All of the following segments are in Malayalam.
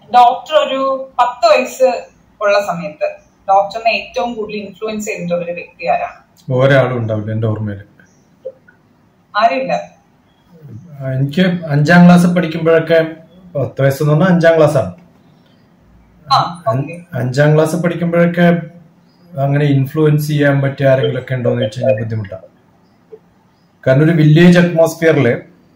ഡോക്ടർ ഒരു പത്ത് വയസ്സ് ഉള്ള സമയത്ത് ഡോക്ടറിനെ ഏറ്റവും കൂടുതൽ ഇൻഫ്ലുവൻസ് ചെയ്തിട്ടുള്ള ഒരു വ്യക്തി ആരാണ് ഒരാളും ഉണ്ടാവില്ല എന്റെ ഓർമ്മയിൽ ആരുമില്ല എനിക്ക് അഞ്ചാം ക്ലാസ് പഠിക്കുമ്പോഴൊക്കെ പത്ത് വയസ്സെന്ന് പറഞ്ഞാൽ അഞ്ചാം ക്ലാസ് ആണ് ആ ഓക്കെ അഞ്ചാം ക്ലാസ് പഠിക്കുമ്പോഴൊക്കെ അങ്ങനെ ഇൻഫ്ലുവൻസ് ചെയ്യാൻ പറ്റിയ ആരെങ്കിലും ഒക്കെ ഉണ്ടോ എന്ന് വെച്ച് കഴിഞ്ഞാൽ ബുദ്ധിമുട്ടാണ് കാരണം ഒരു വില്ലേജ് അറ്റ്മോസ്ഫിയറിൽ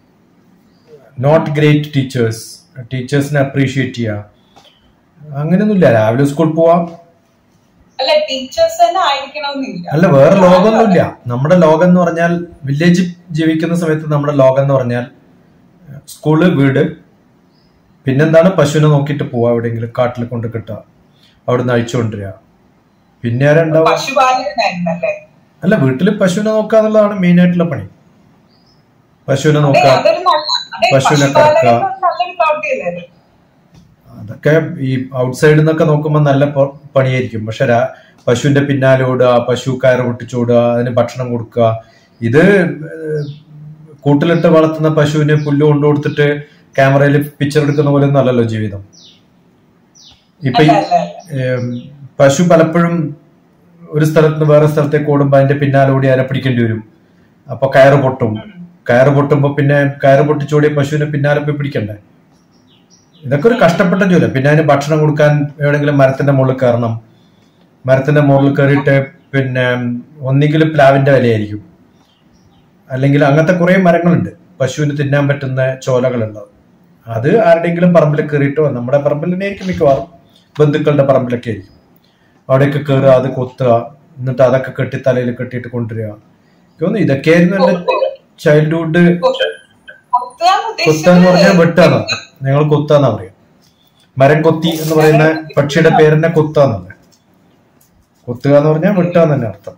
നോട്ട് ഗ്രേറ്റ് ടീച്ചേഴ്സ് ടീച്ചേഴ്സിനെ അപ്രീഷിയേറ്റ് ചെയ്യുക അങ്ങനെയൊന്നുമില്ല രാവിലെ സ്കൂളിൽ പോവാം അല്ല ടീച്ചേഴ്സ് തന്നെ ആയിരിക്കണമെന്നില്ല അല്ല വേറെ ലോകമൊന്നുമില്ല നമ്മുടെ ലോകം എന്ന് പറഞ്ഞാൽ വില്ലേജ് ജീവിക്കുന്ന സമയത്ത് നമ്മുടെ ലോകം എന്ന് പറഞ്ഞാൽ സ്കൂള് വീട് പിന്നെന്താണ് പശുവിനെ നോക്കിയിട്ട് പോവാ എവിടെയെങ്കിലും കാട്ടിൽ കൊണ്ട് കിട്ടുക അവിടുന്ന് അഴിച്ചുകൊണ്ടിരിക പിന്നെ ആരുണ്ടാവും പശുപാലകനായിരുന്നല്ലേ അല്ല വീട്ടിൽ പശുവിനെ നോക്കുക എന്നുള്ളതാണ് മെയിൻ ആയിട്ടുള്ള പണി പശുവിനെ അതെ നോക്കുക അതൊരു നല്ല അതെ പശുവിനെ പശുപാലകൻ കറക്കുക. നല്ലൊരു പ്രവൃത്തിയല്ലേ അത്? അതൊക്കെ ഈ ഔട്ട്സൈഡിൽ നിന്നൊക്കെ നോക്കുമ്പോൾ നല്ല പ- പണിയായിരിക്കും പക്ഷെ രാ- പശുവിന്റെ പിന്നാലെ ഓടുക പശു കയറ് പൊട്ടിച്ചോടുക അതിന് ഭക്ഷണം കൊടുക്കുക ഇത് ഏഹ്, കൂട്ടിലിട്ട് വളർത്തുന്ന പശുവിന് പുല്ല് കൊണ്ടു കൊടുത്തിട്ട് ക്യാമറയിൽ പിക്ചർ എടുക്കുന്ന പോലെ ഒന്നും അല്ലല്ലോ ജീവിതം ഇപ്പൊ ഈ അല്ല അല്ല അല്ല ഏം, പശു പലപ്പോഴും ഒരു സ്ഥലത്ത് നിന്ന് വേറെ സ്ഥലത്തേക്ക് ഓടുമ്പോൾ അതിന്റെ പിന്നാലെ ഓടി അതിനെ പിടിക്കേണ്ടി വരും അപ്പൊ കയറ് പൊട്ടും കയറ് പൊട്ടുമ്പോ പിന്നെ കയറ് പൊട്ടിച്ചോടിയ പശുവിനെ പിന്നാലെ പോയി പിടിക്കണ്ടേ ഇതൊക്കെ ഒരു കഷ്ടപ്പെട്ട ജോലി പിന്നെ അതിന് ഭക്ഷണം കൊടുക്കാൻ എവിടെയെങ്കിലും മരത്തിന്റെ മുകളിൽ കയറണം മരത്തിന്റെ മുകളിൽ കയറിയിട്ട് പിന്നെ ഒന്നെങ്കിലും പ്ലാവിന്റെ വിലയായിരിക്കും അല്ലെങ്കിൽ അങ്ങനത്തെ കുറെ മരങ്ങളുണ്ട് പശുവിന് തിന്നാൻ പറ്റുന്ന ചോലകളുള്ളത് അത് ആരുടെയെങ്കിലും പറമ്പിൽ കയറിയിട്ടോ നമ്മുടെ പറമ്പിൽ തന്നെ ആയിരിക്കും മിക്കവാറും ബന്ധുക്കളുടെ പറമ്പിലൊക്കെ ആയിരിക്കും അവിടെയൊക്കെ കയറുക അത് കൊത്തുക എന്നിട്ട് അതൊക്കെ കെട്ടി തലയിൽ കെട്ടിയിട്ട് കൊണ്ടുവരിക എനിക്ക് തോന്നുന്നു ഇതൊക്കെയായിരുന്നു എന്റെ ചൈൽഡ്ഹുഡ് കൊത്തുകാന്ന് കൊത്ത എന്ന് പറഞ്ഞാൽ ഉദ്ദേശിച്ചത് വെട്ടാന്ന് ഞങ്ങൾ കൊത്താന്നാ പറയാ മരം കൊത്തി എന്ന് പറയുന്ന പക്ഷിയുടെ പേരെന്നെ കൊത്താന്നല്ല കൊത്തുക എന്ന് പറഞ്ഞാൽ വെട്ടാന്ന് തന്നെ അർത്ഥം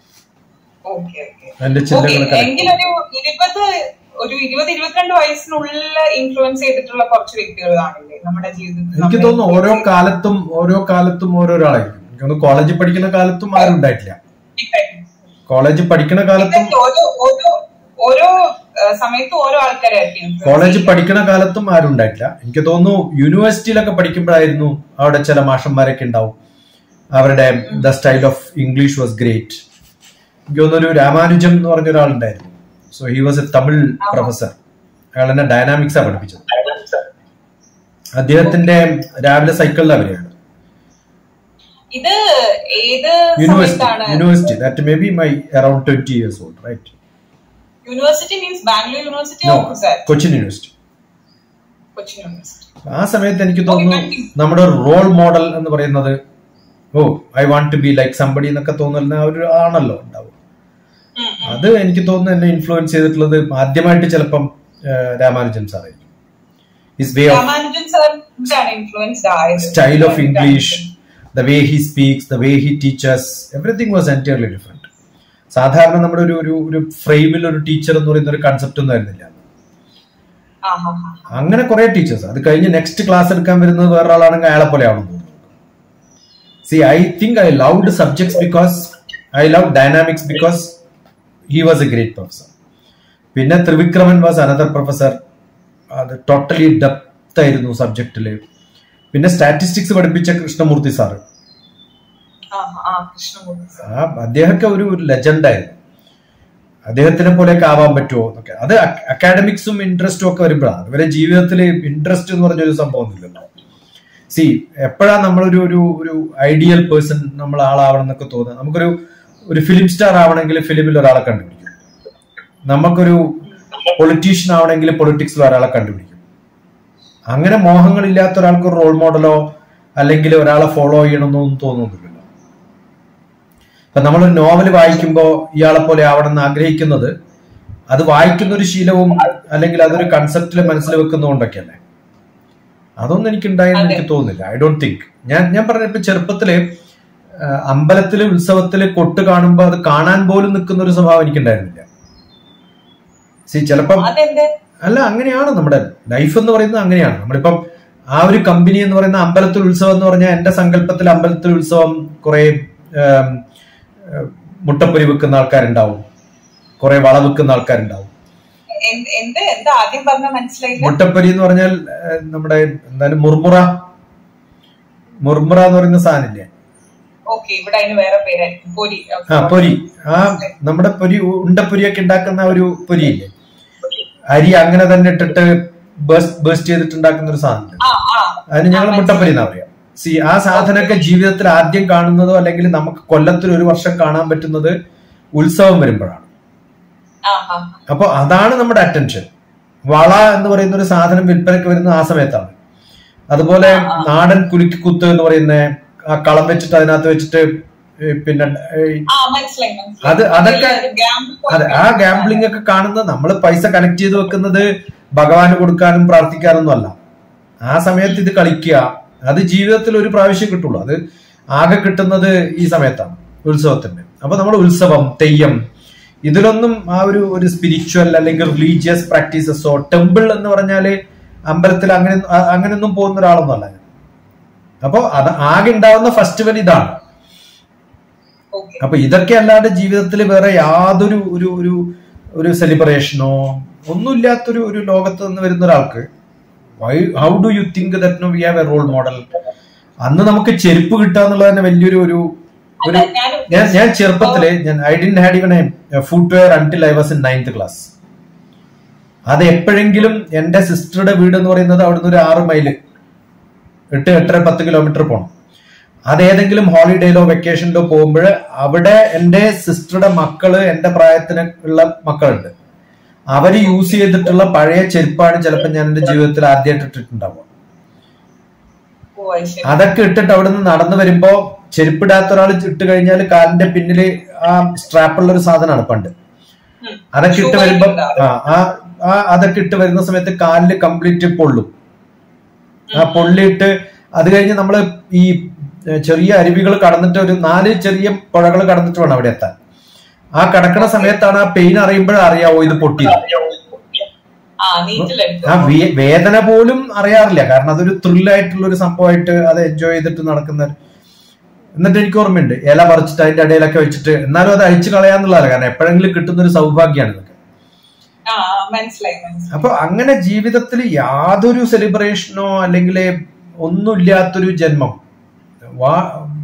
ഓക്കെ ഓക്കെ അതിന്റെ ഓക്കെ ചിന്തകളൊക്കെ എങ്കിലൊരു ഇരുപത് ഒരു ഇരുപത് ഇരുപത്തിരണ്ട് വയസ്സിനുള്ളിൽ ഇൻഫ്ലുവൻസ് ചെയ്തിട്ടുള്ള കുറച്ച് വ്യക്തികൾ കാണില്ലേ നമ്മുടെ ജീവിതത്തിൽ എനിക്ക് നമ്മളെ തോന്നുന്നു ഓരോ കാലത്തും ഓരോ കാലത്തും ഓരോരാളായിരിക്കും എനിക്ക് തോന്നുന്നു കോളേജിൽ പഠിക്കുന്ന കാലത്തും ആരും ഉണ്ടായിട്ടില്ല കോളേജിൽ പഠിക്കുന്ന കാലത്തും ഇതൊക്കെ ഓരോ ഓരോ ഓരോ ആ, സമയത്തും ഓരോ ആൾക്കാരായിരിക്കും influence കോളേജിൽ ചെയ്യുന്നത്. പഠിക്കുന്ന കാലത്തും ആരും ഉണ്ടായിട്ടില്ല എനിക്ക് തോന്നുന്നു യൂണിവേഴ്സിറ്റിയിലൊക്കെ പഠിക്കുമ്പോഴായിരുന്നു അവിടെ ചില മാഷന്മാരൊക്കെ ഉണ്ടാവും അവരുടെ the style of English was great എനിക്ക് തോന്നുന്നു ഒരു രാമാനുജം എന്ന് പറഞ്ഞ ഒരാളുണ്ടായിരുന്നു so he was a Tamil professor അയാൾ എന്നെ ഡയനാമിക്സാ പഠിപ്പിച്ചത് അദ്ദേഹത്തിന്റെ രാവിലെ സൈക്കിളിലാണ് വരികയാണ് ഇത് ഏത് യൂണിവേഴ്സിറ്റി സമയത്താണ് university that may be my around twenty years old right university means Bangalore university no of sir Cochin university Cochin university ആ സമയത്ത് എനിക്ക് തോന്നുന്നു Okay, continue. നമ്മുടെ റോൾ മോഡൽ എന്ന് പറയുന്നത് oh I want to be like somebody എന്നൊക്കെ തോന്നുന്ന ആ ഒരു ആണല്ലോ ഉണ്ടാവും ഉം, ഉം. അത് എനിക്ക് തോന്നുന്നു എന്നെ ഇൻഫ്ലുവൻസ് ചെയ്തിട്ടുള്ളത് ആദ്യമായിട്ട് ചിലപ്പം ആ, രാമാനുജൻ സാറായിരിക്കും ഹിസ് വേ ഓഫ് രാമാനുജൻ സാറിന്റെ ഇൻഫ്ലുവൻസ്ഡ് ആയത് style of English the way he speaks the way he teachers everything was entirely different സാധാരണ നമ്മുടെ ഒരു ഒരു ഒരു ഫ്രെയിമിൽ ഒരു ടീച്ചർ എന്ന് പറയുന്ന ഒരു കൺസെപ്റ്റ് ഒന്നും ആയിരുന്നില്ല ആ, ആ, ആ. അങ്ങനെ കുറെ ടീച്ചേഴ്സ് അത് കഴിഞ്ഞ് നെക്സ്റ്റ് ക്ലാസ് എടുക്കാൻ വരുന്നത് വേറൊരാളാണെങ്കിൽ അയാളെ പോലെ ആണെന്ന് തോന്നുന്നു see I think I love subjects because I love dynamics because he was a great professor പിന്നെ ത്രിവിക്രമൻ വാസ് അനദർ പ്രൊഫസർ അത് ടോട്ടലി ഡെപ്ത് ആയിരുന്നു സബ്ജക്റ്റില് പിന്നെ സ്റ്റാറ്റിസ്റ്റിക്സ് പഠിപ്പിച്ച കൃഷ്ണമൂർത്തി സാറ് ആ, ആ, കൃഷ്ണമൂർത്തി സാർ ആ അദ്ദേഹമൊക്കെ ഒരു ഒരു ലെജൻഡായിരുന്നു അദ്ദേഹത്തിനെ പോലെയൊക്കെ ആവാൻ പറ്റുമോ എന്നൊക്കെ അത് അക്കാഡമിക്സും ഇൻട്രസ്റ്റും ഒക്കെ വരുമ്പോഴാണ് അതുവരെ ജീവിതത്തിൽ ഇൻട്രസ്റ്റ് എന്ന് പറഞ്ഞൊരു സംഭവം ഇല്ലല്ലോ സി എപ്പോഴാണ് നമ്മളൊരു ഒരു ഒരു ഐഡിയൽ പേഴ്സൺ നമ്മൾ ആളാവണം എന്നൊക്കെ തോന്നുന്നത് നമുക്കൊരു ഒരു ഫിലിം സ്റ്റാർ ആവണമെങ്കിൽ ഫിലിമിൽ ഒരാളെ കണ്ടുപിടിക്കും നമുക്കൊരു പൊളിറ്റീഷ്യൻ ആവണമെങ്കിൽ പൊളിറ്റിക്സിൽ ഒരാളെ കണ്ടുപിടിക്കും അങ്ങനെ മോഹങ്ങളില്ലാത്ത ഒരാൾക്ക് ഒരു റോൾ മോഡലോ അല്ലെങ്കിൽ ഒരാളെ ഫോളോ ചെയ്യണമെന്നൊന്നും തോന്നുന്നില്ലല്ലോ ഇപ്പൊ നമ്മളൊരു നോവൽ വായിക്കുമ്പോൾ ഇയാളെ പോലെ ആവണം എന്ന് ആഗ്രഹിക്കുന്നത് അത് വായിക്കുന്ന ഒരു ശീലവും അല്ലെങ്കിൽ അതൊരു കൺസെപ്റ്റിൽ മനസ്സിൽ വെക്കുന്നതുകൊണ്ടൊക്കെയല്ലേ അതൊന്നും എനിക്ക് ഉണ്ടായെന്ന് എനിക്ക് തോന്നുന്നില്ല ഐ ഡോണ്ട് തിങ്ക് ഞാൻ ഞാൻ പറഞ്ഞ ഇപ്പൊ ചെറുപ്പത്തില് ആ, അമ്പലത്തില് ഉത്സവത്തില് കൊട്ട് കാണുമ്പോൾ അത് കാണാൻ പോലും നിൽക്കുന്ന ഒരു സ്വഭാവം എനിക്കുണ്ടായിരുന്നില്ല സി ചിലപ്പം അതെന്ത് അല്ല അങ്ങനെയാണ് നമ്മുടെ ലൈഫ് എന്ന് പറയുന്നത് അങ്ങനെയാണ് നമ്മളിപ്പം ആ ഒരു കമ്പനി എന്ന് പറയുന്ന അമ്പലത്തിൽ ഉത്സവം എന്ന് പറഞ്ഞാൽ എന്റെ സങ്കല്പത്തിൽ അമ്പലത്തിൽ ഉത്സവം കുറെ ഏം, ഏം, മുട്ടപ്പൊരി വെക്കുന്ന ആൾക്കാരുണ്ടാവും കുറെ വള വെക്കുന്ന ആൾക്കാരുണ്ടാവും എന്ത് എന്ത് എന്താ ആദ്യം പറഞ്ഞ മനസ്സിലായില്ല മുട്ടപ്പൊരി എന്ന് പറഞ്ഞാൽ ഏഹ്, നമ്മുടെ എന്തായാലും മുർമുറ മുർമുറ എന്ന് പറയുന്ന സാധനമില്ലേ ഓക്കെ ഇവിടെ അതിന് വേറെ പേരായിരിക്കും പൊരി Okay. ആ പൊരി ആ നമ്മുടെ പൊരി ഉണ്ടപ്പൊരിയൊക്കെ ഉണ്ടാക്കുന്ന ഒരു പൊരിയില്ലേ അരി അങ്ങനെ തന്നെ ഇട്ടിട്ട് ബേസ്റ്റ് ചെയ്തിട്ട് ഉണ്ടാക്കുന്ന ഒരു സാധനം ആ ആ അതിന് ഞങ്ങൾ മുട്ടപ്പൊരി എന്നാ പറയാം സി ആ സാധനമൊക്കെ ജീവിതത്തിൽ ആദ്യം കാണുന്നതോ അല്ലെങ്കിൽ നമുക്ക് കൊല്ലത്തിൽ ഒരു വർഷം കാണാൻ പറ്റുന്നത് ഉത്സവം വരുമ്പോഴാണ് ആ ആ അപ്പൊ അതാണ് നമ്മുടെ അറ്റൻഷൻ വള എന്ന് പറയുന്ന ഒരു സാധനം വിൽപ്പനയ്ക്ക് വരുന്നത് ആ സമയത്താണ് അതുപോലെ നാടൻ കുലുക്കിക്കുത്ത് എന്ന് പറയുന്ന ആ കളം വെച്ചിട്ട് അതിനകത്ത് വെച്ചിട്ട് ഏ, പിന്നെ ഏ, ആ മനസ്സിലായി മനസ്സിലായി അത് അതൊക്കെ ഒരു gamble പോലെ. അതെ ആ ഗാംബ്ലിംഗ് ഒക്കെ കാണുന്നത് നമ്മൾ പൈസ കണക്ട് ചെയ്ത് വെക്കുന്നത് ഭഗവാന് കൊടുക്കാനും പ്രാർത്ഥിക്കാനൊന്നും അല്ല ആ സമയത്ത് ഇത് കളിക്കുക അത് ജീവിതത്തിൽ ഒരു പ്രാവശ്യം കിട്ടുള്ളൂ അത് ആകെ കിട്ടുന്നത് ഈ സമയത്താണ് ഉത്സവത്തിന്റെ അപ്പൊ നമ്മൾ ഉത്സവം തെയ്യം ഇതിലൊന്നും ആ ഒരു ഒരു സ്പിരിച്വൽ അല്ലെങ്കിൽ റിലീജിയസ് പ്രാക്ടീസസോ ടെമ്പിൾ എന്ന് പറഞ്ഞാല് അമ്പലത്തിൽ അങ്ങനെ അ- അങ്ങനെയൊന്നും പോകുന്ന ഒരാളൊന്നും അല്ല ഞാൻ അപ്പോ അത് ആകെ ഉണ്ടാവുന്ന ഫെസ്റ്റിവൽ ഇതാണ് Okay. അപ്പൊ ഇതൊക്കെ അല്ലാതെ ജീവിതത്തിൽ വേറെ യാതൊരു ഒരു ഒരു ഒരു സെലിബ്രേഷനോ ഒന്നുമില്ലാത്തൊരു ഒരു ലോകത്ത് നിന്ന് വരുന്ന ഒരാൾക്ക് how do you think that no we have a role model അന്ന് നമുക്ക് ചെരുപ്പ് കിട്ടുക എന്നുള്ളത് തന്നെ വലിയൊരു ഒരു ഒരു അല്ല, ഞാൻ ഞാൻ ഞാൻ ചെറുപ്പത്തില് ഞാൻ I didn't had even footwear until I was in ninth class അത് എപ്പോഴെങ്കിലും എന്റെ സിസ്റ്ററുടെ വീട് എന്ന് പറയുന്നത് അവിടുന്ന് ഒരു ആറ് മൈല് എട്ട് എട്ടര പത്ത് കിലോമീറ്റർ പോകണം അത് ഏതെങ്കിലും ഹോളിഡേയിലോ വെക്കേഷനിലോ പോകുമ്പോൾ അവിടെ എൻ്റെ സിസ്റ്ററുടെ മക്കള് എൻ്റെ പ്രായത്തിന് ഉള്ള മക്കളുണ്ട് അവര് യൂസ് ചെയ്തിട്ടുള്ള പഴയ ചെരുപ്പാണ് ചിലപ്പോൾ ഞാൻ എൻ്റെ ജീവിതത്തിൽ ആദ്യമായിട്ട് ഇട്ടിട്ടുണ്ടാവുക ഓ, അത് ശരി. അതൊക്കെ ഇട്ടിട്ട് അവിടെ നിന്ന് നടന്നു വരുമ്പോ ചെരുപ്പിടാത്ത ഒരാൾ ഇട്ട് കഴിഞ്ഞാൽ കാലിന്റെ പിന്നില് ആ സ്ട്രാപ്പുള്ള ഒരു സാധനമാണ് പണ്ട് ഉം. അതൊക്കെ ഇട്ട് Shoe വരുമ്പോ ഉണ്ടാവും. ആ ആ- ആ അതൊക്കെ ഇട്ട് വരുന്ന സമയത്ത് കാലില് കംപ്ലീറ്റ് പൊള്ളും ആ പൊള്ളിയിട്ട് അത് കഴിഞ്ഞ് നമ്മള് ഈ ഏഹ്, ചെറിയ അരുവികൾ കടന്നിട്ട് ഒരു നാല് ചെറിയ പുഴകൾ കടന്നിട്ട് വേണം അവിടെ എത്താൻ ആ കടക്കണ സമയത്താണ് ആ പെയിൻ അറിയുമ്പോഴേ അറിയാവോ ഇത് പൊട്ടി ആ നീറ്റിലെടുത്തു ആ വേ- വേദന പോലും അറിയാറില്ല കാരണം അതൊരു ത്രില്ലായിട്ടുള്ള ഒരു സംഭവമായിട്ട് അത് എൻജോയ് ചെയ്തിട്ട് നടക്കുന്ന എന്നിട്ട് എനിക്ക് ഓർമ്മയുണ്ട് ഇല പറിച്ചിട്ട് അതിന്റെ ഇടയിലൊക്കെ വെച്ചിട്ട് എന്നാലും അത് അഴിച്ചു കളയാന്നുള്ളതല്ല കാരണം എപ്പോഴെങ്കിലും കിട്ടുന്ന ഒരു സൗഭാഗ്യമാണ് ഇതൊക്കെ ആ മനസ്സിലായി മനസ്സിലായി അപ്പൊ അങ്ങനെ ജീവിതത്തിൽ യാതൊരു സെലിബ്രേഷനോ അല്ലെങ്കിൽ ഒന്നുമില്ലാത്തൊരു ജന്മം വാ-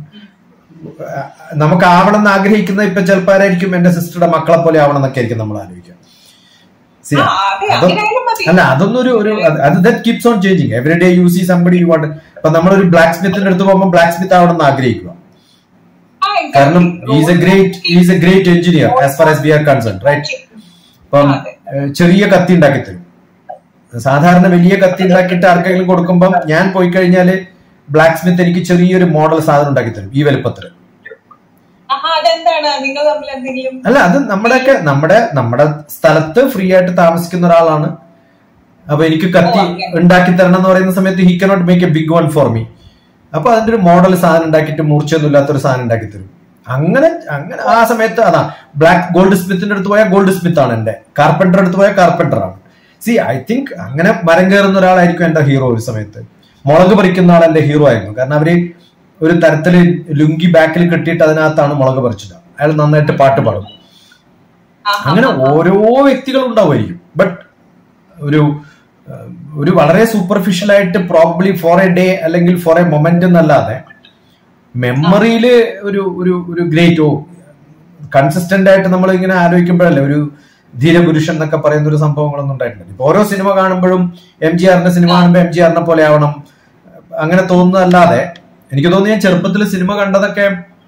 നമുക്ക് ആവണം എന്ന് ആഗ്രഹിക്കുന്ന ഇപ്പൊ ചിലപ്പാരായിരിക്കും എന്റെ സിസ്റ്ററുടെ മക്കളെ പോലെ ആവണം എന്നൊക്കെ ആയിരിക്കും നമ്മൾ ആലോചിക്കുക See, ആ അതെ അതോ- അങ്ങനെയായാലും മതി അല്ല അതൊന്നും ഒരു ഒരു അത് അത് that keeps on changing every day use ഈ സംബടി യു വാണ്ട് ഇപ്പൊ നമ്മളൊരു ബ്ലാക്ക് സ്മിത്തിന്റെ അടുത്ത് പോകുമ്പോൾ ബ്ലാക്ക് സ്മിത്ത് ആവണം എന്ന് ആഗ്രഹിക്കുക ആ, exactly. കാരണം is a great is a great engineer as far as we are concern right ഇപ്പം അതെ. ഏഹ്, ചെറിയ കത്തി ഉണ്ടാക്കി തരും സാധാരണ വലിയ കത്തി ഉണ്ടാക്കിയിട്ട് ആർക്കെങ്കിലും കൊടുക്കുമ്പം ഞാൻ പോയി കഴിഞ്ഞാല് ബ്ലാക്ക് സ്മിത്ത് എനിക്ക് ചെറിയൊരു മോഡൽ സാധനം ഉണ്ടാക്കി തരും ഈ വലുപ്പത്തിൽ ആഹാ അതെന്താണ് നിങ്ങൾ തമ്മിൽ എന്തെങ്കിലും അല്ല അത് നമ്മുടെയൊക്കെ നമ്മുടെ നമ്മുടെ സ്ഥലത്ത് ഫ്രീ ആയിട്ട് താമസിക്കുന്ന ഒരാളാണ് അപ്പൊ എനിക്ക് കത്തി ഓ, അങ്ങനെ. ഉണ്ടാക്കി തരണം എന്ന് പറയുന്ന സമയത്ത് he cannot make a big one for me അപ്പൊ അതിന്റെ ഒരു മോഡൽ സാധനം ഉണ്ടാക്കിയിട്ട് മൂർച്ചയൊന്നും ഇല്ലാത്ത ഒരു സാധനം ഉണ്ടാക്കി തരും അങ്ങനെ അങ്ങനെ ആ സമയത്ത് അതാ ബ്ലാക്ക് ഗോൾഡ് സ്മിത്തിന്റെ അടുത്ത് പോയാൽ ഗോൾഡ് സ്മിത്ത് ആണ് എന്റെ കാർപ്പന്റർ അടുത്ത് പോയാൽ കാർപ്പന്റർ ആണ് സി ഐ തിങ്ക് അങ്ങനെ മരം കയറുന്ന ഒരാളായിരിക്കും എന്റെ ഹീറോ ഒരു സമയത്ത് മുളക് പറിക്കുന്ന ആൾ എന്റെ ഹീറോ ആയിരുന്നു കാരണം അവര് ഒരു തരത്തില് ലുങ്കി ബാക്കിൽ കെട്ടിയിട്ട് അതിനകത്താണ് മുളക് പറിച്ചിട്ട് അയാൾ നന്നായിട്ട് പാട്ട് പാടും ആഹാ. അങ്ങനെ ഓരോ വ്യക്തികളും ഉണ്ടാവുമായിരിക്കും ബട്ട് ഒരു ഏഹ്, ഒരു വളരെ സൂപ്പർഫിഷ്യൽ ആയിട്ട് പ്രോബ്ലി ഫോർ എ ഡേ അല്ലെങ്കിൽ ഫോർ എ മൊമെന്റ് എന്നല്ലാതെ മെമ്മറിയിൽ ഒരു ഒരു ഒരു ഗ്രേറ്റ് ഓ കൺസിസ്റ്റന്റ് ആയിട്ട് നമ്മൾ ഇങ്ങനെ ആലോചിക്കുമ്പോഴല്ലേ ഒരു ധീരപുരുഷൻ എന്നൊക്കെ പറയുന്ന ഒരു സംഭവങ്ങളൊന്നും ഉണ്ടായിട്ടില്ല ഇപ്പൊ ഓരോ സിനിമ കാണുമ്പോഴും എം ജി ആറിന്റെ സിനിമ കാണുമ്പോൾ എം ജി ആറിനെ പോലെ ആവണം അങ്ങനെ തോന്നുന്നതല്ലാതെ എനിക്ക് തോന്നുന്നു ഞാൻ ചെറുപ്പത്തിൽ സിനിമ കണ്ടതൊക്കെ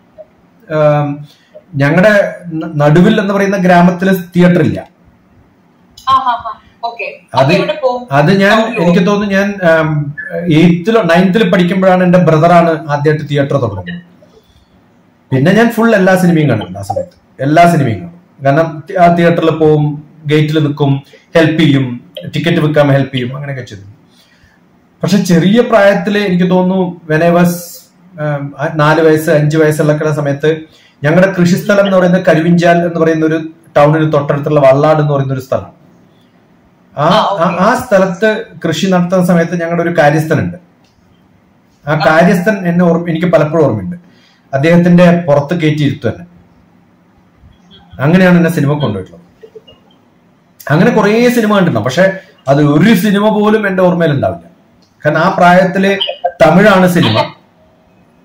ഞങ്ങളുടെ നടുവിൽ എന്ന് പറയുന്ന ഗ്രാമത്തില് തിയേറ്റർ ഇല്ല ആഹാ, ആഹാ. Okay. അത് അപ്പൊ ഇവിടെ പോകും അത് ഞാൻ Download. എനിക്ക് തോന്നുന്നു ഞാൻ എയ്ത്തിലോ നയൻത്തിലോ പഠിക്കുമ്പോഴാണ് എന്റെ ബ്രദറാണ് ആദ്യമായിട്ട് തിയേറ്റർ തുടങ്ങുന്നത് പിന്നെ ഞാൻ ഫുൾ എല്ലാ സിനിമയും കണ്ടിട്ടുണ്ട് ആ സമയത്ത് എല്ലാ സിനിമയും കാണും കാരണം തി- ആ തിയേറ്ററിൽ പോവും ഗേറ്റിൽ നിൽക്കും ഹെൽപ്പ് ചെയ്യും ടിക്കറ്റ് വിൽക്കാൻ ഹെൽപ്പ് ചെയ്യും അങ്ങനെയൊക്കെ ചെയ്തു പക്ഷെ ചെറിയ പ്രായത്തിൽ എനിക്ക് തോന്നുന്നു വെനേവസ് നാല് വയസ്സ് അഞ്ച് വയസ്സുള്ള സമയത്ത് ഞങ്ങളുടെ കൃഷിസ്ഥലം എന്ന് പറയുന്നത് കരുവിഞ്ചാൽ എന്ന് പറയുന്ന ഒരു ടൗണിന് തൊട്ടടുത്തുള്ള വള്ളാട് എന്ന് പറയുന്ന ഒരു സ്ഥലം ആ ആ, ആ- okay. ആ സ്ഥലത്ത് കൃഷി നടത്തുന്ന സമയത്ത് ഞങ്ങളുടെ ഒരു കാര്യസ്ഥനുണ്ട് ആ കാര്യസ്ഥൻ എന്നെ ഓർമ്മ എനിക്ക് പലപ്പോഴും ഓർമ്മയുണ്ട് അദ്ദേഹത്തിന്റെ പുറത്ത് കയറ്റി ഇരുത്തു തന്നെ അങ്ങനെയാണ് എന്നെ സിനിമ കൊണ്ടുപോയിട്ടുള്ളത് അങ്ങനെ കുറേ സിനിമ കണ്ടിട്ടുണ്ട് പക്ഷെ അത് ഒരു സിനിമ പോലും എന്റെ ഓർമ്മയിൽ ഉണ്ടാവില്ല കാരണം ആ പ്രായത്തില് തമിഴാണ് സിനിമ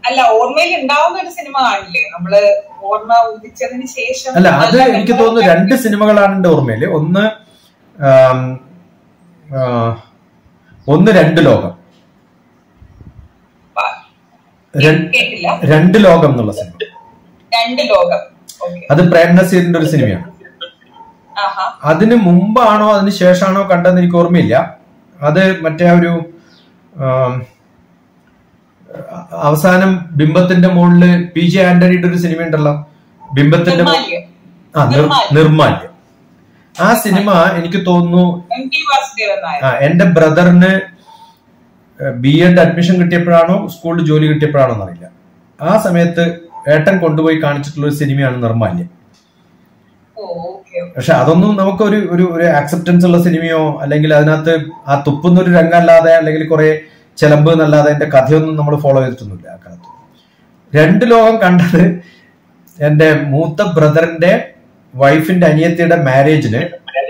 അല്ല ഓർമ്മയിൽ ഉണ്ടാവുന്ന ഒരു സിനിമ കാണില്ലേ നമ്മള് ഓർമ്മ ഉദിച്ചതിന് ശേഷം അല്ല അത് നല്ല എനിക്ക് തോന്നുന്നു രണ്ട് സിനിമകളാണ് എന്റെ ഓർമ്മയില് ഒന്ന് ആം, ആ, ഒന്ന് രണ്ട് ലോകം പ- രണ്ട് കേട്ടില്ല രണ്ട് ലോകം എന്നുള്ള സിനിമ രണ്ട് ലോകം ഓക്കെ അത് പ്രേം നസീറിന്റെ ഒരു സിനിമയാണ് ആഹാ അതിന് മുമ്പാണോ അതിന് ശേഷമാണോ കണ്ടെന്ന് എനിക്ക് ഓർമ്മയില്ല അത് മറ്റേ ആ ഒരു ആം, അവസാനം ബിംബത്തിന്റെ മുകളില് പി ജെ ആന്റണിയുടെ ഒരു സിനിമ ഉണ്ടല്ലോ ബിംബത്തിന്റെ മു- നിർമാല്യം ആ നിർ- നിർമാല്യം. നിർമാല്യം ആ സിനിമ എനിക്ക് തോന്നുന്നു എം ടി വാസുദേവൻ നായർ ആ എന്റെ ബ്രദറിന് ബി എഡ് അഡ്മിഷൻ കിട്ടിയപ്പോഴാണോ സ്കൂളിൽ ജോലി കിട്ടിയപ്പോഴാണോ എന്നറിയില്ല ആ സമയത്ത് ഏട്ടൻ കൊണ്ടുപോയി കാണിച്ചിട്ടുള്ള ഒരു സിനിമയാണ് നിർമാല്യം ഓ ഓക്കെ പക്ഷെ അതൊന്നും നമുക്ക് ഒരു ഒരു ഒരു ആക്സെപ്റ്റൻസ് ഉള്ള സിനിമയോ അല്ലെങ്കിൽ അതിനകത്ത് ആ തുപ്പുന്ന ഒരു രംഗമല്ലാതെ അല്ലെങ്കിൽ കുറെ ചെലമ്പ് എന്നല്ലാതെ അതിന്റെ കഥയൊന്നും നമ്മൾ ഫോളോ ചെയ്തിട്ടൊന്നുമില്ല ആ കാലത്ത് രണ്ട് ലോകം കണ്ടത് എന്റെ മൂത്ത ബ്രദറിന്റെ വൈഫിന്റെ അനിയത്തിയുടെ മാരേജിന്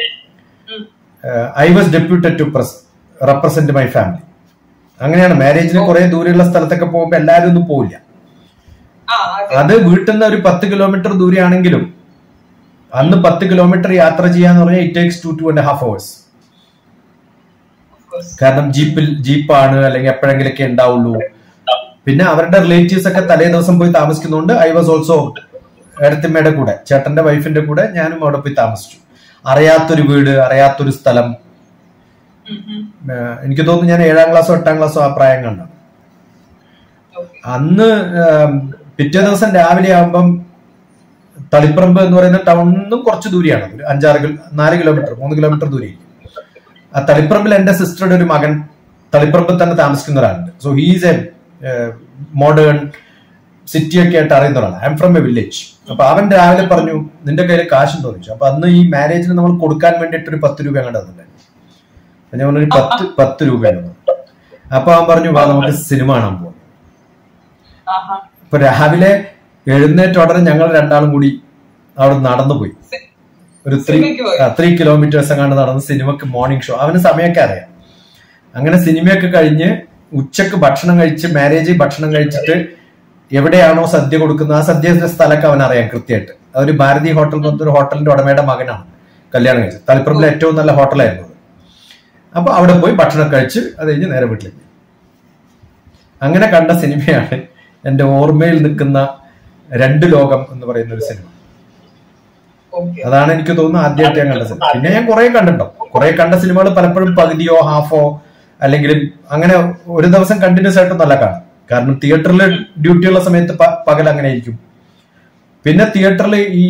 I was deputed to represent my family അങ്ങനെയാണ് മാരേജിന് കുറെ ദൂരെയുള്ള സ്ഥലത്തൊക്കെ പോകുമ്പോൾ എല്ലാവരും ഒന്നും പോവില്ല ആ അതെ അത് വീട്ടിൽ നിന്ന് ഒരു പത്ത് കിലോമീറ്റർ ദൂരെയാണെങ്കിലും അന്ന് പത്ത് കിലോമീറ്റർ യാത്ര ചെയ്യാന്ന് പറഞ്ഞാൽ it takes two two and half hours of course. കാരണം ജീപ്പിൽ ജീപ്പാണ് അല്ലെങ്കിൽ എപ്പോഴെങ്കിലൊക്കെ ഉണ്ടാവുള്ളൂ പിന്നെ അവരുടെ റിലേറ്റീവ്സ് ഒക്കെ തലേ ദിവസം പോയി താമസിക്കുന്നതുകൊണ്ട് ഐ വാസ് ഓൾസോ എടത്തിമ്മയുടെ കൂടെ ചേട്ടന്റെ വൈഫിന്റെ കൂടെ ഞാനും അവിടെ പോയി താമസിച്ചു അറിയാത്തൊരു വീട് അറിയാത്തൊരു സ്ഥലം ഉം, ഉം. ഏഹ് എനിക്ക് തോന്നുന്നു ഞാൻ ഏഴാം ക്ലാസ്സോ എട്ടാം ക്ലാസ്സോ ആ പ്രായം കണ്ടാണ് Okay. അന്ന് ഏം, പിറ്റേ ദിവസം രാവിലെ ആകുമ്പം തളിപ്പറമ്പ് എന്ന് പറയുന്ന ടൗണിൽ നിന്നും കുറച്ച് ദൂരെയാണ് ഒരു അഞ്ചാറ് കിലോ നാല് കിലോമീറ്റർ മൂന്ന് കിലോമീറ്റർ ദൂരെ ആ തളിപ്പറമ്പിൽ എന്റെ സിസ്റ്ററുടെ ഒരു മകൻ തളിപ്പറമ്പിൽ തന്നെ താമസിക്കുന്ന ഒരാളുണ്ട് so he's a modern city ഒക്കെ ആയിട്ട് അറിയുന്ന ഒരാളാണ് I'm from a village അപ്പൊ അവൻ രാവിലെ പറഞ്ഞു നിന്റെ കയ്യിൽ കാശുണ്ടോ എന്ന് ചോദിച്ചു അപ്പൊ അന്ന് ഈ മാരേജിന് നമ്മൾ കൊടുക്കാൻ വേണ്ടിയിട്ട് ഒരു പത്ത് രൂപ അങ്ങോട്ട് തന്നിട്ടുണ്ടായിരുന്നു അപ്പൊ ഞാൻ പറഞ്ഞു ഒരു പത്ത് പത്ത് രൂപയാണ് അപ്പൊ അവൻ പറഞ്ഞു വാ നമുക്ക് സിനിമ കാണാൻ പോകാം ആഹാ. ഇപ്പൊ രാവിലെ എഴുന്നേറ്റ ഉടനെ ഞങ്ങൾ രണ്ടാളും കൂടി അവിടെ നടന്നു പോയി സി- ഒരു ത്രീ സിനിമയ്ക്ക് പോയി. ത്രീ കിലോമീറ്റേഴ്സ് അങ്ങാണ്ട് നടന്ന് സിനിമക്ക് മോർണിംഗ് ഷോ അവന് സമയമൊക്കെ അറിയാം അങ്ങനെ സിനിമയൊക്കെ കഴിഞ്ഞ് ഉച്ചക്ക് ഭക്ഷണം കഴിച്ച് മാരേജ് ഭക്ഷണം കഴിച്ചിട്ട് എവിടെയാണോ സദ്യ കൊടുക്കുന്നത് ആ സദ്യയുടെ സ്ഥലമൊക്കെ അവൻ അറിയാം കൃത്യമായിട്ട് അതൊരു ഭാരതി ഹോട്ടൽ എന്ന് പറഞ്ഞൊരു ഹോട്ടലിന്റെ ഉടമയുടെ മകനാണ് കല്യാണം കഴിച്ചത് തളിപ്പറമ്പിലെ ഏറ്റവും നല്ല ഹോട്ടലായിരുന്നു അത് അപ്പൊ അവിടെ പോയി ഭക്ഷണം കഴിച്ച് അത് കഴിഞ്ഞ് നേരെ വീട്ടിലേക്ക് അങ്ങനെ കണ്ട സിനിമയാണ് എന്റെ ഓർമ്മയിൽ നിൽക്കുന്ന രണ്ട് ലോകം എന്ന് പറയുന്ന ഒരു സിനിമ Okay. അതാണ് എനിക്ക് തോന്നുന്നു ആദ്യമായിട്ട് ഞാൻ കണ്ട സിനിമ പിന്നെ ഞാൻ കുറെ കണ്ടിട്ടോ കുറെ കണ്ട സിനിമകൾ പലപ്പോഴും പകുതിയോ ഹാഫോ അല്ലെങ്കിൽ അങ്ങനെ ഒരു ദിവസം കണ്ടിന്യൂസ് ആയിട്ടും നല്ല കാണും കാരണം തിയേറ്ററിൽ ഡ്യൂട്ടി ഉള്ള സമയത്ത് പ- പകൽ അങ്ങനെ ആയിരിക്കും പിന്നെ തിയേറ്ററിൽ ഈ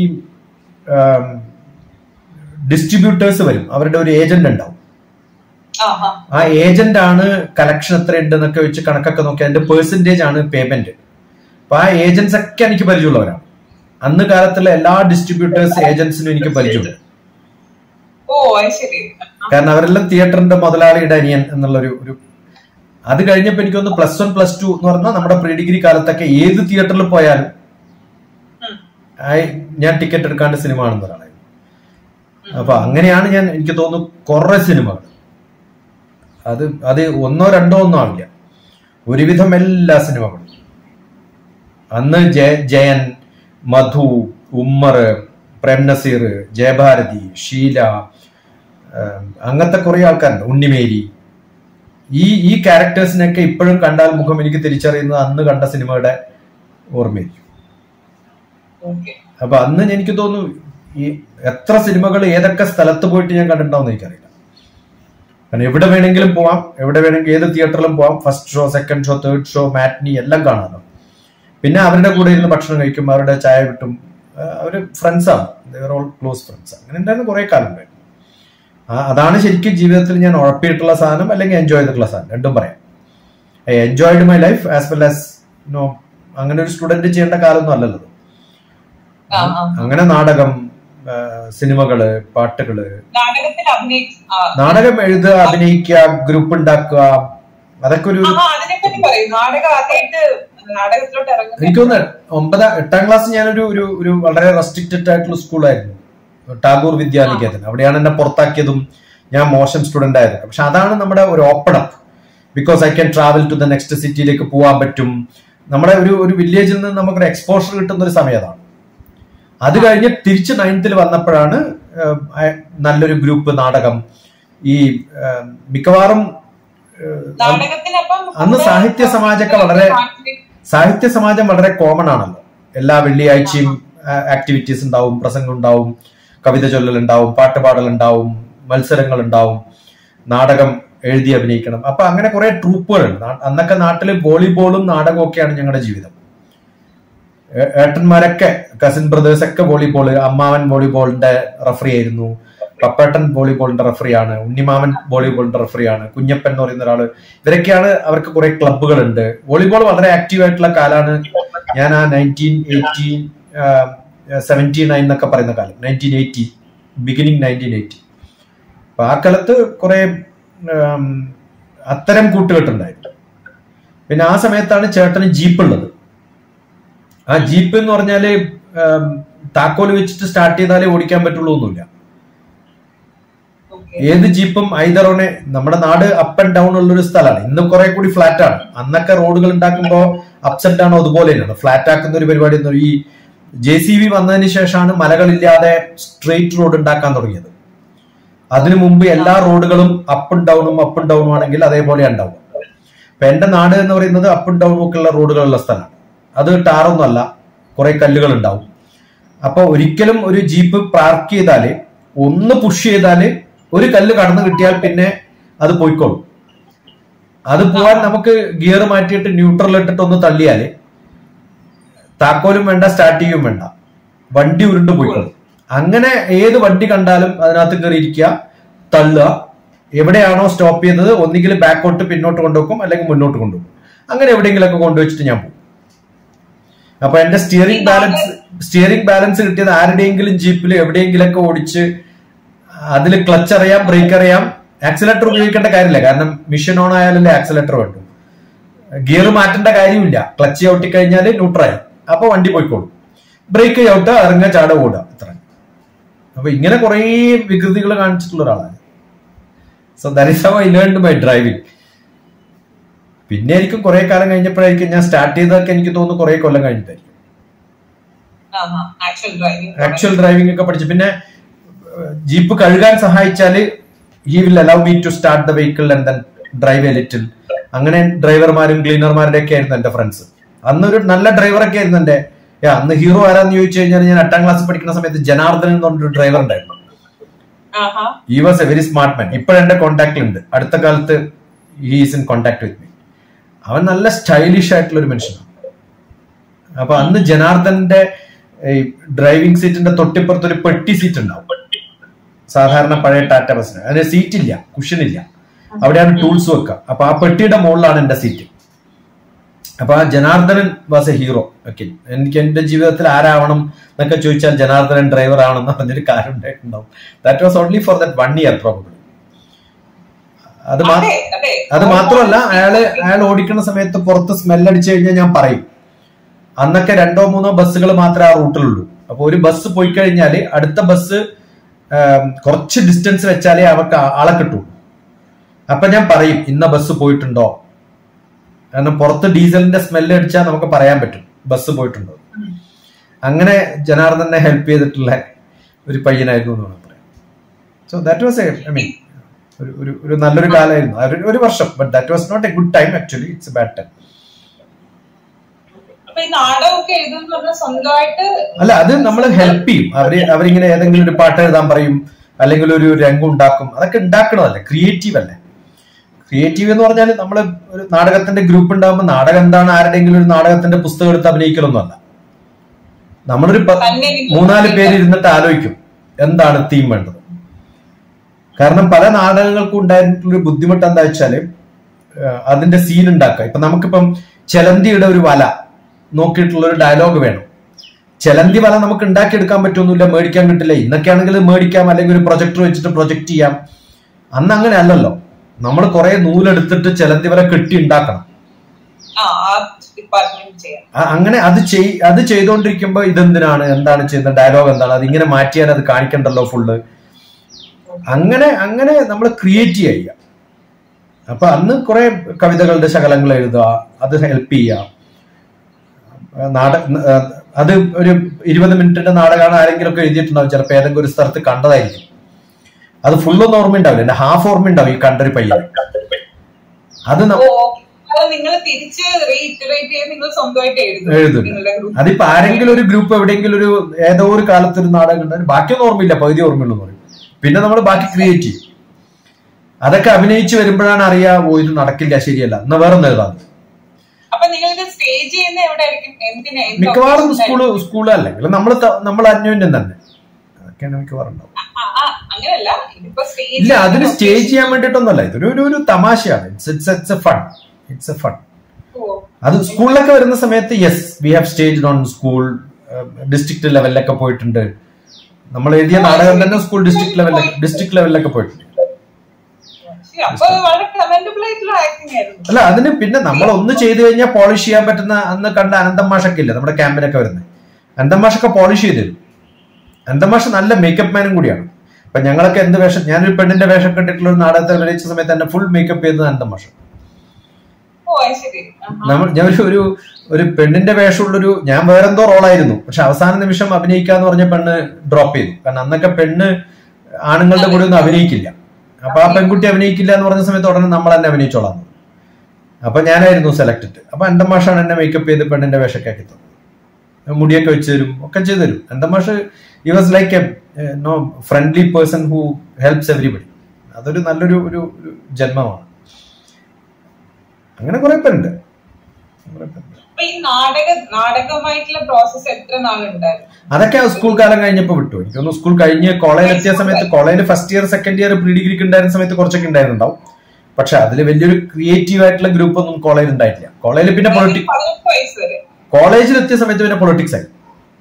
ഡിസ്ട്രിബ്യൂട്ടേഴ്സ് വരും അവരുടെ ഒരു ഏജന്റ് ഉണ്ടാവും ആഹാ. ആ ഏജന്റ് ആണ് കലക്ഷൻ എത്ര ഉണ്ട് എന്നൊക്കെ വെച്ച് കണക്കൊക്കെ നോക്കി അതിന്റെ പെർസെന്റേജ് ആണ് പേയ്മെന്റ് അപ്പൊ ആ ഏജൻസ് ഒക്കെ എനിക്ക് പരിചയമുള്ളവരാണ് അന്ന് കാലത്തുള്ള എല്ലാ ഡിസ്ട്രിബ്യൂട്ടേഴ്സ് ഏജൻസിനും എനിക്ക് പരിചയമുണ്ട് ഓ അത് ശരി കാരണം അവരെല്ലാം തിയേറ്ററിന്റെ മുതലാളിയുടെ അനിയൻ എന്നുള്ള ഒരു ഒരു അത് കഴിഞ്ഞപ്പോ എനിക്കൊന്ന് പ്ലസ് വൺ പ്ലസ് ടു എന്ന് പറഞ്ഞാൽ നമ്മുടെ പ്രീ ഡിഗ്രി കാലത്തൊക്കെ ഏത് തിയേറ്ററിൽ പോയാലും ഉം. ആയി- ഞാൻ ടിക്കറ്റ് എടുക്കാണ്ട് സിനിമ കാണുന്ന ഒരാളായിരുന്നു അപ്പൊ അങ്ങനെയാണ് ഞാൻ എനിക്ക് തോന്നുന്നു കുറെ സിനിമകൾ അത് അത് ഒന്നോ രണ്ടോ ഒന്നും ആവില്ല ഒരുവിധം എല്ലാ സിനിമകളും അന്ന് ജയ ജയൻ മധു ഉമ്മർ പ്രേം നസീർ ജയഭാരതി ഷീല ഏം, അങ്ങനത്തെ കുറെ ആൾക്കാരുണ്ട് ഉണ്ണിമേരി ഈ ഈ ക്യാരക്ടേഴ്സിനൊക്കെ ഇപ്പോഴും കണ്ടാൽ മുഖം എനിക്ക് തിരിച്ചറിയുന്നത് അന്ന് കണ്ട സിനിമയുടെ ഓർമ്മയായിരിക്കും ഓക്കെ അപ്പൊ അന്ന് എനിക്ക് തോന്നുന്നു ഈ എത്ര സിനിമകൾ ഏതൊക്കെ സ്ഥലത്ത് പോയിട്ട് ഞാൻ കണ്ടിട്ടുണ്ടാവും എനിക്കറിയില്ല കാരണം എവിടെ വേണമെങ്കിലും പോവാം എവിടെ വേണമെങ്കിൽ ഏത് തിയേറ്ററിലും പോവാം first show second show third show matinee എല്ലാം കാണാമല്ലോ പിന്നെ അവരുടെ കൂടെ ഇരുന്ന് ഭക്ഷണം കഴിക്കും അവരുടെ ചായ കിട്ടും ആ, അവര് ഫ്രണ്ട്സാണ് ദർ ഓൾ ക്ലോസ് ഫ്രണ്ട്സ് അങ്ങനെ ഉണ്ടായിരുന്ന കുറെ കാലം ഉണ്ടായിരുന്നു ആ, അതാണ് ശരിക്കും ജീവിതത്തിൽ ഞാൻ ഉഴപ്പിയിട്ടുള്ള സാധനം അല്ലെങ്കിൽ എൻജോയ് ചെയ്തിട്ടുള്ള സാധനം രണ്ടും പറയാം I enjoyed my life as well as no അങ്ങനെ ഒരു സ്റ്റുഡന്റ് ചെയ്യേണ്ട കാലമൊന്നും അല്ലല്ലോ ഇത്. ആ ആ അങ്ങനെ നാടകം ആ, സിനിമകള് പാട്ടുകള് നാടകത്തിൽ അഭിനയിച്ചു ആ നാടകം എഴുതുക അഭിനയിക്കുക ഗ്രൂപ്പ് ഉണ്ടാക്കുക അതൊക്കെ ഒരു ആഹാ, അതിനെപ്പറ്റി പറയും നാടകം ആദ്യമായിട്ട് നാടകത്തിലോട്ട് ഇറങ്ങുന്നത് എനിക്ക് തോന്നുന്നു ഒമ്പതാം എട്ടാം ക്ലാസ് ഞാനൊരു ഒരു ഒരു വളരെ റെസ്ട്രിക്റ്റഡ് ആയിട്ടുള്ള സ്കൂളായിരുന്നു ടാഗോർ വിദ്യാനികേതൻ അവിടെയാണ് എന്നെ പുറത്താക്കിയതും ഞാൻ മോശം സ്റ്റുഡന്റ് ആയത് പക്ഷെ അതാണ് നമ്മുടെ ഒരു open up because I can travel to the next സിറ്റിയിലേക്ക് പോകാൻ പറ്റും നമ്മുടെ ഒരു ഒരു വില്ലേജിൽ നിന്ന് നമുക്കൊരു എക്സ്പോഷർ കിട്ടുന്ന ഒരു സമയം അതാണ് അത് കഴിഞ്ഞ് തിരിച്ച് നയൻത്തിൽ വന്നപ്പോഴാണ് ഏഹ്, അയ- നല്ലൊരു ഗ്രൂപ്പ് നാടകം ഈ ഏഹ്, മിക്കവാറും ഏഹ്, നാടകത്തിനപ്പം അന്ന് സാഹിത്യ സമാജമൊക്കെ വളരെ- സാഹിത്യ സമാജം വളരെ കോമൺ ആണല്ലോ എല്ലാ വെള്ളിയാഴ്ചയും ആക്ടിവിറ്റീസ് ഉണ്ടാവും പ്രസംഗം ഉണ്ടാവും കവിത ചൊല്ലൽ ഉണ്ടാവും പാട്ടുപാടൽ ഉണ്ടാവും മത്സരങ്ങൾ ഉണ്ടാവും നാടകം എഴുതി അഭിനയിക്കണം അപ്പൊ അങ്ങനെ കുറെ ട്രൂപ്പുകളുണ്ട് നാ- അന്നൊക്കെ നാട്ടില് വോളിബോളും നാടകവും ഒക്കെയാണ് ഞങ്ങളുടെ ജീവിതം ഏ- ഏട്ടന്മാരൊക്കെ കസിൻ ബ്രദേഴ്സ് ഒക്കെ വോളിബോള് അമ്മാവൻ വോളിബോളിന്റെ റഫറി ആയിരുന്നു പപ്പേട്ടൻ വോളിബോളിന്റെ റഫറിയാണ് ഉണ്ണിമാമൻ വോളിബോളിന്റെ റഫറിയാണ് കുഞ്ഞപ്പൻ എന്ന് പറയുന്ന ഒരാള് ഇവരൊക്കെയാണ് അവർക്ക് കുറെ ക്ലബ്ബുകൾ ഉണ്ട് വോളിബോൾ വളരെ ആക്റ്റീവ് ആയിട്ടുള്ള കാലാണ് ഞാൻ ആ നയൻറ്റീൻ എയ്റ്റീൻ സെവൻറ്റി നയൻ എന്നൊക്കെ പറയുന്ന കാലം nineteen eighty beginning nineteen eighty അപ്പൊ ആ കാലത്ത് കുറെ ഉം, അത്തരം കൂട്ടുകെട്ടുണ്ടായിരുന്നു പിന്നെ ആ സമയത്താണ് ചേട്ടന് ജീപ്പ് ഉള്ളത് ആ ജീപ്പ് എന്ന് പറഞ്ഞാല് ഉം, താക്കോല് വെച്ചിട്ട് സ്റ്റാർട്ട് ചെയ്താലേ ഓടിക്കാൻ പറ്റുള്ളൂ ഒന്നുമില്ല ഏത് ജീപ്പും ഐതറോനെ നമ്മുടെ നാട് അപ്പ് ആൻഡ് ഡൗൺ ഉള്ള ഒരു സ്ഥലമാണ് ഇന്നും കുറെ കൂടി ഫ്ലാറ്റ് ആണ് അന്നൊക്കെ റോഡുകൾ ഉണ്ടാക്കുമ്പോൾ അപ്സ് ആൻഡ് ഡൗൺ അതുപോലെ തന്നെയാണ് ഫ്ലാറ്റ് ആക്കുന്ന ഒരു പരിപാടി ഒന്നും ഈ ജെ സി ബി വന്നതിന് ശേഷമാണ് മലകളില്ലാതെ സ്ട്രെയിറ്റ് റോഡ് ഉണ്ടാക്കാൻ തുടങ്ങിയത് അതിനു മുമ്പ് എല്ലാ റോഡുകളും അപ്പും ഡൗണും അപ്പും ഡൗണും ആണെങ്കിൽ അതേപോലെ ഉണ്ടാവും അപ്പൊ എന്റെ നാട് എന്ന് പറയുന്നത് അപ്പും ഡൗണും ഒക്കെ ഉള്ള റോഡുകളുള്ള സ്ഥലമാണ് അത് ടാറൊന്നും അല്ല കുറെ കല്ലുകൾ ഉണ്ടാവും അപ്പൊ ഒരിക്കലും ഒരു ജീപ്പ് പാർക്ക് ചെയ്താല് ഒന്ന് പുഷ് ചെയ്താല് ഒരു കല്ല് കടന്നു കിട്ടിയാൽ പിന്നെ അത് പോയിക്കോളും അത് പോവാൻ നമുക്ക് ഗിയർ മാറ്റിയിട്ട് ന്യൂട്രൽ ഇട്ടിട്ട് ഒന്ന് തള്ളിയാല് താക്കോലും വേണ്ട സ്റ്റാർട്ട് ചെയ്യും വേണ്ട വണ്ടി ഉരുണ്ട് പോയിക്കോളും അങ്ങനെ ഏത് വണ്ടി കണ്ടാലും അതിനകത്ത് കയറി ഇരിക്കുക തള്ളുക എവിടെയാണോ സ്റ്റോപ്പ് ചെയ്തത് ഒന്നുകിൽ ബാക്കോട്ട് പിന്നോട്ട് കൊണ്ടുവെക്കും അല്ലെങ്കിൽ മുന്നോട്ട് കൊണ്ടുപോകും അങ്ങനെ എവിടെയെങ്കിലൊക്കെ കൊണ്ടുവച്ചിട്ട് ഞാൻ പോകും അപ്പൊ എന്റെ സ്റ്റിയറിംഗ് ബാലൻസ് സ്റ്റിയറിംഗ് ബാലൻസ് കിട്ടിയത് ആരുടെയെങ്കിലും ജീപ്പിൽ എവിടെയെങ്കിലൊക്കെ ഓടിച്ച് അതിൽ ക്ലച്ച് അറിയാം ബ്രേക്ക് അറിയാം ആക്സിലേറ്റർ ഉപയോഗിക്കേണ്ട കാര്യമില്ല കാരണം മിഷൻ ഓൺ ആയാലല്ലേ ആക്സിലേറ്റർ വേണ്ടു ഗിയർ മാറ്റേണ്ട കാര്യമില്ല ക്ലച്ച് ചവിട്ടി കഴിഞ്ഞാൽ ന്യൂട്രായി അപ്പൊ വണ്ടി പോയിക്കോളും ബ്രേക്ക് ചവിട്ടുക ഇറങ്ങുക ചാട ഓടുക അത്ര അപ്പൊ ഇങ്ങനെ കുറെ വികൃതികൾ കാണിച്ചിട്ടുള്ള ഒരാളാണ് so that is how I learn by driving പിന്നെ ആയിരിക്കും കുറെ കാലം കഴിഞ്ഞപ്പോഴായിരിക്കും ഞാൻ സ്റ്റാർട്ട് ചെയ്തതൊക്കെ എനിക്ക് തോന്നുന്നു കുറെ കൊല്ലം കഴിഞ്ഞിട്ടായിരിക്കും ആക്ച്വൽ ഡ്രൈവിംഗ് ആക്ച്വൽ ഡ്രൈവിംഗ് ഒക്കെ പഠിച്ചു പിന്നെ ജീപ്പ് കഴുകാൻ സഹായിച്ചാല് he will allow me to start the vehicle and then drive a little അങ്ങനെ ഡ്രൈവർമാരും ക്ലീനർമാരുടെ ഒക്കെ ആയിരുന്നു എന്റെ ഫ്രണ്ട്സ് അന്ന് ഒരു നല്ല ഡ്രൈവറൊക്കെ ആയിരുന്നു എന്റെ യാ, അന്ന് ഹീറോ ആരാന്ന് ചോദിച്ചു കഴിഞ്ഞാൽ ഞാൻ എട്ടാം ക്ലാസ്സിൽ പഠിക്കുന്ന സമയത്ത് ജനാർദ്ദൻ എന്ന് പറഞ്ഞൊരു ഡ്രൈവർ ഉണ്ടായിരുന്നു ആഹാ he was a very smart man ഇപ്പോഴെന്റെ കോൺടാക്റ്റിൽ ഉണ്ട് അടുത്ത കാലത്ത് he's in contact with me അവൻ നല്ല സ്റ്റൈലിഷ് ആയിട്ടുള്ള ഒരു മനുഷ്യനാണ് അപ്പൊ അന്ന് ജനാർദ്ദന്റെ ഈ ഡ്രൈവിംഗ് സീറ്റിന്റെ തൊട്ടിപ്പുറത്ത് ഒരു പെട്ടി സീറ്റ് ഉണ്ടാവും സാധാരണ പഴയ ടാറ്റ ബസ്സിന് അതിന് സീറ്റ് ഇല്ല കുഷൻ ഇല്ല അവിടെയാണ് ടൂൾസ് വെക്കുക അപ്പൊ ആ പെട്ടിയുടെ മുകളിലാണ് എന്റെ സീറ്റ് അപ്പൊ ആ Janardhanan was a hero okay എനിക്ക് എന്റെ ജീവിതത്തിൽ ആരാവണം എന്നൊക്കെ ചോദിച്ചാൽ ജനാർദ്ദനൻ ഡ്രൈവർ ആണെന്ന് പറഞ്ഞൊരു കാര്യം ഉണ്ടായിട്ടുണ്ടാവും that was only for that one year problem അത് മാ- അതെ അതെ അത് മാത്രമല്ല അയാള് അയാൾ ഓടിക്കുന്ന സമയത്ത് പുറത്ത് സ്മെൽ അടിച്ചു കഴിഞ്ഞാൽ ഞാൻ പറയും അന്നൊക്കെ രണ്ടോ മൂന്നോ ബസ്സുകൾ മാത്രമേ ആ റൂട്ടിലുള്ളൂ അപ്പൊ ഒരു ബസ് പോയി കഴിഞ്ഞാൽ അടുത്ത ബസ് ആം, കുറച്ച് ഡിസ്റ്റൻസ് വെച്ചാലേ അവർക്ക് ആ- ആളെ കിട്ടൂ അപ്പൊ ഞാൻ പറയും ഇന്ന ബസ് പോയിട്ടുണ്ടോ കാരണം പുറത്ത് ഡീസലിന്റെ സ്മെല്ല് അടിച്ചാൽ നമുക്ക് പറയാൻ പറ്റും ബസ് പോയിട്ടുണ്ടോ അങ്ങനെ ജനാർദ്ദനെ ഹെൽപ്പ് ചെയ്തിട്ടുള്ള ഒരു പയ്യനായിരുന്നു എന്ന് വേണം പറയാം so that was a I mean ഒരു ഒരു ഒരു നല്ലൊരു കാലമായിരുന്നു ആ ഒരു- ഒരു വർഷം but that was not a good time actually it's bad time അപ്പൊ ഈ നാടകമൊക്കെ എഴുതുന്ന പറഞ്ഞാൽ സ്വന്തമായിട്ട് അല്ല അത് നമ്മൾ ഹെൽപ്പ് ചെയ്യും അവര് അവരിങ്ങനെ ഏതെങ്കിലും ഒരു പാട്ട് എഴുതാൻ പറയും അല്ലെങ്കിൽ ഒരു രംഗം ഉണ്ടാക്കും അതൊക്കെ ഉണ്ടാക്കണതല്ലേ ക്രിയേറ്റീവ് അല്ലേ ക്രിയേറ്റീവ് എന്ന് പറഞ്ഞാൽ നമ്മൾ ഒരു നാടകത്തിന്റെ ഗ്രൂപ്പ് ഉണ്ടാകുമ്പോൾ നാടകം എന്താണ് ആരുടെയെങ്കിലും ഒരു നാടകത്തിന്റെ പുസ്തകം എടുത്ത് അഭിനയിക്കലൊന്നുമല്ല നമ്മളൊരു പ- തന്നെ എനിക്ക് മൂന്നാല് പേര് ഇരുന്നിട്ട് ആലോചിക്കും എന്താണ് തീം വേണ്ടത് കാരണം പല നാടകങ്ങൾക്കും ഉണ്ടായിട്ടുള്ള ഒരു ബുദ്ധിമുട്ട് എന്താ വെച്ചാല് ഏഹ് അതിന്റെ സീൻ ഉണ്ടാക്കുക ഇപ്പൊ നമുക്കിപ്പം ചെലന്തിയുടെ ഒരു വല നോക്കിയിട്ടുള്ള ഒരു ഡയലോഗ് വേണം ചെലന്തി വല നമുക്ക് ഉണ്ടാക്കിയെടുക്കാൻ പറ്റൊന്നുമില്ല മേടിക്കാൻ കിട്ടില്ല ഇന്നൊക്കെ ആണെങ്കിൽ മേടിക്കാം അല്ലെങ്കിൽ ഒരു പ്രൊജക്ടർ വെച്ചിട്ട് പ്രൊജക്ട് ചെയ്യാം അന്ന് അങ്ങനെ അല്ലല്ലോ നമ്മൾ കുറെ നൂലെടുത്തിട്ട് ചെലന്തി വല കെട്ടി ഉണ്ടാക്കണം ആ ആ ഡിപ്പാർട്ട്മെന്റ് ചെയ്യാം ആ, അങ്ങനെ അത് ചെയ് അത് ചെയ്തുകൊണ്ടിരിക്കുമ്പോ ഇതെന്തിനാണ് എന്താണ് ചെയ്യുന്നത് ഡയലോഗ് എന്താണ് അത് ഇങ്ങനെ മാറ്റിയാൽ അത് കാണിക്കണ്ടല്ലോ ഫുള്ള് അങ്ങനെ അങ്ങനെ നമ്മൾ ക്രിയേറ്റ് ചെയ്യുക അപ്പൊ അന്ന് കുറെ കവിതകളുടെ ശകലങ്ങൾ എഴുതുക അത് ഹെൽപ്പ് ചെയ്യുക ആ, നാട ആ, അത് ഒരു ഇരുപത് മിനിറ്റിന്റെ നാടകമാണ് ആരെങ്കിലും ഒക്കെ എഴുതിയിട്ടുണ്ടാവും ചിലപ്പോൾ ഏതെങ്കിലും ഒരു സ്ഥലത്ത് കണ്ടതായിരിക്കും അത് ഫുള്ളൊന്നും ഓർമ്മ ഉണ്ടാവില്ല എന്റെ ഹാഫ് ഓർമ്മ ഉണ്ടാവും ഈ കണ്ടൊരു പയ്യൻ അത് ന- ഓ അത് നിങ്ങൾ തിരിച്ച് റീഇറ്ററേറ്റ് ചെയ്ത് നിങ്ങൾ സ്വന്തമായിട്ട് എഴുതും എഴുതും. നിങ്ങളുടെ ഗ്രൂപ്പ് അതിപ്പോ ആരെങ്കിലും ഒരു ഗ്രൂപ്പ് എവിടെയെങ്കിലും ഒരു ഏതോ ഒരു കാലത്ത് ഒരു നാടകം ഉണ്ടായി ബാക്കിയൊന്നും ഓർമ്മയില്ല പകുതി ഓർമ്മയുള്ളൂ എന്ന് പറയും പിന്നെ നമ്മൾ ബാക്കി ക്രിയേറ്റ് ചെയ്യും അതൊക്കെ അഭിനയിച്ച് വരുമ്പോഴാണ് അറിയാ ഓ ഇത് നടക്കില്ല ശരിയല്ല എന്നാ വേറെ ഒന്ന് എഴുതാം അപ്പൊ നിങ്ങൾക്ക് സ്റ്റേജ് ചെയ്യുന്ന എവിടെ ആയിരിക്കും എന്തിനാ എന്ത് മിക്കവാറും occasion സ്കൂള് സ്കൂള് അല്ലെങ്കിൽ നമ്മൾ നമ്മൾ അന്യോന്യം തന്നെ അതൊക്കെയാണ് മിക്കവാറും ഉണ്ടാവും ആ, ആ, അങ്ങനല്ല ഇതിപ്പോ സ്റ്റേജ് ഇല്ല അതിന് സ്റ്റേജ് ചെയ്യാൻ വേണ്ടിയിട്ടൊന്നുമല്ല ഇതൊരു ഒരു ഒരു തമാശയാണ് it's it's it's a fun it's a fun അത് സ്കൂളിലൊക്കെ വരുന്ന സമയത്ത് yes we have stage on school district ലെവലിലൊക്കെ പോയിട്ടുണ്ട് നമ്മൾ എഴുതിയ നാടകം തന്നെ സ്കൂൾ ഡിസ്ട്രിക്ട് ലെവലിലൊക്കെ ഡിസ്ട്രിക്ട് ലെവലിലൊക്കെ പോയിട്ടുണ്ട് അപ്പൊ വളരെ കമന്റബിൾ ആയിട്ടുള്ള ആക്ടിങ് ആയിരുന്നു അല്ല അതിന് പിന്നെ നമ്മൾ ഒന്ന് ചെയ്തു കഴിഞ്ഞാൽ പോളിഷ് ചെയ്യാൻ പറ്റുന്ന അന്ന് കണ്ട അനന്തം മാഷൊക്കെ ഇല്ല നമ്മുടെ ക്യാമ്പിനൊക്കെ വരുന്നത് അനന്തം മാഷൊക്കെ പോളിഷ് ചെയ്ത് തരും അനന്തം മാഷ് നല്ല മേക്കപ്പ് മാനും കൂടിയാണ് അപ്പൊ ഞങ്ങളൊക്കെ എന്ത് വേഷം ഞാനൊരു പെണ്ണിന്റെ വേഷം കണ്ടിട്ടുള്ള ഒരു നാടകത്തിൽ അഭിനയിച്ച സമയത്ത് എന്നെ ഫുൾ മേക്കപ്പ് ചെയ്തത് അനന്തം മാഷ് ഓ അത് ശരി ആഹാ. നമ്മൾ ഞാൻ ഒരു ഒരു ഒരു പെണ്ണിന്റെ വേഷമുള്ളൊരു ഞാൻ വേറെന്തോ റോളായിരുന്നു പക്ഷെ അവസാന നിമിഷം അഭിനയിക്കാന്ന് പറഞ്ഞ പെണ്ണ് ഡ്രോപ്പ് ചെയ്തു കാരണം അന്നൊക്കെ പെണ്ണ് ആണുങ്ങളുടെ കൂടെ ഒന്നും അഭിനയിക്കില്ല അപ്പൊ ആ പെൺകുട്ടി അഭിനയിക്കില്ല എന്ന് പറഞ്ഞ സമയത്ത് ഉടനെ നമ്മൾ തന്നെ അഭിനയിച്ചോളാം അപ്പൊ ഞാനായിരുന്നു സെലക്ടഡ് അപ്പൊ എന്റെ മാഷാണ് എന്നെ മേക്കപ്പ് ചെയ്ത് പെണ്ണിന്റെ വേഷമൊക്കെ ആക്കി തന്നത് മുടിയൊക്കെ വെച്ച് തരും ഒക്കെ ചെയ്തു തരും എന്റെ മാഷ് he was like a no friendly person who helps everybody അതൊരു നല്ലൊരു ഒരു ഒരു ജന്മമാണ് അങ്ങനെ കുറെ പേരുണ്ട് കുറെ പേരുണ്ട് അപ്പൊ ഈ നാടക നാടകമായിട്ടുള്ള പ്രോസസ് എത്ര നാളുണ്ടായിരുന്നു അതൊക്കെ ആ സ്കൂൾ കാലം കഴിഞ്ഞപ്പോ വിട്ടു എനിക്കൊന്ന് സ്കൂൾ കഴിഞ്ഞ് കോളേജിൽ എത്തിയ സമയത്ത് കോളേജിൽ first year second year pre ഡിഗ്രിക്ക് ഉണ്ടായിരുന്ന സമയത്ത് കുറച്ചൊക്കെ ഉണ്ടായിരുന്നുണ്ടാവും പക്ഷെ അതിൽ വലിയൊരു ക്രിയേറ്റീവ് ആയിട്ടുള്ള ഗ്രൂപ്പ് ഒന്നും കോളേജിൽ ഉണ്ടായിട്ടില്ല കോളേജിൽ പിന്നെ പൊളിറ്റിക്സ് പതിനെട്ട് വയസ്സ് വരെ കോളേജിൽ എത്തിയ സമയത്ത് പിന്നെ പൊളിറ്റിക്സ് ആയി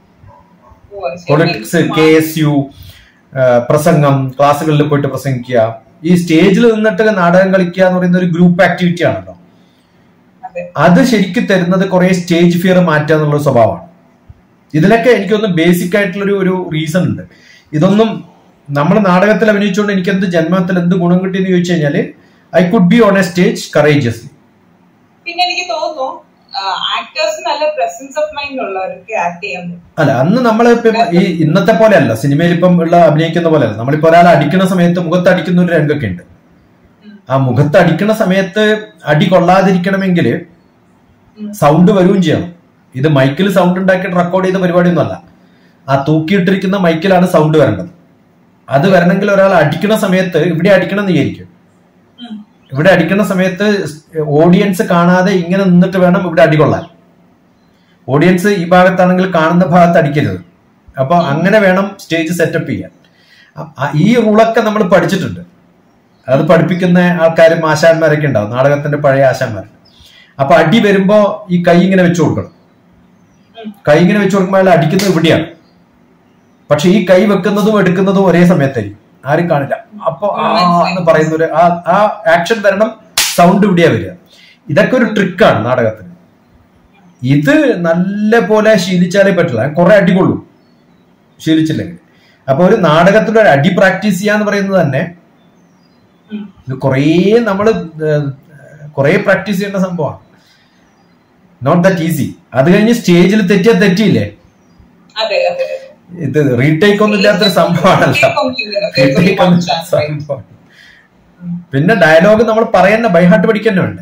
ഓ, അത് ശരി. പൊളിറ്റിക്സ് കെ എസ് യു പ്രസംഗം ക്ലാസ്സുകളിൽ പോയിട്ട് പ്രസംഗിക്കുക ഈ സ്റ്റേജിൽ നിന്നിട്ട് നാടകം കളിക്കുക എന്ന് പറയുന്ന ഒരു ഗ്രൂപ്പ് ആക്ടിവിറ്റി ആണല്ലോ അതെ അത് ശരിക്കും തരുന്നത് കുറെ സ്റ്റേജ് ഫിയർ മാറ്റുക എന്നുള്ള സ്വഭാവമാണ് ഇതിനൊക്കെ എനിക്കൊന്ന് ബേസിക് ആയിട്ടുള്ളൊരു ഒരു റീസൺ ഉണ്ട് ഇതൊന്നും നമ്മൾ നാടകത്തിൽ അഭിനയിച്ചുകൊണ്ട് എനിക്ക് എന്ത് ജന്മത്തിൽ എന്ത് ഗുണം കിട്ടിയെന്ന് ചോദിച്ചു കഴിഞ്ഞാല് I could be on a stage courageously പിന്നെ എനിക്ക് തോന്നുന്നു ആക്ടേഴ്സ് നല്ല പ്രസൻസ് ഓഫ് മൈൻഡ് ഉള്ളവർക്ക് ആക്ട് ചെയ്യാൻ പറ്റും അല്ല അന്ന് നമ്മൾ ഈ ഇന്നത്തെ പോലെ അല്ല സിനിമയിൽ ഇപ്പം ഉള്ള അഭിനയിക്കുന്ന പോലെ അല്ല നമ്മളിപ്പോ ഒരാൾ അടിക്കുന്ന സമയത്ത് മുഖത്ത് അടിക്കുന്ന ഒരു രംഗമൊക്കെ ഉണ്ട് ആ മുഖത്ത് അടിക്കുന്ന സമയത്ത് അടി കൊള്ളാതിരിക്കണമെങ്കിൽ ഉം. സൗണ്ട് വരികയും ചെയ്യണം ഇത് മൈക്കിൽ സൗണ്ട് ഉണ്ടാക്കിയിട്ട് റെക്കോർഡ് ചെയ്ത പരിപാടിയൊന്നും അല്ല ആ തൂക്കിയിട്ടിരിക്കുന്ന മൈക്കിലാണ് സൗണ്ട് വരേണ്ടത് അത് വരണമെങ്കിൽ ഒരാൾ അടിക്കുന്ന സമയത്ത് ഇവിടെ അടിക്കണം എന്ന് വിചാരിക്കും ഉം. ഇവിടെ അടിക്കുന്ന സമയത്ത് ഓഡിയൻസ് കാണാതെ ഇങ്ങനെ നിന്നിട്ട് വേണം ഇവിടെ അടികൊള്ളാൻ ഓഡിയൻസ് ഈ ഭാഗത്താണെങ്കിൽ കാണുന്ന ഭാഗത്ത് അടിക്കരുത് അപ്പൊ അങ്ങനെ വേണം സ്റ്റേജ് സെറ്റപ്പ് ചെയ്യാൻ അ- അ- ഈ റൂളൊക്കെ നമ്മൾ പഠിച്ചിട്ടുണ്ട് അത് പഠിപ്പിക്കുന്ന ആൾക്കാരും ആശാന്മാരൊക്കെ ഉണ്ടാവും നാടകത്തിന്റെ പഴയ ആശാന്മാർ അപ്പൊ അടി വരുമ്പോ ഈ കൈ ഇങ്ങനെ വെച്ചു കൊടുക്കണം ഉം. കൈ ഇങ്ങനെ വെച്ചു കൊടുക്കുമ്പോൾ അയാൾ അടിക്കുന്നത് ഇവിടെയാണ് പക്ഷെ ഈ കൈ വെക്കുന്നതും എടുക്കുന്നതും ഒരേ സമയത്തായിരിക്കും ആരും കാണില്ല അപ്പൊ ആ എന്ന് പറയുന്ന ഒരു ആ ആ ആക്ഷൻ വരണം സൗണ്ട് ഇവിടെയാ വരിക ഇതൊക്കെ ഒരു ട്രിക്കാണ് നാടകത്തിന് ഇത് നല്ല പോലെ ശീലിച്ചാലേ പറ്റില്ല കുറെ അടികൊള്ളൂ ശീലിച്ചില്ലെങ്കിൽ അപ്പൊ ഒരു നാടകത്തിൽ ഒരു അടി പ്രാക്ടീസ് ചെയ്യാന്ന് പറയുന്നത് തന്നെ ഉം. ഇത് കുറേ നമ്മൾ കുറേ പ്രാക്ടീസ് ചെയ്യേണ്ട സംഭവമാണ് നോട്ട് ദാറ്റ് ഈസി അത് കഴിഞ്ഞ് സ്റ്റേജിൽ തെറ്റിയാൽ തെറ്റിയില്ലേ അതെ അതെ അതെ. ഇത് റീടേക്ക് ഒന്നും ഇല്ലാത്തൊരു സംഭവമാണല്ലോ Retake ഒന്നും ഇല്ല. There's only Retake one ഒന്നും chance, right? സംഭവം. പിന്നെ ഡയലോഗ് നമ്മൾ പറയുന്ന ബൈഹാർട്ട് പഠിക്കന്നെ വേണ്ടേ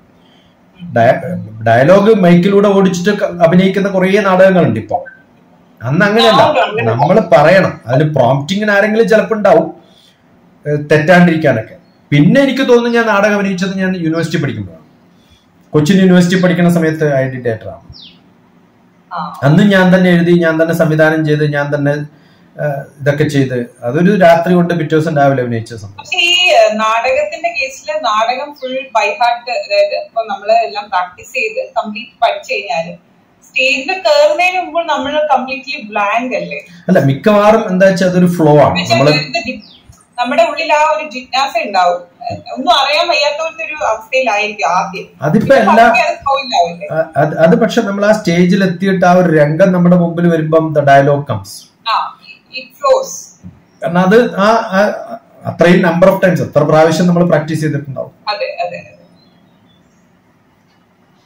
ഡയലോഗ് മൈക്കിലൂടെ ഓടിച്ചിട്ട് ക- അഭിനയിക്കുന്ന കുറേ നാടകങ്ങളുണ്ട് ഇപ്പൊ അന്ന് അങ്ങനെയല്ല ആ, ഉണ്ട്, ഉണ്ട്. നമ്മൾ പറയണം അതിന് പ്രോംപ്റ്റിങ്ങിന് ആരെങ്കിലും ചിലപ്പോൾ ഉണ്ടാവും ഏഹ് തെറ്റാണ്ടിരിക്കാനൊക്കെ പിന്നെ എനിക്ക് തോന്നുന്നു ഞാൻ നാടകം അഭിനയിച്ചത് ഞാൻ യൂണിവേഴ്സിറ്റി പഠിക്കുമ്പോഴാണ് കൊച്ചിൻ യൂണിവേഴ്സിറ്റി പഠിക്കുന്ന സമയത്ത് ഐ ഡി തിയേറ്ററാണ് ആ. അന്ന് ഞാൻ തന്നെ എഴുതി ഞാൻ തന്നെ സംവിധാനം ചെയ്ത് ഞാൻ തന്നെ ആ, ഇതൊക്കെ ചെയ്ത് അതൊരു രാത്രി കൊണ്ട് പിറ്റേ ദിവസം രാവിലെ അഭിനയിച്ച സംഭവം പക്ഷെ ഈ ഏഹ്, നാടകത്തിന്റെ കേസിൽ നാടകം ഫുൾ ബൈ ഹാർട്ട് അതായത് ഇപ്പൊ നമ്മള് എല്ലാം പ്രാക്ടീസ് ചെയ്ത് കംപ്ലീറ്റ് പഠിച്ചു കഴിഞ്ഞാല് സ്റ്റേജിൽ കയറുന്നതിന് മുമ്പ് നമ്മൾ കംപ്ലീറ്റ്ലി ബ്ലാങ്ക് അല്ലേ അല്ല മിക്കവാറും എന്താ വെച്ചാൽ അതൊരു ഫ്ലോ ആണ് എന്നുവെച്ചാൽ നമ്മള് എന്ത് ജി- നമ്മുടെ ഉള്ളിൽ ആ ഒരു ജിജ്ഞാസ ഉണ്ടാവും ഏഹ്, ഒന്നും അറിയാൻ വയ്യാത്തവരുടെ ഒരു അവസ്ഥയിലായിരിക്കും ആദ്യം അതിപ്പോ പിന്നെ എല്ലാ പതുക്കെ അത് flow യിലാവില്ലേ? അ- അത് അത് പക്ഷെ നമ്മൾ ആ സ്റ്റേജിൽ എത്തിയിട്ട് ആ ഒരു രംഗം നമ്മുടെ മുമ്പിൽ വരുമ്പം the dialogue comes ah it flows കാരണം അത് ആ ആ- അത്രയും നമ്പർ ഓഫ് ടൈംസ് എത്ര പ്രാവശ്യം നമ്മൾ പ്രാക്ടീസ് ചെയ്തിട്ടുണ്ടാവും അതെ അതെ അതെ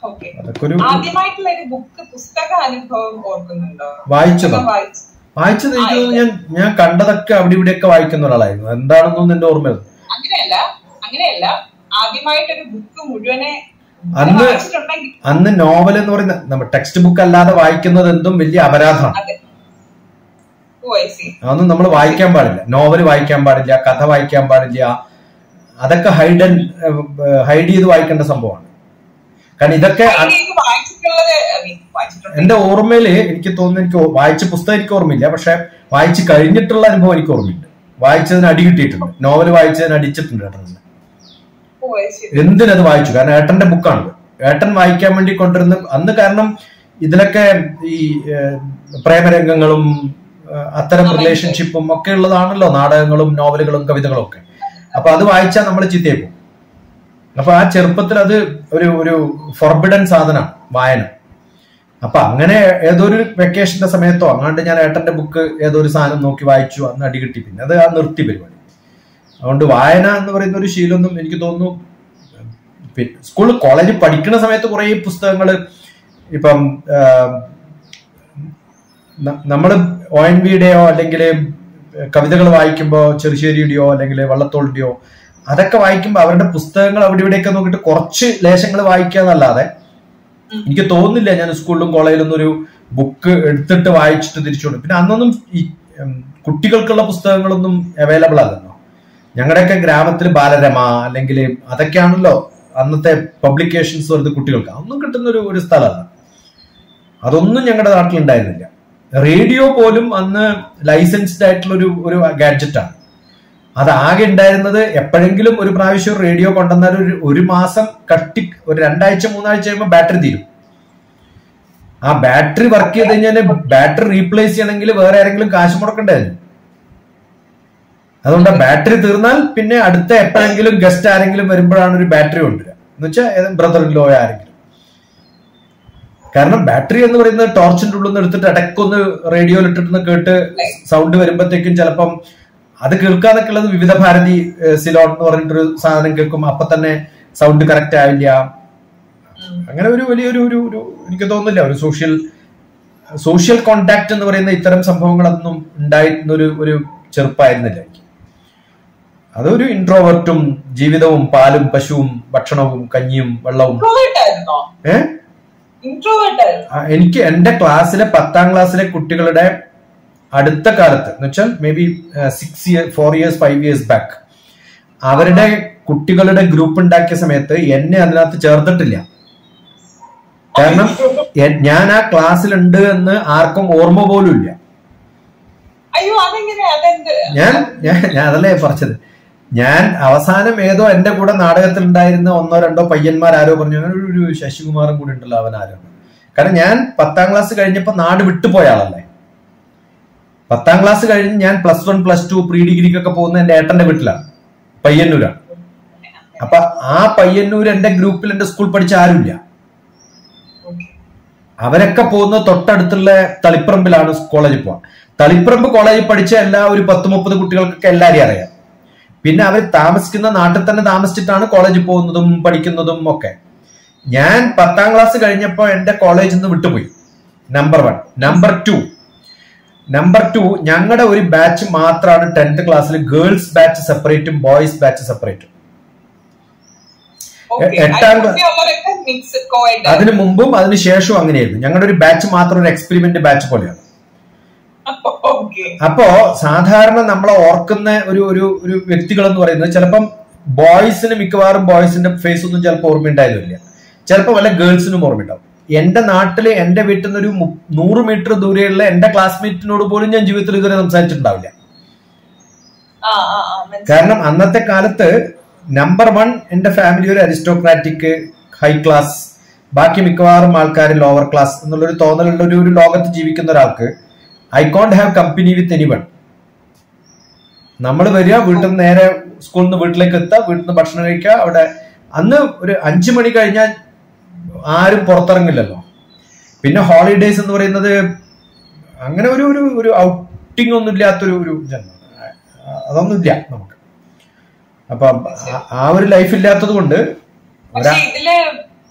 ഓക്കെ അതൊക്കെ ഒരു ആദ്യമായിട്ടുള്ള ഒരു ബുക്ക് പുസ്തക അനുഭവം ഓർക്കുന്നുണ്ടോ വായിച്ചതോ പുസ്തകം വായിച്ചു വായിച്ചത് എനിക്ക് തോന്നുന്നു ഞാൻ ഞാൻ കണ്ടതൊക്കെ അവിടെ ഇവിടെയൊക്കെ വായിക്കുന്ന ഒരാളായിരുന്നു എന്താണെന്നൊന്നും എന്റെ ഓർമ്മയില്ല അങ്ങനെയല്ല അങ്ങനെയല്ല ആദ്യമായിട്ടൊരു ബുക്ക് മുഴുവനെ അന്ന് വായിച്ചിട്ടുണ്ടെങ്കിൽ അന്ന് നോവൽ എന്ന് പറയുന്ന നമ്മൾ ടെക്സ്റ്റ് ബുക്ക് അല്ലാതെ വായിക്കുന്നത് എന്തും വലിയ അപരാധമാണ് അതെ ഓ ഐ സി അതൊന്നും നമ്മൾ വായിക്കാൻ പാടില്ല നോവൽ വായിക്കാൻ പാടില്ല കഥ വായിക്കാൻ പാടില്ല അതൊക്കെ ഹൈഡ് ഹൈഡ് ചെയ്ത് വായിക്കേണ്ട സംഭവമാണ് കാരണം ഇതൊക്കെ അ- വായിച്ചിട്ടുള്ളത് I mean, വായിച്ചിട്ടുണ്ട് എന്റെ ഓർമ്മയില് എനിക്ക് തോന്നുന്നു എനിക്ക് ഓ- വായിച്ച പുസ്തകം എനിക്ക് ഓർമ്മയില്ല പക്ഷെ വായിച്ച് കഴിഞ്ഞിട്ടുള്ള അനുഭവം എനിക്ക് ഓർമ്മയുണ്ട് വായിച്ചതിന് അടി കിട്ടിയിട്ടുണ്ട് നോവൽ വായിച്ചതിന് അടിച്ചിട്ടുണ്ട് ഏട്ടൻ ഓ ഐ സി എന്തിനത് വായിച്ചു കാരണം ഏട്ടന്റെ ബുക്കാണ് ഏട്ടൻ വായിക്കാൻ വേണ്ടി കൊണ്ടിരുന്ന അന്ന് കാരണം ഇതിലൊക്കെ ഈ ഏഹ്, പ്രേമരംഗങ്ങളും ഏഹ്, അത്തരം റിലേഷൻഷിപ്പും ഒക്കെ ഉള്ളതാണല്ലോ നാടകങ്ങളും നോവലുകളും കവിതകളും ഒക്കെ അപ്പൊ അത് വായിച്ചാൽ നമ്മൾ ചീത്തയായി പോകും അപ്പൊ ആ ചെറുപ്പത്തിൽ അത് ഒരു ഒരു ഫോർബിഡൻ സാധനമാണ് വായന അപ്പൊ അങ്ങനെ ഏതൊരു വെക്കേഷന്റെ സമയത്തോ അങ്ങാണ്ട് ഞാൻ ഏട്ടന്റെ ബുക്ക് ഏതോ ഒരു സാധനം നോക്കി വായിച്ചു അന്ന് അടി കിട്ടി പിന്നെ അത് ആ നിർത്തി പരിപാടി അതുകൊണ്ട് വായന എന്ന് പറയുന്ന ഒരു ശീലമൊന്നും എനിക്ക് തോന്നുന്നു സ്കൂളിൽ കോളേജിൽ പഠിക്കുന്ന സമയത്ത് കുറേ പുസ്തകങ്ങൾ ഇപ്പം നമ്മൾ ഒ എൻ വിയുടെയോ അല്ലെങ്കിൽ കവിതകൾ വായിക്കുമ്പോൾ ചെറുശ്ശേരിയുടെയോ അല്ലെങ്കിൽ വള്ളത്തോളിന്റെയോ അതൊക്കെ വായിക്കുമ്പോൾ അവരുടെ പുസ്തകങ്ങൾ അവിടെ ഇവിടെയൊക്കെ നോക്കിയിട്ട് കുറച്ച് ലേശങ്ങൾ വായിക്കുക എന്നല്ലാതെ എനിക്ക് തോന്നുന്നില്ല ഞാൻ സ്കൂളിലും കോളേജിലൊന്നും ഒരു ബുക്ക് എടുത്തിട്ട് വായിച്ചിട്ട് തിരിച്ചു കൊടുക്കും പിന്നെ അന്നൊന്നും ഈ ഉം, കുട്ടികൾക്കുള്ള പുസ്തകങ്ങളൊന്നും അവൈലബിൾ അല്ലല്ലോ ഞങ്ങളുടെയൊക്കെ ഗ്രാമത്തിൽ ബാലരമ അല്ലെങ്കിൽ അതൊക്കെയാണല്ലോ അന്നത്തെ പബ്ലിക്കേഷൻസ് വരുന്നത് കുട്ടികൾക്ക് അതൊന്നും കിട്ടുന്ന ഒരു ഒരു സ്ഥലമല്ല അതൊന്നും ഞങ്ങളുടെ നാട്ടിൽ ഉണ്ടായിരുന്നില്ല റേഡിയോ പോലും അന്ന് ലൈസൻസ്ഡ് ആയിട്ടുള്ള ഒരു ഒരു ഗാഡ്ജറ്റ് ആണ് അത് ആകെ ഉണ്ടായിരുന്നത് എപ്പോഴെങ്കിലും ഒരു പ്രാവശ്യം ഒരു റേഡിയോ കൊണ്ടുവന്നാൽ ഒരു ഒരു മാസം കട്ടി ഒരു രണ്ടാഴ്ച മൂന്നാഴ്ച കഴിയുമ്പോൾ ബാറ്ററി തീരും ആ ബാറ്ററി വർക്ക് ചെയ്ത് കഴിഞ്ഞാൽ ബാറ്ററി റീപ്ലേസ് ചെയ്യണമെങ്കിൽ വേറെ ആരെങ്കിലും കാശ് മുടക്കണ്ടായിരുന്നു അതുകൊണ്ട് ബാറ്ററി തീർന്നാൽ പിന്നെ അടുത്ത എപ്പോഴെങ്കിലും ഗസ്റ്റ് ആരെങ്കിലും വരുമ്പോഴാണ് ഒരു ബാറ്ററി കൊണ്ടുവരിക എന്ന് വെച്ചാൽ ബ്രദർ ലോ ആരെങ്കിലും കാരണം ബാറ്ററി എന്ന് പറയുന്നത് ടോർച്ചിന്റെ ഉള്ളിൽ നിന്ന് എടുത്തിട്ട് ഇടയ്ക്കൊന്ന് റേഡിയോയിൽ ഇട്ടിട്ട് കേട്ട് സൗണ്ട് വരുമ്പോഴത്തേക്കും ചിലപ്പം അത് കേൾക്കാന്നൊക്കെ ഉള്ളത് വിവിധ ഭാരതി ഏഹ്, സിലോൺ എന്ന് പറഞ്ഞിട്ടൊരു സാധനം കേൾക്കും അപ്പൊ തന്നെ സൗണ്ട് കറക്റ്റ് ആവില്ല അങ്ങനെ ഒരു വലിയൊരു ഒരു ഒരു എനിക്ക് തോന്നുന്നില്ല ഒരു സോഷ്യൽ സോഷ്യൽ കോണ്ടാക്ട് എന്ന് പറയുന്ന ഇത്തരം സംഭവങ്ങളൊന്നും ഉണ്ടായിരുന്ന ഒരു ഒരു ചെറുപ്പമായിരുന്നില്ല എനിക്ക് അതൊരു ഇൻട്രോവേർട്ടും ജീവിതവും പാലും പശുവും ഭക്ഷണവും കഞ്ഞിയും വെള്ളവും ഇൻട്രോവേർട്ട് ആയിരുന്നോ ഏഹ് ഇൻട്രോവേർട്ട് ആയിരുന്നു ആ, എനിക്ക് എന്റെ ക്ലാസ്സിലെ പത്താം ക്ലാസ്സിലെ കുട്ടികളുടെ അടുത്ത കാലത്ത് എന്ന് വെച്ചാൽ maybe six year four years five years back അവരുടെ കുട്ടികളുടെ ഗ്രൂപ്പ് ഉണ്ടാക്കിയ സമയത്ത് എന്നെ അതിനകത്ത് ചേർത്തിട്ടില്ല കാരണം എ- ഞാൻ ആ ക്ലാസ്സിലുണ്ട് എന്ന് ആർക്കും ഓർമ്മ പോലും ഇല്ല അയ്യോ അതെങ്ങനെ അതെന്ത് ഞാൻ ഞാൻ ഞാൻ അതല്ലേ പറഞ്ഞത് ഞാൻ അവസാനം ഏതോ എന്റെ കൂടെ നാടകത്തിൽ ഉണ്ടായിരുന്ന ഒന്നോ രണ്ടോ പയ്യന്മാർ ആരോ പറഞ്ഞു "അങ്ങനെ ഒരു ശശികുമാറും കൂടി ഉണ്ടല്ലോ അവൻ ആരോ കാരണം ഞാൻ പത്താം ക്ലാസ് കഴിഞ്ഞപ്പോ നാട് വിട്ടുപോയ ആളല്ലേ പത്താം ക്ലാസ് കഴിഞ്ഞ് ഞാൻ plus one plus two pre ഡിഗ്രിക്കൊക്കെ പോകുന്ന എന്റെ ഏട്ടന്റെ വീട്ടിലാണ് പയ്യന്നൂരാണ് അപ്പൊ ആ പയ്യന്നൂർ എന്റെ ഗ്രൂപ്പിൽ എന്റെ സ്കൂൾ പഠിച്ച ആരുമില്ല Okay. അവരൊക്കെ പോകുന്നത് തൊട്ടടുത്തുള്ള തളിപ്പറമ്പിലാണ് കോളേജിൽ പോവാൻ തളിപ്പറമ്പ് കോളേജിൽ പഠിച്ച എല്ലാ ഒരു പത്ത് മുപ്പത് കുട്ടികൾക്കൊക്കെ എല്ലാവരെയും അറിയാം പിന്നെ അവർ താമസിക്കുന്ന നാട്ടിൽ തന്നെ താമസിച്ചിട്ടാണ് കോളേജിൽ പോകുന്നതും പഠിക്കുന്നതും ഒക്കെ ഞാൻ പത്താം ക്ലാസ് കഴിഞ്ഞപ്പോൾ എന്റെ കോളേജിൽ നിന്ന് വിട്ടുപോയി number one number two number two ഞങ്ങളുടെ ഒരു ബാച്ച് മാത്രമാണ് ടെൻത്ത് ക്ലാസ്സിൽ ഗേൾസ് ബാച്ച് സെപ്പറേറ്റും ബോയ്സ് ബാച്ച് സെപ്പറേറ്റും Okay. എട്ടാം അതിന് മുന്നേ ഉള്ളവരൊക്കെ mixed co-ed ആയിരുന്നു. അതിനു മുമ്പും അതിന് ശേഷവും അങ്ങനെയായിരുന്നു ഞങ്ങളുടെ ഒരു ബാച്ച് മാത്രം ഒരു എക്സ്പെരിമെന്റ് ബാച്ച് പോലെയാണ് Okay. അപ്പോ സാധാരണ നമ്മളെ ഓർക്കുന്ന ഒരു ഒരു ഒരു വ്യക്തികൾ എന്ന് പറയുന്നത് ചിലപ്പം ബോയ്സിന് മിക്കവാറും ബോയ്സിന്റെ ഫേസ് ഒന്നും ചിലപ്പോൾ ഓർമ്മയുണ്ടായിരുന്നില്ല ചിലപ്പോൾ വല്ല ഗേൾസിനും ഓർമ്മയുണ്ടാവും എന്റെ നാട്ടില് എന്റെ വീട്ടിൽ നിന്ന് ഒരു മു- നൂറ് മീറ്റർ ദൂരെയുള്ള എന്റെ ക്ലാസ്മേറ്റിനോട് പോലും ഞാൻ ജീവിതത്തിൽ ഇതുവരെ സംസാരിച്ചിട്ടുണ്ടാവില്ല ആ, ആ, ആ, മനസ്സിലായി. കാരണം അന്നത്തെ കാലത്ത് നമ്പർ വൺ എന്റെ ഫാമിലി ഒരു അരിസ്റ്റോക്രാറ്റിക് ഹൈ ക്ലാസ് ബാക്കി മിക്കവാറും ആൾക്കാർ ലോവർ ക്ലാസ് എന്നുള്ളൊരു തോന്നലുള്ള ഒരു ഒരു ലോകത്ത് ജീവിക്കുന്ന ഒരാൾക്ക് I can't have company with any one നമ്മൾ വരിക വീട്ടിൽ നിന്ന് നേരെ സ്കൂളിൽ നിന്ന് വീട്ടിലേക്ക് എത്തുക വീട്ടിൽ നിന്ന് ഭക്ഷണം കഴിക്കുക അവിടെ അന്ന് ഒരു അഞ്ചു മണി കഴിഞ്ഞാൽ ആരും പുറത്തിറങ്ങില്ലല്ലോ പിന്നെ ഹോളിഡേയ്സ് എന്ന് പറയുന്നത് അങ്ങനെ ഒരു ഒരു ഒരു ഔട്ടിംഗ് ഒന്നും ഇല്ലാത്തൊരു ഒരു ജന്മം അതൊന്നും ഇല്ല നമുക്ക് അപ്പൊ ആ- ആ ഒരു ലൈഫ് ഇല്ലാത്തത് കൊണ്ട് പക്ഷെ ഇതില്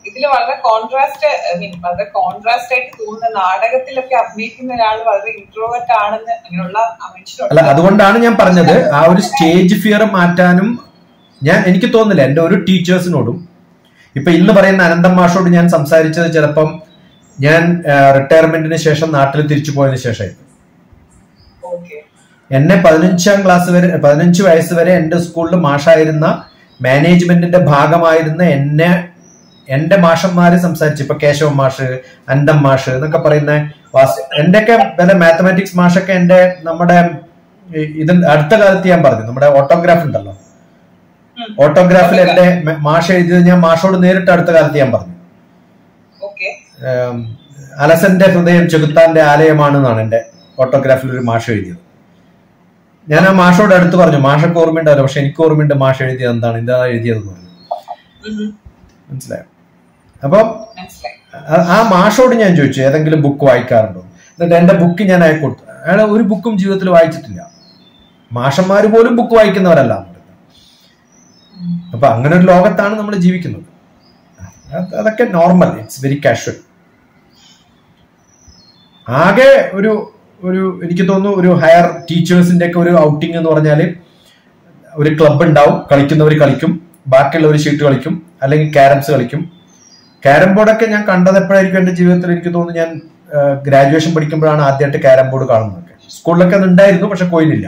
ഇതിൽ വളരെ കോൺട്രാസ്റ്റ് ഐ മീൻ വളരെ കോൺട്രാസ്റ്റ് ആയിട്ട് തോന്നുന്ന നാടകത്തിലൊക്കെ അഭിനയിക്കുന്ന ഒരാൾ വളരെ ഇൻട്രോവേർട്ട് ആണെന്ന് അങ്ങനെയുള്ള അല്ല മനുഷ്യരുണ്ട് അതുകൊണ്ടാണ് ഞാൻ പറഞ്ഞത് ആ ഒരു സ്റ്റേജ് ഫിയർ മാറ്റാനും ഞാൻ എനിക്ക് തോന്നുന്നില്ല എന്റെ ഒരു ടീച്ചേഴ്സിനോടും ഇപ്പൊ ഇന്ന് പറയുന്ന അനന്തം മാഷോട് ഞാൻ സംസാരിച്ചത് ചിലപ്പം ഞാൻ റിട്ടയർമെന്റിന് ശേഷം നാട്ടിൽ തിരിച്ചു പോയതിനു ശേഷമായിരുന്നു ഓക്കെ എന്നെ പതിനഞ്ചാം ക്ലാസ് വരെ പതിനഞ്ച് വയസ്സ് വരെ എന്റെ സ്കൂളിൽ മാഷായിരുന്ന മാനേജ്മെന്റിന്റെ ഭാഗമായിരുന്ന എന്നെ എന്റെ മാഷന്മാര് സംസാരിച്ചു ഇപ്പൊ കേശവ മാഷ് അന്തം മാഷ് എന്നൊക്കെ പറയുന്ന വാസ്- എന്റെയൊക്കെ വല്ല മാത്തമാറ്റിക്സ് മാഷൊക്കെ എന്റെ നമ്മുടെ ഈ- ഇത് അടുത്ത കാലത്ത് ഞാൻ പറഞ്ഞു നമ്മുടെ ഓട്ടോഗ്രാഫ് ഉണ്ടല്ലോ ഓട്ടോഗ്രാഫിൽ എന്റെ മ- മാഷ് എഴുതിയത് ഞാൻ മാഷോട് നേരിട്ട് അടുത്ത കാലത്ത് ഞാൻ പറഞ്ഞു ഓക്കെ ഏം, അലസന്റെ ഹൃദയം ചെകുത്താന്റെ ആലയമാണെന്നാണ് എന്റെ ഓട്ടോഗ്രാഫിൽ ഒരു മാഷ് എഴുതിയത് ഞാൻ ആ മാഷോട് അടുത്ത് പറഞ്ഞു മാഷൊക്കെ ഓർമ്മയുണ്ടാവില്ല പക്ഷെ എനിക്ക് ഓർമ്മയുണ്ട് മാഷ് എഴുതിയത് എന്താണ് എന്താ എഴുതിയതെന്ന് പറഞ്ഞു മനസ്സിലായോ അപ്പം മനസ്സിലായി ആ- ആ മാഷോട് ഞാൻ ചോദിച്ചു ഏതെങ്കിലും ബുക്ക് വായിക്കാറുണ്ടോ എന്നിട്ട് എന്റെ ബുക്ക് ഞാൻ അയച്ചു കൊടുത്തു അയാൾ ഒരു ബുക്കും ജീവിതത്തിൽ വായിച്ചിട്ടില്ല മാഷന്മാർ പോലും ബുക്ക് വായിക്കുന്നവരല്ല എന്ന് പറയുന്നത്. അപ്പൊ അങ്ങനെ ഒരു ലോകത്താണ് നമ്മൾ ജീവിക്കുന്നത് അത് അതൊക്കെ നോർമൽ ഇറ്റ്സ് വെരി കാഷ്വൽ ആകെ ഒരു ഒരു എനിക്ക് തോന്നുന്നു ഒരു ഹയർ ടീച്ചേഴ്സിന്റെ ഒക്കെ ഒരു ഔട്ടിംഗ് എന്ന് പറഞ്ഞാല് ഒരു ക്ലബ് ഉണ്ടാവും കളിക്കുന്നവർ കളിക്കും ബാക്കിയുള്ളവർ ഷീറ്റ് കളിക്കും അല്ലെങ്കിൽ ക്യാരംസ് കളിക്കും ക്യാരം ബോർഡൊക്കെ ഞാൻ കണ്ടത് എപ്പോഴായിരിക്കും എന്റെ ജീവിതത്തിൽ എനിക്ക് തോന്നുന്നു ഞാൻ ഗ്രാജുവേഷൻ പഠിക്കുമ്പോഴാണ് ആദ്യമായിട്ട് ക്യാരം ബോർഡ് കാണുന്നത് സ്കൂളിലൊക്കെ അത് ഉണ്ടായിരുന്നു പക്ഷെ കോയിനില്ല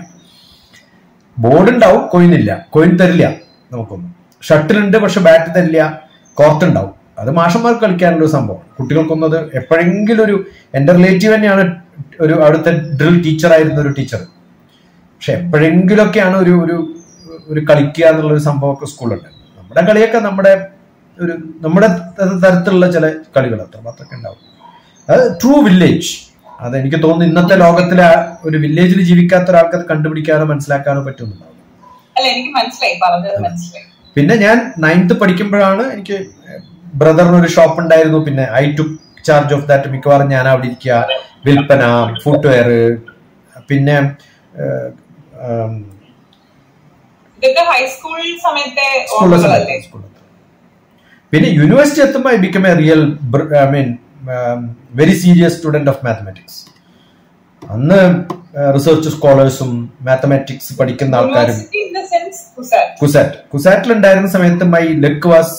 ബോർഡ് ഉണ്ടാവും കോയിനില്ല കോയിൻ തരില്ല നമുക്കൊന്നും ഷട്ടിൽ ഉണ്ട് പക്ഷെ ബാറ്റ് തരില്ല കോർട്ട് ഉണ്ടാവും അത് മാഷന്മാർക്ക് കളിക്കാനുള്ള ഒരു സംഭവം കുട്ടികൾക്കൊന്നും അത് എപ്പോഴെങ്കിലും ഒരു എന്റെ റിലേറ്റീവ് തന്നെയാണ് ഒരു അവിടുത്തെ ഡ്രിൽ ടീച്ചർ ആയിരുന്ന ഒരു ടീച്ചർ പക്ഷെ എപ്പോഴെങ്കിലൊക്കെയാണ് ഒരു ഒരു ഒരു കളിക്കുക എന്നുള്ള ഒരു സംഭവമൊക്കെ സ്കൂളുണ്ട് നമ്മുടെ കളിയൊക്കെ നമ്മുടെ ഒരു നമ്മുടെ ത- തരത്തിലുള്ള ചില കളികൾ അത്ര മാത്രമൊക്കെ ഉണ്ടാവും അത് ട്രൂ വില്ലേജ് അത് എനിക്ക് തോന്നുന്നു ഇന്നത്തെ ലോകത്തിലെ ആ ഒരു വില്ലേജിൽ ജീവിക്കാത്ത ഒരാൾക്ക് അത് കണ്ടുപിടിക്കാനോ മനസ്സിലാക്കാനോ പറ്റുന്നുണ്ടാവും അല്ല എനിക്ക് മനസ്സിലായി പറഞ്ഞത് മനസ്സിലായി പിന്നെ ഞാൻ നയൻത്ത് പഠിക്കുമ്പോഴാണ് എനിക്ക് ബ്രദറിന് ഒരു ഷോപ്പ് ഉണ്ടായിരുന്നു പിന്നെ I to charge of that മിക്കവാറും ഞാൻ അവിടെ ഇരിക്കുക വിൽപ്പന ഫുട്വെയർ പിന്നെ ഏഹ്, ആം, ഇതൊക്കെ ഹൈസ്കൂൾ സമയത്തെ സ്കൂളിലെ ഓർമ്മകളല്ലേ സമയത്ത് സ്കൂളിൽ. പിന്നെ യൂണിവേഴ്സിറ്റി എത്തുമ്പോൾ I become a real I mean very serious student of mathematics അന്ന് റിസർച്ച് സ്കോളേഴ്സും മാത്തമാറ്റിക്സ് പഠിക്കുന്ന ആൾക്കാരും university in the sense CUSAT CUSAT കുസാറ്റിൽ ഉണ്ടായിരുന്ന സമയത്ത് മൈ ലക്ക് വാസ്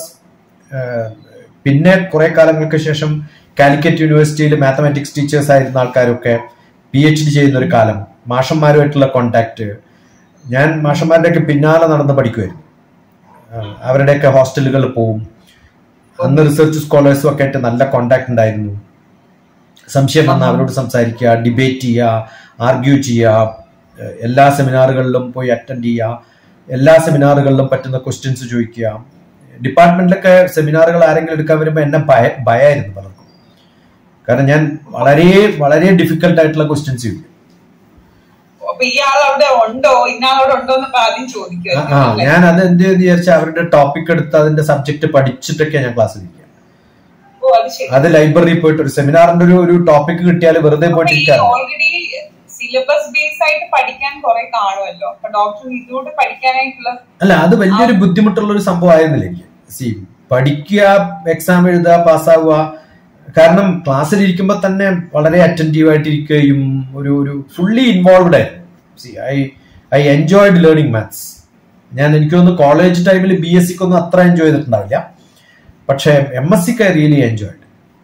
പിന്നെ കുറെ കാലങ്ങൾക്ക് ശേഷം കാലിക്കറ്റ് യൂണിവേഴ്സിറ്റിയിൽ മാത്തമാറ്റിക്സ് ടീച്ചേഴ്സ് ആയിരുന്ന ആൾക്കാരൊക്കെ പി എച്ച് ഡി ചെയ്യുന്ന ഒരു കാലം മാഷന്മാരുമായിട്ടുള്ള കോണ്ടാക്ട് ഞാൻ മാഷന്മാരുടെയൊക്കെ പിന്നാലെ നടന്ന് പഠിക്കുമായിരുന്നു ആ, അവരുടെയൊക്കെ ഹോസ്റ്റലുകളിൽ പോവും അന്ന് റിസർച്ച് സ്കോളേഴ്സും ഒക്കെ ആയിട്ട് നല്ല കോണ്ടാക്ട് ഉണ്ടായിരുന്നു സംശയം വന്ന അവരോട് സംസാരിക്കുക ഡിബേറ്റ് ചെയ്യുക ആർഗ്യൂ ചെയ്യുക ഏഹ് എല്ലാ സെമിനാറുകളിലും പോയി അറ്റൻഡ് ചെയ്യുക എല്ലാ സെമിനാറുകളിലും പറ്റുന്ന ക്വസ്റ്റ്യൻസ് ചോദിക്കുക ഡിപ്പാർട്ട്മെന്റിലൊക്കെ സെമിനാറുകൾ ആരെങ്കിലും എടുക്കാൻ വരുമ്പോൾ എന്നെ ഭയ ഭയമായിരുന്നു പലർക്കും കാരണം ഞാൻ വളരെ വളരെ ഡിഫിക്കൽട്ട് ആയിട്ടുള്ള ക്വസ്റ്റ്യൻസ് ചോദിക്കും അപ്പൊ ഇയാൾ അവിടെ ഉണ്ടോ ഇന്നാളവിടെ ഉണ്ടോ എന്നൊക്കെ ആദ്യം ആ, ചോദിക്കുമായിരുന്നു ആ അല്ലേ? ഞാൻ അത് എന്ത് വിചാരിച്ചാൽ അവരുടെ ടോപ്പിക് എടുത്ത് അതിന്റെ സബ്ജക്ട് പഠിച്ചിട്ടൊക്കെ ഞാൻ ക്ലാസ് ഇരിക്കുക ഓ അത് ശരി അത് ലൈബ്രറിയിൽ പോയിട്ട് ഒരു സെമിനാറിന്റെ ഒരു ഒരു ടോപ്പിക് കിട്ടിയാൽ വെറുതെ പോയിട്ട് ഇരിക്കാറില്ല ഓൾറെഡി സിലബസ് ബേസ് ആയിട്ട് പഠിക്കാൻ കുറെ കാണുമല്ലോ അപ്പൊ ഡോക്ടർ ഇതിലൂടെ പഠിക്കാനായിട്ടുള്ള അല്ല അത് വലിയൊരു ബുദ്ധിമുട്ടുള്ള ഒരു സംഭവം ആയിരുന്നില്ല എനിക്ക് സി പഠിക്കുക എക്സാം എഴുതുക പാസ്സാവുക കാരണം ക്ലാസ്സിൽ ഇരിക്കുമ്പോൾ തന്നെ വളരെ അറ്റൻറ്റീവ് ആയിട്ടിരിക്കുകയും ഒരു ഒരു ഫുള്ളി ഇൻവോൾവ്ഡ് ആയിരുന്നു see I I enjoyed learning maths ഞാൻ എനിക്ക് തോന്നുന്നു കോളേജ് ടൈമിൽ ബി എസ് സിക്ക് ഒന്നും അത്ര എൻജോയ് ചെയ്തിട്ടുണ്ടാവില്ല പക്ഷേ എം എസ് സിക്ക് I really enjoyed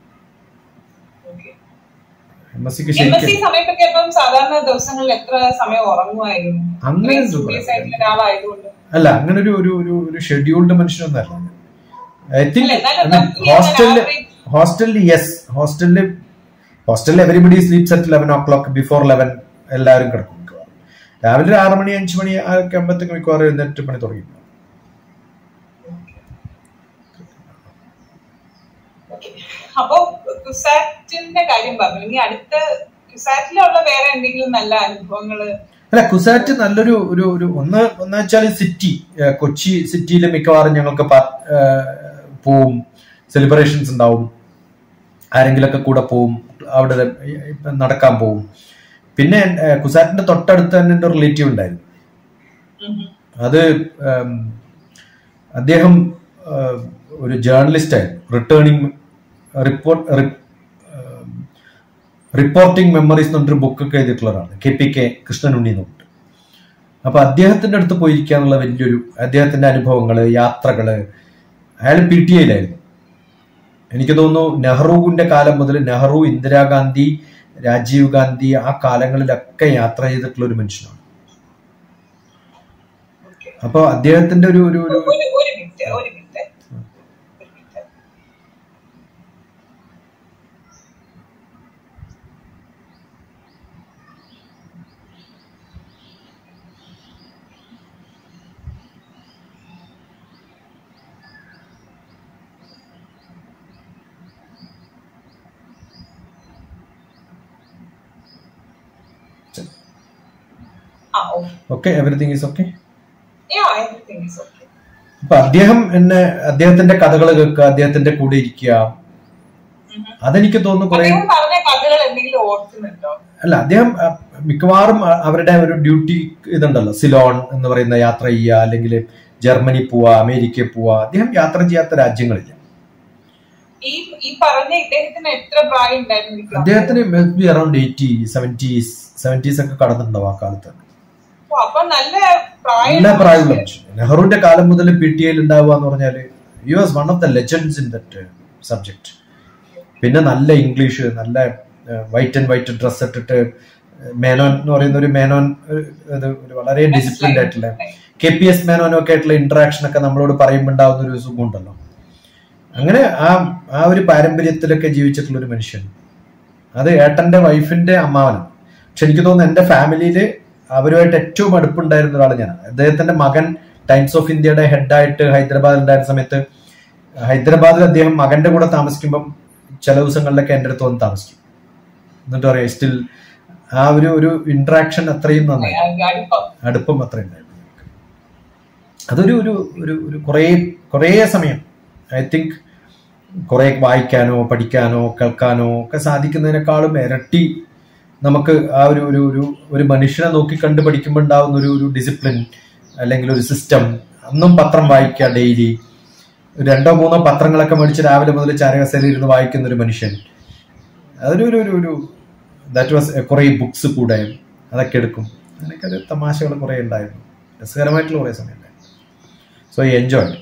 M S സിക്ക് എം എസ് സി ശരിക്കും സമയത്തൊക്കെ അപ്പം സാധാരണ ദിവസങ്ങളിൽ എത്ര സമയം ഉറങ്ങുമായിരുന്നു അങ്ങനെ ഇത്രയും ഒന്നും serious ആയിട്ടുള്ള ഒരാളായതുകൊണ്ട് അല്ല അങ്ങനെ ഒരു ഒരു ഒരു ഒരു ഷെഡ്യൂൾഡ് മനുഷ്യനൊന്നല്ല ഐ തിങ്ക് അല്ല, എന്നാലും നമുക്ക് ഈ ഹോസ്റ്റലിൽ average- ഹോസ്റ്റലിൽ യെസ് ഹോസ്റ്റലിൽ ഹോസ്റ്റലിൽ everybody sleeps at eleven o'clock before eleven എല്ലാവരും കിടക്കും മിക്കവാറും രാവിലെ ഒരു ആറ് മണി അഞ്ച് മണി ഒക്കെ ആകുമ്പോഴത്തേക്ക് മിക്കവാറും എഴുന്നേറ്റ് പണി തുടങ്ങി Okay. അപ്പൊ കുസാറ്റിന്റെ കാര്യം പറഞ്ഞു ഇനി അടുത്ത കുസാറ്റിലുള്ള വേറെ എന്തെങ്കിലും നല്ല അനുഭവങ്ങള് അല്ല കുസാറ്റ് നല്ലൊരു ഒരു ഒരു ഒന്ന് ഒന്ന് വെച്ചാൽ സിറ്റി കൊച്ചി സിറ്റിയിൽ മിക്കവാറും ഞങ്ങൾക്ക് പ- ഏഹ് പോവും സെലിബ്രേഷൻസ് ഉണ്ടാവും ആരെങ്കിലൊക്കെ കൂടെ പോവും അവിടെ ഇപ്പം നടക്കാൻ പോവും പിന്നെ ഏഹ് കുസാറ്റിന്റെ തൊട്ടടുത്ത് തന്നെ എൻ്റെ റിലേറ്റീവ് ഉണ്ടായിരുന്നു ഉം. അത് ഉം, അദ്ദേഹം ഏഹ്, ഒരു ജേർണലിസ്റ്റ് ആയിരുന്നു റിട്ടേണിംഗ് റിപ്പോർട്ട് റിപ്പോർട്ടിംഗ് മെമ്മറീസ് എന്ന് പറഞ്ഞൊരു ബുക്കൊക്കെ എഴുതിയിട്ടുള്ളതാണ് കെ പി കെ കൃഷ്ണനുണ്ണി എന്ന് പറഞ്ഞിട്ട് അപ്പൊ അദ്ദേഹത്തിന്റെ അടുത്ത് പോയിരിക്കാന്നുള്ള വലിയൊരു അദ്ദേഹത്തിന്റെ അനുഭവങ്ങള് യാത്രകള് അയാൾ പി ടി ഐയിലായിരുന്നു എനിക്ക് തോന്നുന്നു നെഹ്റുവിന്റെ കാലം മുതൽ നെഹ്റു ഇന്ദിരാഗാന്ധി രാജീവ് ഗാന്ധി ആ കാലങ്ങളിലൊക്കെ യാത്ര ചെയ്തിട്ടുള്ള ഒരു മനുഷ്യനാണ് ഓക്കെ അപ്പൊ അദ്ദേഹത്തിന്റെ ഒരു ഒരു ഒരു ഒരു ഒരു മിനിറ്റ് ഒരു മിനിറ്റ് ഒരു മിനിറ്റ് ആ okay okay everything is okay yeah everything is okay അപ്പൊ അദ്ദേഹം എന്നെ അദ്ദേഹത്തിന്റെ കഥകൾ കേൾക്കുക അദ്ദേഹത്തിന്റെ കൂടെ ഇരിക്കുക അതെനിക്ക് തോന്നുന്നു കുറെ അദ്ദേഹം പറഞ്ഞ കഥകൾ എന്തെങ്കിലും ഓർക്കുന്നുണ്ടോ അല്ല അദ്ദേഹം അഹ്, മിക്കവാറും അ- അവരുടെ ഒരു ഡ്യൂട്ടി ഇതുണ്ടല്ലോ സിലോൺ എന്ന് പറയുന്ന യാത്ര ചെയ്യുക അല്ലെങ്കിൽ ജർമ്മനി പോവുക അമേരിക്കയിൽ പോവുക അദ്ദേഹം യാത്ര ചെയ്യാത്ത രാജ്യങ്ങളില്ല ഈ ഈ പറഞ്ഞ ഇദ്ദേഹത്തിന് എത്ര പ്രായം ഉണ്ടായിരുന്നു ഈ അദ്ദേഹത്തിന് be around eighty seventies seventies ഒക്കെ കടന്നിട്ടുണ്ടാവും ആ കാലത്ത് ഓ, അപ്പൊ നല്ല പ്രായം എല്ലാ പ്രായമുള്ള മനുഷ്യൻ നെഹ്റുവിന്റെ കാലം മുതൽ പി ടി ഐയിൽ ഉണ്ടാവുക എന്ന് പറഞ്ഞാൽ you was one of the legends in that subject പിന്നെ നല്ല ഇംഗ്ലീഷ് നല്ല വൈറ്റ് ആൻഡ് വൈറ്റ് ഡ്രസ് ഇട്ടിട്ട് മേനോൻ എന്ന് പറയുന്ന ഒരു മേനോൻ ഒരു- ഇത് ഒരു വളരെ ഡിസിപ്ലിൻഡ് ആയിട്ടുള്ള കെ പി എസ് മേനോനും ഒക്കെ ആയിട്ടുള്ള ഇന്ററാക്ഷൻ ഒക്കെ നമ്മളോട് പറയുമ്പോൾ ഉണ്ടാവുന്ന ഒരു സുഖമുണ്ടല്ലോ അങ്ങനെ ആ ആ ഒരു പാരമ്പര്യത്തിലൊക്കെ ജീവിച്ചിട്ടുള്ള ഒരു മനുഷ്യൻ അത് ഏട്ടന്റെ വൈഫിന്റെ അമ്മാവനാണ് പക്ഷെ എനിക്ക് തോന്നുന്നു എന്റെ ഫാമിലിയിൽ അവരുമായിട്ട് ഏറ്റവും അടുപ്പുണ്ടായിരുന്ന ഒരാൾ ഞാനാണ് അദ്ദേഹത്തിന്റെ മകൻ ടൈംസ് ഓഫ് ഇന്ത്യയുടെ ഹെഡായിട്ട് ഹൈദരാബാദിൽ ഉണ്ടായിരുന്ന സമയത്ത് ഹൈദരാബാദിൽ അദ്ദേഹം മകന്റെ കൂടെ താമസിക്കുമ്പം ചില ദിവസങ്ങളിലൊക്കെ എൻ്റെ അടുത്ത് വന്ന് താമസിക്കും എന്നിട്ട് പറയാം സ്റ്റിൽ ആ ഒരു ഒരു ഇന്ററാക്ഷൻ അത്രയും നന്നായി അടുപ്പം അടുപ്പം അത്രയും ഉണ്ടായിരുന്നു അതൊരു ഒരു ഒരു ഒരു കുറേ കുറേ സമയം ഐ തിങ്ക് കുറെ വായിക്കാനോ പഠിക്കാനോ കേൾക്കാനോ ഒക്കെ സാധിക്കുന്നതിനേക്കാളും ഇരട്ടി നമുക്ക് ആ ഒരു ഒരു ഒരു ഒരു മനുഷ്യനെ നോക്കി കണ്ട് പഠിക്കുമ്പോൾ ഉണ്ടാവുന്ന ഒരു ഒരു ഡിസിപ്ലിൻ അല്ലെങ്കിൽ ഒരു സിസ്റ്റം അന്നും പത്രം വായിക്കുക ഡെയിലി രണ്ടോ മൂന്നോ പത്രങ്ങളൊക്കെ മേടിച്ച് രാവിലെ മുതൽ ചാരകസേലയിൽ ഇരുന്ന് വായിക്കുന്ന ഒരു മനുഷ്യൻ അതൊരു ഒരു ഒരു ഒരു ദാറ്റ് വാസ് കുറേ ബുക്സ് കൂടെ അതൊക്കെ എടുക്കും അങ്ങനെയൊക്കെ ഒരു തമാശകൾ കുറേ ഉണ്ടായിരുന്നു രസകരമായിട്ടുള്ള കുറേ സമയം ഉണ്ടായിരുന്നു സോ ഐ എൻജോയ്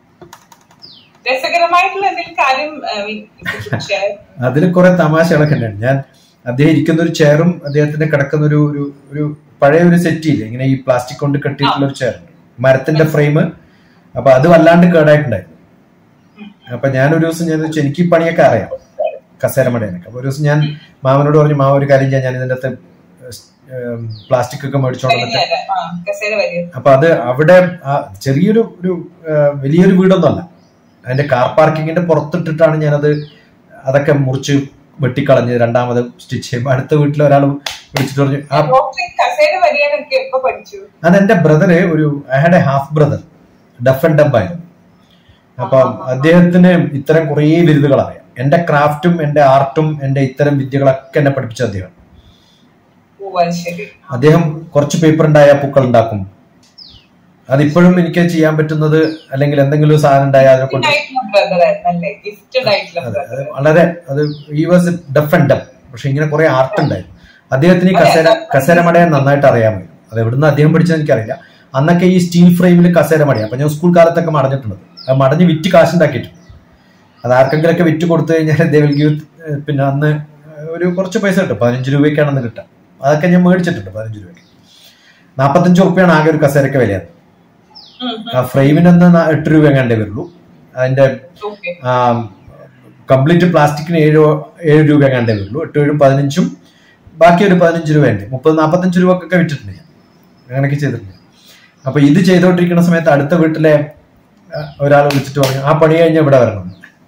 രസകരമായിട്ടുള്ള എന്തെങ്കിലും കാര്യം I mean, share? അതിൽ കുറെ തമാശകളൊക്കെ ഉണ്ടായിരുന്നു ഞാൻ അദ്ദേഹം ഇരിക്കുന്ന ഒരു ചെയറും അദ്ദേഹത്തിന്റെ കിടക്കുന്ന ഒരു ഒരു ഒരു പഴയ ഒരു സെറ്റ് ഇല്ലേ ഇങ്ങനെ ഈ പ്ലാസ്റ്റിക് കൊണ്ട് കെട്ടിയിട്ടുള്ള ഒരു ചെയർ മരത്തിന്റെ ഫ്രെയിം അപ്പൊ അത് വല്ലാണ്ട് കേടായിട്ടുണ്ടായിരുന്നു അപ്പൊ ഞാൻ ഒരു ദിവസം ഞാൻ വെച്ചാൽ എനിക്ക് ഈ പണിയൊക്കെ അറിയാം കസേരമടയാനൊക്കെ അപ്പൊ ഒരു ദിവസം ഞാൻ മാമനോട് പറഞ്ഞു മാമ ഒരു കാര്യം ചെയ്യാൻ ഞാൻ ഇതിന്റെ അകത്ത് പ്ലാസ്റ്റിക് ഒക്കെ മേടിച്ചോണ്ട് വന്നിട്ട് വരില്ല. ആ, കസേര വരിക അപ്പൊ അത് അവിടെ ആ ചെറിയൊരു ഒരു ആ, വലിയൊരു വീടൊന്നുമല്ല അതിന്റെ കാർ പാർക്കിങ്ങിന്റെ പുറത്തിട്ടിട്ടാണ് ഞാനത് അതൊക്കെ മുറിച്ച് വെട്ടിക്കളഞ്ഞ് രണ്ടാമത് സ്റ്റിച്ച് ചെയ്യുമ്പോൾ അടുത്ത വീട്ടിൽ ഒരാൾ വിളിച്ചിട്ട് പറഞ്ഞു ആ ഡോക്ടർ കസേര വരികയൊക്കെ എപ്പോ പഠിച്ചു അത് എന്റെ ബ്രദറ് ഒരു I had a half brother deaf and dumb ആയിരുന്നു അപ്പം അദ്ദേഹത്തിന് ഇത്തരം കുറേ ബിരുദുകൾ അറിയാം എന്റെ ക്രാഫ്റ്റും എന്റെ ആർട്ടും എന്റെ ഇത്തരം വിദ്യകളൊക്കെ എന്നെ പഠിപ്പിച്ച അദ്ദേഹം ഓ അത് ശരി അദ്ദേഹം കുറച്ച് പേപ്പർ ഉണ്ടായ പൂക്കൾ ഉണ്ടാക്കും അതിപ്പോഴും എനിക്ക് ചെയ്യാൻ പറ്റുന്നത് അല്ലെങ്കിൽ എന്തെങ്കിലും ഒരു സാധനം ഉണ്ടായാൽ അതിനെ കൊണ്ട് ആയിട്ടുള്ള ബ്രദർ ആയിരുന്നല്ലേ ഗിഫ്റ്റഡ് ആയിട്ടുള്ള അതെ ബ്രദർ അത് വളരെ അത് ഈ വാസ് ഡഫ് ആൻഡ് ഡബ് പക്ഷെ ഇങ്ങനെ കുറെ ആർട്ട് ഉണ്ടായിരുന്നു അദ്ദേഹത്തിന് ഈ കസേര കസേര മടയാൻ നന്നായിട്ട് അറിയാമായിരുന്നു അത് എവിടുന്ന് അദ്ദേഹം പഠിച്ചത് എനിക്കറിയില്ല അന്നൊക്കെ ഈ സ്റ്റീൽ ഫ്രെയിമിൽ കസേര മടയാ അപ്പൊ ഞാൻ സ്കൂൾ കാലത്തൊക്കെ മടഞ്ഞിട്ടുണ്ട് അത് മടഞ്ഞ് വിറ്റ് കാശുണ്ടാക്കിയിട്ടുണ്ട് അത് ആർക്കെങ്കിലും ഒക്കെ വിറ്റ് കൊടുത്തു കഴിഞ്ഞാൽ ദേ വിൽ ഗിവ് പിന്നെ അന്ന് ഒരു കുറച്ച് പൈസ കിട്ടും പതിനഞ്ച് രൂപയ്ക്കാണ് അന്ന് കിട്ടുക അതൊക്കെ ഞാൻ മേടിച്ചിട്ടുണ്ട് പതിനഞ്ച് രൂപയ്ക്ക് നാൽപ്പത്തഞ്ച് റുപ്യാണ് ആകെ ഒരു കസേരക്ക് വില ആ ഫ്രെയിമിനൊന്ന് നാ- എട്ട് രൂപ എങ്ങാണ്ടേ വരുള്ളൂ അതിന്റെ ഓക്കെ കംപ്ലീറ്റ് പ്ലാസ്റ്റിക്കിന് ഏഴ് ഏഴ് രൂപ എങ്ങാണ്ടേ വരുള്ളൂ എട്ട് ഏഴും പതിനഞ്ചും ബാക്കി ഒരു പതിനഞ്ച് രൂപ ഉണ്ട് മുപ്പത് നാൽപ്പത്തഞ്ച് രൂപക്കൊക്കെ വിറ്റിട്ടുണ്ട് ഞാൻ അങ്ങനെയൊക്കെ ചെയ്തിട്ടുണ്ട് അപ്പൊ ഇത് ചെയ്തുകൊണ്ടിരിക്കുന്ന സമയത്ത് അടുത്ത വീട്ടിലെ ഒരാൾ വിളിച്ചിട്ട് പറഞ്ഞു ആ പണി കഴിഞ്ഞ ഇവിടെ വരണം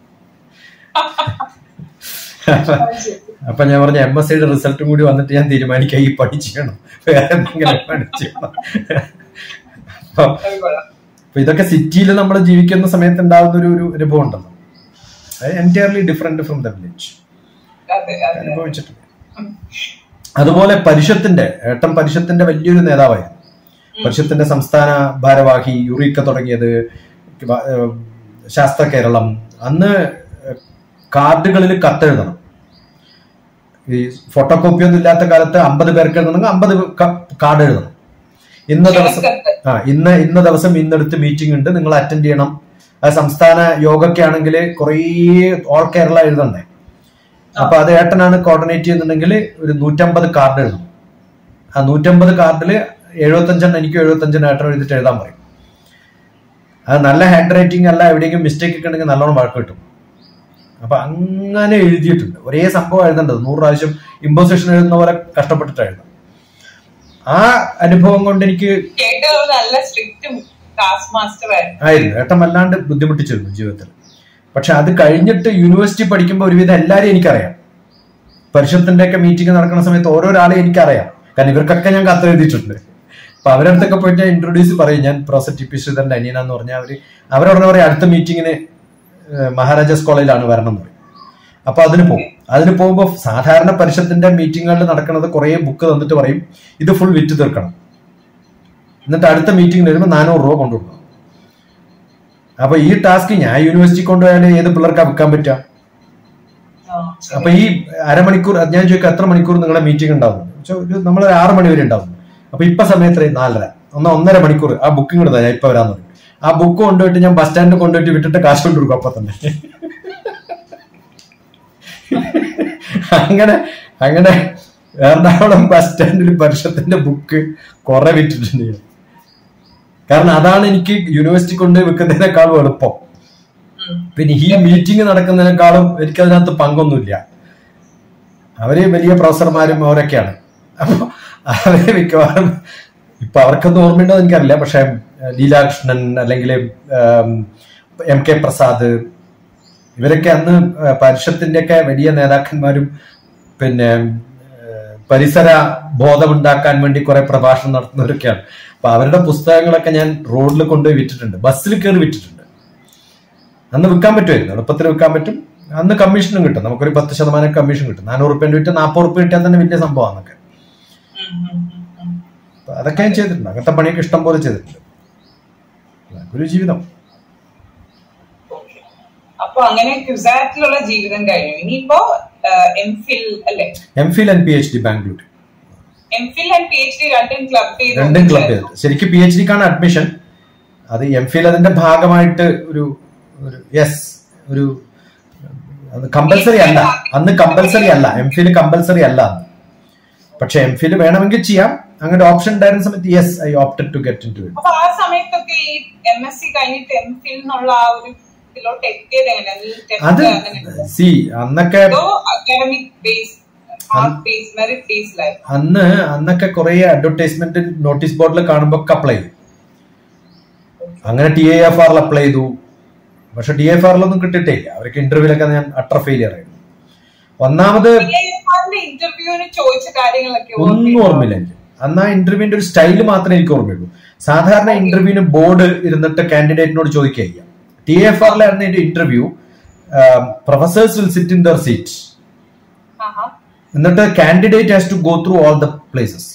അപ്പൊ ഞാൻ പറഞ്ഞു എം എസ് സിയുടെ റിസൾട്ടും കൂടി വന്നിട്ട് ഞാൻ തീരുമാനിക്കാം ഈ പണി ചെയ്യണം വേറെ എന്തെങ്കിലും പണി ചെയ്യണം അപ്പൊ അപ്പൊ ഇതൊക്കെ സിറ്റിയിൽ നമ്മൾ ജീവിക്കുന്ന സമയത്ത് ഉണ്ടാകുന്ന ഒരു ഒരു അനുഭവം ഉണ്ടല്ലോ അത് entirely different from the village അതെ അതെ അനുഭവിച്ചിട്ടുണ്ട് അതുപോലെ പരിഷത്തിന്റെ ഏട്ടൻ പരിഷത്തിന്റെ വലിയൊരു നേതാവായിരുന്നു പരിഷത്തിന്റെ സംസ്ഥാന ഭാരവാഹി യുറീക്ക തുടങ്ങിയത് ശാസ്ത്ര കേരളം അന്ന് കാർഡുകളിൽ കത്തെഴുതണം ഈ ഫോട്ടോ കോപ്പി ഒന്നും ഇല്ലാത്ത കാലത്ത് അമ്പത് പേർക്ക് എഴുതണമെങ്കിൽ അമ്പത് കാർഡ് എഴുതണം ഇന്ന ദിവസം ക്ഷണക്കത്ത്. ആ ഇന്ന് ഇന്ന ദിവസം ഇന്നടുത്ത് മീറ്റിംഗ് ഉണ്ട് നിങ്ങൾ അറ്റൻഡ് ചെയ്യണം അത് സംസ്ഥാന യോഗയ്ക്ക് ആണെങ്കിൽ കുറേ ഓൾ കേരള എഴുതണ്ടേ അപ്പൊ അത് ഏട്ടനാണ് കോർഡിനേറ്റ് ചെയ്യുന്നുണ്ടെങ്കിൽ ഒരു നൂറ്റമ്പത് കാർഡ് എഴുതണം ആ നൂറ്റമ്പത് കാർഡിൽ എഴുപത്തഞ്ചെണ്ണം എനിക്കും എഴുപത്തഞ്ചെണ്ണം ഏട്ടൻ എഴുതിട്ട് എഴുതാൻ പറയും അത് നല്ല ഹാൻഡ് റൈറ്റിംഗ് അല്ല എവിടെയെങ്കിലും മിസ്റ്റേക്ക് ഒക്കെ ഉണ്ടെങ്കിൽ നല്ലോണം വഴക്ക് കിട്ടും അപ്പൊ അങ്ങനെ എഴുതിയിട്ടുണ്ട് ഒരേ സംഭവം എഴുതേണ്ടത് നൂറ് പ്രാവശ്യം ഇമ്പോസിഷൻ എഴുതുന്ന പോലെ കഷ്ടപ്പെട്ടിട്ട് എഴുതാം ആ അനുഭവം കൊണ്ട് എനിക്ക് കേട്ട ഒരു നല്ല സ്ട്രിക്റ്റും ടാസ്ക് മാസ്റ്റർ ആയിരുന്നു ആയിരുന്നു ഏട്ടൻ വല്ലാണ്ട് ബുദ്ധിമുട്ടിച്ചിരുന്നു ജീവിതത്തിൽ പക്ഷെ അത് കഴിഞ്ഞിട്ട് യൂണിവേഴ്സിറ്റി പഠിക്കുമ്പോൾ ഒരുവിധം എല്ലാവരെയും എനിക്കറിയാം പരിഷത്തിന്റെ ഒക്കെ മീറ്റിംഗ് നടക്കുന്ന സമയത്ത് ഓരോരാളെ എനിക്കറിയാം കാരണം ഇവർക്കൊക്കെ ഞാൻ കത്ത് എഴുതിയിട്ടുണ്ട് അപ്പൊ അവരടുത്തൊക്കെ പോയിട്ട് ഞാൻ ഇൻട്രൊഡ്യൂസ് പറയും ഞാൻ പ്രൊഫസർ ടി പി ശ്രീധരന്റെ അനിയനാന്ന് പറഞ്ഞാൽ അവര് അവരോട് പറയും അടുത്ത മീറ്റിങ്ങിന് മഹാരാജാസ് കോളേജിലാണ് വരണം എന്ന് പറയും അപ്പൊ അതിന് പോകും അതിന് പോകുമ്പോൾ സാധാരണ പരിഷത്തിന്റെ മീറ്റിങ്ങുകളിൽ നടക്കുന്നത് കുറെ ബുക്ക് തന്നിട്ട് പറയും ഇത് ഫുൾ വിറ്റ് തീർക്കണം എന്നിട്ട് അടുത്ത മീറ്റിംഗിന് വരുമ്പോൾ നാനൂറ് രൂപ കൊണ്ടുകൊടുക്കണം അപ്പൊ ഈ ടാസ്ക് ഞാൻ യൂണിവേഴ്സിറ്റി കൊണ്ടുപോയാൽ ഏത് പിള്ളേർക്ക് വിൽക്കാൻ പറ്റുക ആ, അപ്പൊ ഈ അരമണിക്കൂർ ഞാൻ ചോദിക്കാം എത്ര മണിക്കൂർ നിങ്ങളുടെ മീറ്റിംഗ് ഉണ്ടാവും നമ്മൾ ആറ് മണി വരെ ഉണ്ടാവും അപ്പൊ ഇപ്പൊ സമയത്ത് നാലര ഒന്ന് ഒന്നര മണിക്കൂർ ആ ബുക്കിംഗ് എടുത്താ ഞാൻ ഇപ്പൊ വരാന്ന് പറയും ആ ബുക്ക് കൊണ്ടുപോയിട്ട് ഞാൻ ബസ് സ്റ്റാൻഡിൽ കൊണ്ടുപോയിട്ട് വിട്ടിട്ട് കാശ് കൊണ്ട് കൊടുക്കും അപ്പൊ തന്നെ അങ്ങനെ അങ്ങനെ എറണാകുളം ബസ് സ്റ്റാൻഡിൽ പരിഷത്തിന്റെ ബുക്ക് കുറെ വിറ്റിട്ടുണ്ട് ഞാൻ. കാരണം അതാണ് എനിക്ക് യൂണിവേഴ്സിറ്റി കൊണ്ട് വെക്കുന്നതിനേക്കാളും എളുപ്പം ഉം. പിന്നെ ഈ മീറ്റിംഗ് നടക്കുന്നതിനേക്കാളും എനിക്കതിനകത്ത് പങ്കൊന്നുമില്ല അവര് വലിയ പ്രൊഫസർമാരും അവരൊക്കെയാണ് അപ്പൊ അവര് മിക്കവാറും ഇപ്പൊ അവർക്കൊന്നും ഓർമ്മയുണ്ടോ എന്ന് എനിക്കറിയില്ല പക്ഷെ ഏഹ്, ലീലാകൃഷ്ണൻ അല്ലെങ്കിൽ എം കെ പ്രസാദ് ഇവരൊക്കെ അന്ന് ഏഹ്, പരിഷത്തിന്റെ ഒക്കെ വലിയ നേതാക്കന്മാരും പിന്നെ ഏഹ്, പരിസര ബോധമുണ്ടാക്കാൻ വേണ്ടി കുറെ പ്രഭാഷണം നടത്തുന്നവരൊക്കെയാണ് അപ്പൊ അവരുടെ പുസ്തകങ്ങളൊക്കെ ഞാൻ റോഡിൽ കൊണ്ടുപോയി വിറ്റിട്ടുണ്ട് ബസ്സിൽ കയറി വിറ്റിട്ടുണ്ട് അന്ന് വിൽക്കാൻ പറ്റുമായിരുന്നു എളുപ്പത്തിൽ വിൽക്കാൻ പറ്റും അന്ന് കമ്മീഷനും കിട്ടും നമുക്കൊരു പത്ത് ശതമാനം കമ്മീഷൻ കിട്ടും നാനൂറ് റുപ്യൻ്റെ വിറ്റ് നാൽപ്പത് റുപ്യ കിട്ടിയാൽ തന്നെ വലിയ സംഭവമാണൊക്കെ ഉം, ഉം, ഉം, ഉം. അപ്പൊ അതൊക്കെ ഞാൻ ചെയ്തിട്ടുണ്ട് അങ്ങനത്തെ പണിയൊക്കെ ഇഷ്ടം പോലെ ചെയ്തിട്ടുണ്ട് ഒരു ജീവിതം Okay. അപ്പൊ അങ്ങനെ ക്യുസാറ്റിലുള്ള ജീവിതം കഴിഞ്ഞു ഇനിയിപ്പോ എം ഫിൽ അല്ലെ M Phil and P H D Bangalore M Phil and P H D രണ്ടും ക്ലബ് ചെയ്ത് രണ്ടും ക്ലബ് ചെയ്തിട്ട് ശരിക്കും പി എച്ച് ഡിക്കാണ് അഡ്മിഷൻ അത് എം ഫിൽ അതിന്റെ ഭാഗമായിട്ട് ഒരു ഒരു യെസ് ഒരു അത് കമ്പൽസറി അല്ല അന്ന് കമ്പൽസറി അല്ല എം ഫിൽ കമ്പൽസറി അല്ല അന്ന് പക്ഷെ എം ഫിൽ വേണമെങ്കിൽ ചെയ്യാം അങ്ങനെ ഒരു ഓപ്ഷൻ ഉണ്ടായിരുന്ന സമയത്ത് yes I opted to get in to it അപ്പൊ ആ സമയത്തൊക്കെ ഈ എം എസ് സി കഴിഞ്ഞിട്ട് എം ഫിൽ എന്നുള്ള ആ ഒരു ഇതിലോട്ട് എത്തിയത് അത് എങ്ങനെയാണ് സി അന്നൊക്കെ academic base hard base merit ബേസിലായിരുന്നു അന്ന് അന്നൊക്കെ കുറെ അഡ്വർടൈസ്മെന്റ് നോട്ടീസ് ബോർഡിൽ കാണുമ്പോൾ അപ്ലൈ ചെയ്തു അങ്ങനെ ടി എ എഫ് ആറിൽ അപ്ലൈ ചെയ്തു പക്ഷെ ടി എഫ് ആറിലൊന്നും കിട്ടിയിട്ടില്ല അവർക്ക് ഇന്റർവ്യൂലൊക്കെ ഞാൻ അട്ടർ ഫെയിലിയർ ആയിരുന്നു ഒന്നാമത് ഇന്റർവ്യൂവിന് ചോദിച്ച കാര്യങ്ങളൊക്കെ ഒന്നും ഓർമ്മയില്ല എനിക്ക് അന്ന് ആ ഇന്റർവ്യൂവിന്റെ ഒരു സ്റ്റൈല് മാത്രമേ എനിക്ക് ഓർമ്മയുള്ളൂ സാധാരണ ഇന്റർവ്യൂവിന് ബോർഡ് ഇരുന്നിട്ട് കാൻഡിഡേറ്റിനോട് ചോദിക്കുക ടി എഫ് ആറിലായിരുന്നു എന്റെ interview professors will sit in their seat ആഹാ. എന്നിട്ട് candidate has to go through all the places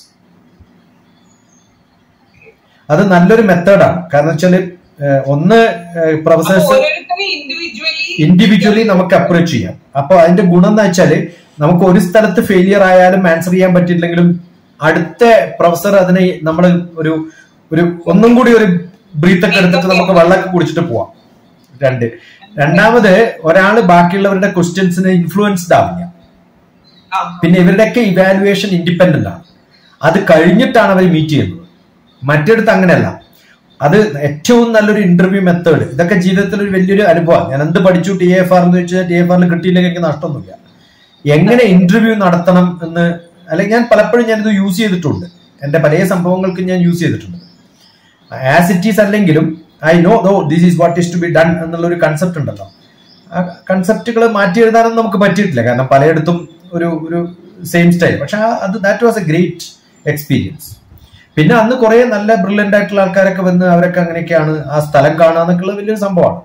അത് നല്ലൊരു മെത്തേഡാണ് കാരണം വെച്ചാല് ഏഹ്, ഒന്ന് അപ്പൊ പ്രൊഫസേഴ്സ് ഓരോരുത്തരും ഇൻഡിവിജ്വലി ഇൻഡിവിജ്വലി നമുക്ക് അപ്രോച്ച് ചെയ്യാം അപ്പൊ അതിന്റെ ഗുണം എന്ന് വെച്ചാല് നമുക്ക് ഒരു സ്ഥലത്ത് ഫെയിലിയർ ആയാലും ആൻസർ ചെയ്യാൻ പറ്റിയില്ലെങ്കിലും അടുത്ത പ്രൊഫസർ അതിനെ നമ്മൾ ഒരു ഒരു ഒന്നും കൂടി ഒരു ബ്രീത്ത് ഒക്കെ എടുത്തിട്ട് നമുക്ക് വെള്ളമൊക്കെ കുടിച്ചിട്ട് പോവാം രണ്ട് രണ്ടാമത് ഒരാള് ബാക്കിയുള്ളവരുടെ ക്വസ്റ്റ്യൻസിന് ഇൻഫ്ലുവൻസ്ഡ് ആവില്ല ആ പിന്നെ ഇവരുടെയൊക്കെ ഇവാലുവേഷൻ ഇൻഡിപെൻഡന്റ് ആണ് അത് കഴിഞ്ഞിട്ടാണ് അവർ മീറ്റ് ചെയ്യുന്നത് മറ്റിടത്ത് അങ്ങനെയല്ല അത് ഏറ്റവും നല്ലൊരു ഇന്റർവ്യൂ മെത്തേഡ് ഇതൊക്കെ ജീവിതത്തിൽ ഒരു വലിയൊരു അനുഭവമാണ് ഞാൻ എന്ത് പഠിച്ചു ടി എഫ് ആർ എന്ന് വെച്ചാൽ ടി എഫ് ആറിൽ കിട്ടിയില്ലെങ്കിൽ എനിക്ക് നഷ്ടമൊന്നുമില്ല എങ്ങനെ ഇന്റർവ്യൂ നടത്തണം എന്ന് അല്ലെങ്കിൽ ഞാൻ പലപ്പോഴും ഞാനിത് യൂസ് ചെയ്തിട്ടുണ്ട് എന്റെ പല സംഭവങ്ങൾക്കും ഞാൻ യൂസ് ചെയ്തിട്ടുണ്ട് ആസ് ഇറ്റ് ഈസ് അല്ലെങ്കിലും I know though this is what is to be done എന്നുള്ള ഒരു കൺസെപ്റ്റ് ഉണ്ടല്ലോ ആ കൺസെപ്റ്റുകൾ മാറ്റി എഴുതാനൊന്നും നമുക്ക് പറ്റിയിട്ടില്ല കാരണം പലയിടത്തും ഒരു ഒരു സെയിം സ്റ്റൈൽ പക്ഷെ ആ- അത് that was a great experience പിന്നെ അന്ന് കുറെ നല്ല ബ്രില്യൻ്റ് ആയിട്ടുള്ള ആൾക്കാരൊക്കെ വന്ന് അവരൊക്കെ അങ്ങനെയൊക്കെയാണ് ആ സ്ഥലം കാണുക എന്നൊക്കെ ഉള്ളത് വലിയൊരു സംഭവമാണ്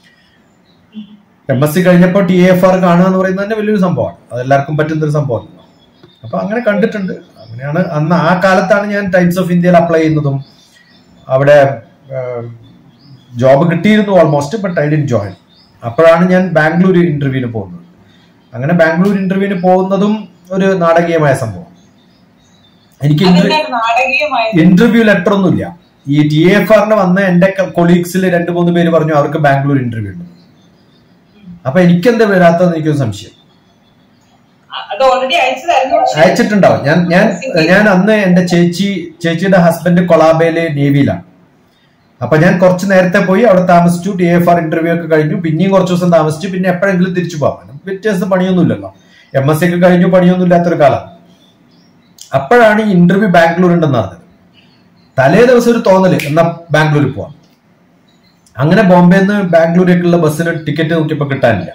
എം എസ് സി കഴിഞ്ഞപ്പോൾ ടി എഫ് ആർ കാണുക എന്ന് പറയുന്നത് തന്നെ വലിയൊരു സംഭവമാണ് അതെല്ലാവർക്കും പറ്റുന്ന ഒരു സംഭവമാണ് അപ്പൊ അങ്ങനെ കണ്ടിട്ടുണ്ട് അങ്ങനെയാണ് അന്ന് ആ കാലത്താണ് ഞാൻ ടൈംസ് ഓഫ് ഇന്ത്യയിൽ അപ്ലൈ ചെയ്യുന്നതും അവിടെ ജോബ് കിട്ടിയിരുന്നു almost but I didn't join അപ്പോഴാണ് ഞാൻ ബാംഗ്ലൂർ ഇന്റർവ്യൂവിന് പോകുന്നത് അങ്ങനെ ബാംഗ്ലൂർ ഇന്റർവ്യൂവിന് പോകുന്നതും ഒരു നാടകീയമായ സംഭവം എനിക്ക് ഇന്റർ അതെന്താണ് നാടകീയമായത് ഇന്റർവ്യൂ ലെറ്റർ ഒന്നുമില്ല ഈ ടി എഫ് ആറിന് വന്ന എന്റെ കൊളീഗ്സിൽ രണ്ട് മൂന്ന് പേര് പറഞ്ഞു അവർക്ക് ബാംഗ്ലൂർ ഇന്റർവ്യൂ ഉണ്ട് അപ്പൊ എനിക്കെന്താ വരാത്തതെന്ന് എനിക്കൊരു സംശയം അത് ഓൾറെഡി അയച്ചതായിരുന്നു പക്ഷേ അയച്ചിട്ടുണ്ടാവും ഞാൻ ഞാൻ ഞാൻ അന്ന് എന്റെ ചേച്ചി ചേച്ചിയുടെ ഹസ്ബൻഡ് കൊളാബയിലെ നേവിയിലാണ് അപ്പൊ ഞാൻ കുറച്ച് നേരത്തെ പോയി അവിടെ താമസിച്ചു ടി എഫ് ആർ ഇന്റർവ്യൂ ഒക്കെ കഴിഞ്ഞു പിന്നെയും കുറച്ച് ദിവസം താമസിച്ചു പിന്നെ എപ്പോഴെങ്കിലും തിരിച്ചു പോകാം വ്യത്യാസം പണിയൊന്നുമില്ലല്ലോ എം എസ് സി ഒക്കെ കഴിഞ്ഞു പണിയൊന്നും ഇല്ലാത്തൊരു കാലം അപ്പോഴാണ് ഈ ഇന്റർവ്യൂ ബാംഗ്ലൂർ ഉണ്ടെന്ന് അറിഞ്ഞത് തലേ ദിവസം ഒരു തോന്നല് എന്നാ ബാംഗ്ലൂരിൽ പോവാം അങ്ങനെ ബോംബെയിൽ നിന്ന് ബാംഗ്ലൂരേക്കുള്ള ബസ്സിന് ടിക്കറ്റ് നോക്കിയപ്പോ കിട്ടാനില്ല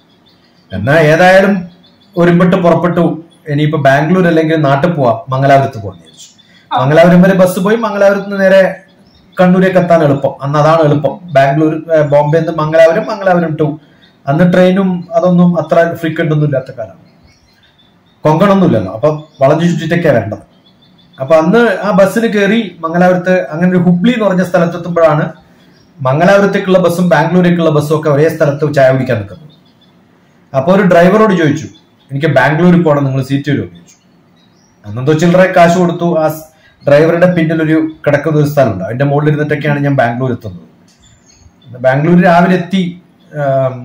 എന്നാ ഏതായാലും ഒരുമ്പിട്ട് പുറപ്പെട്ടു ഇനിയിപ്പോ ബാംഗ്ലൂർ അല്ലെങ്കിൽ നാട്ടിൽ പോവാം മംഗലാപുരത്ത് പോകാൻ വിചാരിച്ചു മംഗലാപുരം വരെ ബസ് പോയി മംഗലാപുരത്ത് നിന്ന് നേരെ കണ്ണൂരേക്ക് എത്താൻ എളുപ്പം അന്ന് അതാണ് എളുപ്പം ബാംഗ്ലൂർ ഏഹ്, ബോംബെ നിന്ന് മംഗലാപുരം മംഗലാപുരം ടു അന്ന് ട്രെയിനും അതൊന്നും അത്ര ഫ്രീക്വന്റ് ഒന്നും ഇല്ലാത്ത കാലം കൊങ്കണൊന്നും ഇല്ലല്ലോ അപ്പൊ വളഞ്ഞു ചുറ്റിട്ടൊക്കെ വേണ്ടത് അപ്പൊ അന്ന് ആ ബസ്സിന് കയറി മംഗലാപുരത്ത് അങ്ങനെ ഒരു ഹുബ്ലി എന്ന് പറഞ്ഞ സ്ഥലത്തെത്തുമ്പോഴാണ് മംഗലാപുരത്തേക്കുള്ള ബസ്സും ബാംഗ്ലൂരേക്കുള്ള ബസ്സും ഒക്കെ ഒരേ സ്ഥലത്ത് ചായ കുടിക്കാൻ നിൽക്കുന്നത് അപ്പൊ ഒരു ഡ്രൈവറോട് ചോദിച്ചു എനിക്ക് ബാംഗ്ലൂരിൽ പോകണം നിങ്ങൾ സീറ്റ് വരുമോ എന്ന് ചോദിച്ചു അന്നെന്തോ ചില്ലറ കാശ് കൊടുത്തു ആ സ് ഡ്രൈവറുടെ പിന്നിൽ ഒരു കിടക്കുന്ന ഒരു സ്ഥലമുണ്ട് അതിന്റെ മുകളിൽ ഇരുന്നിട്ടൊക്കെയാണ് ഞാൻ ബാംഗ്ലൂർ എത്തുന്നത് ബാംഗ്ലൂർ രാവിലെ എത്തി ആം,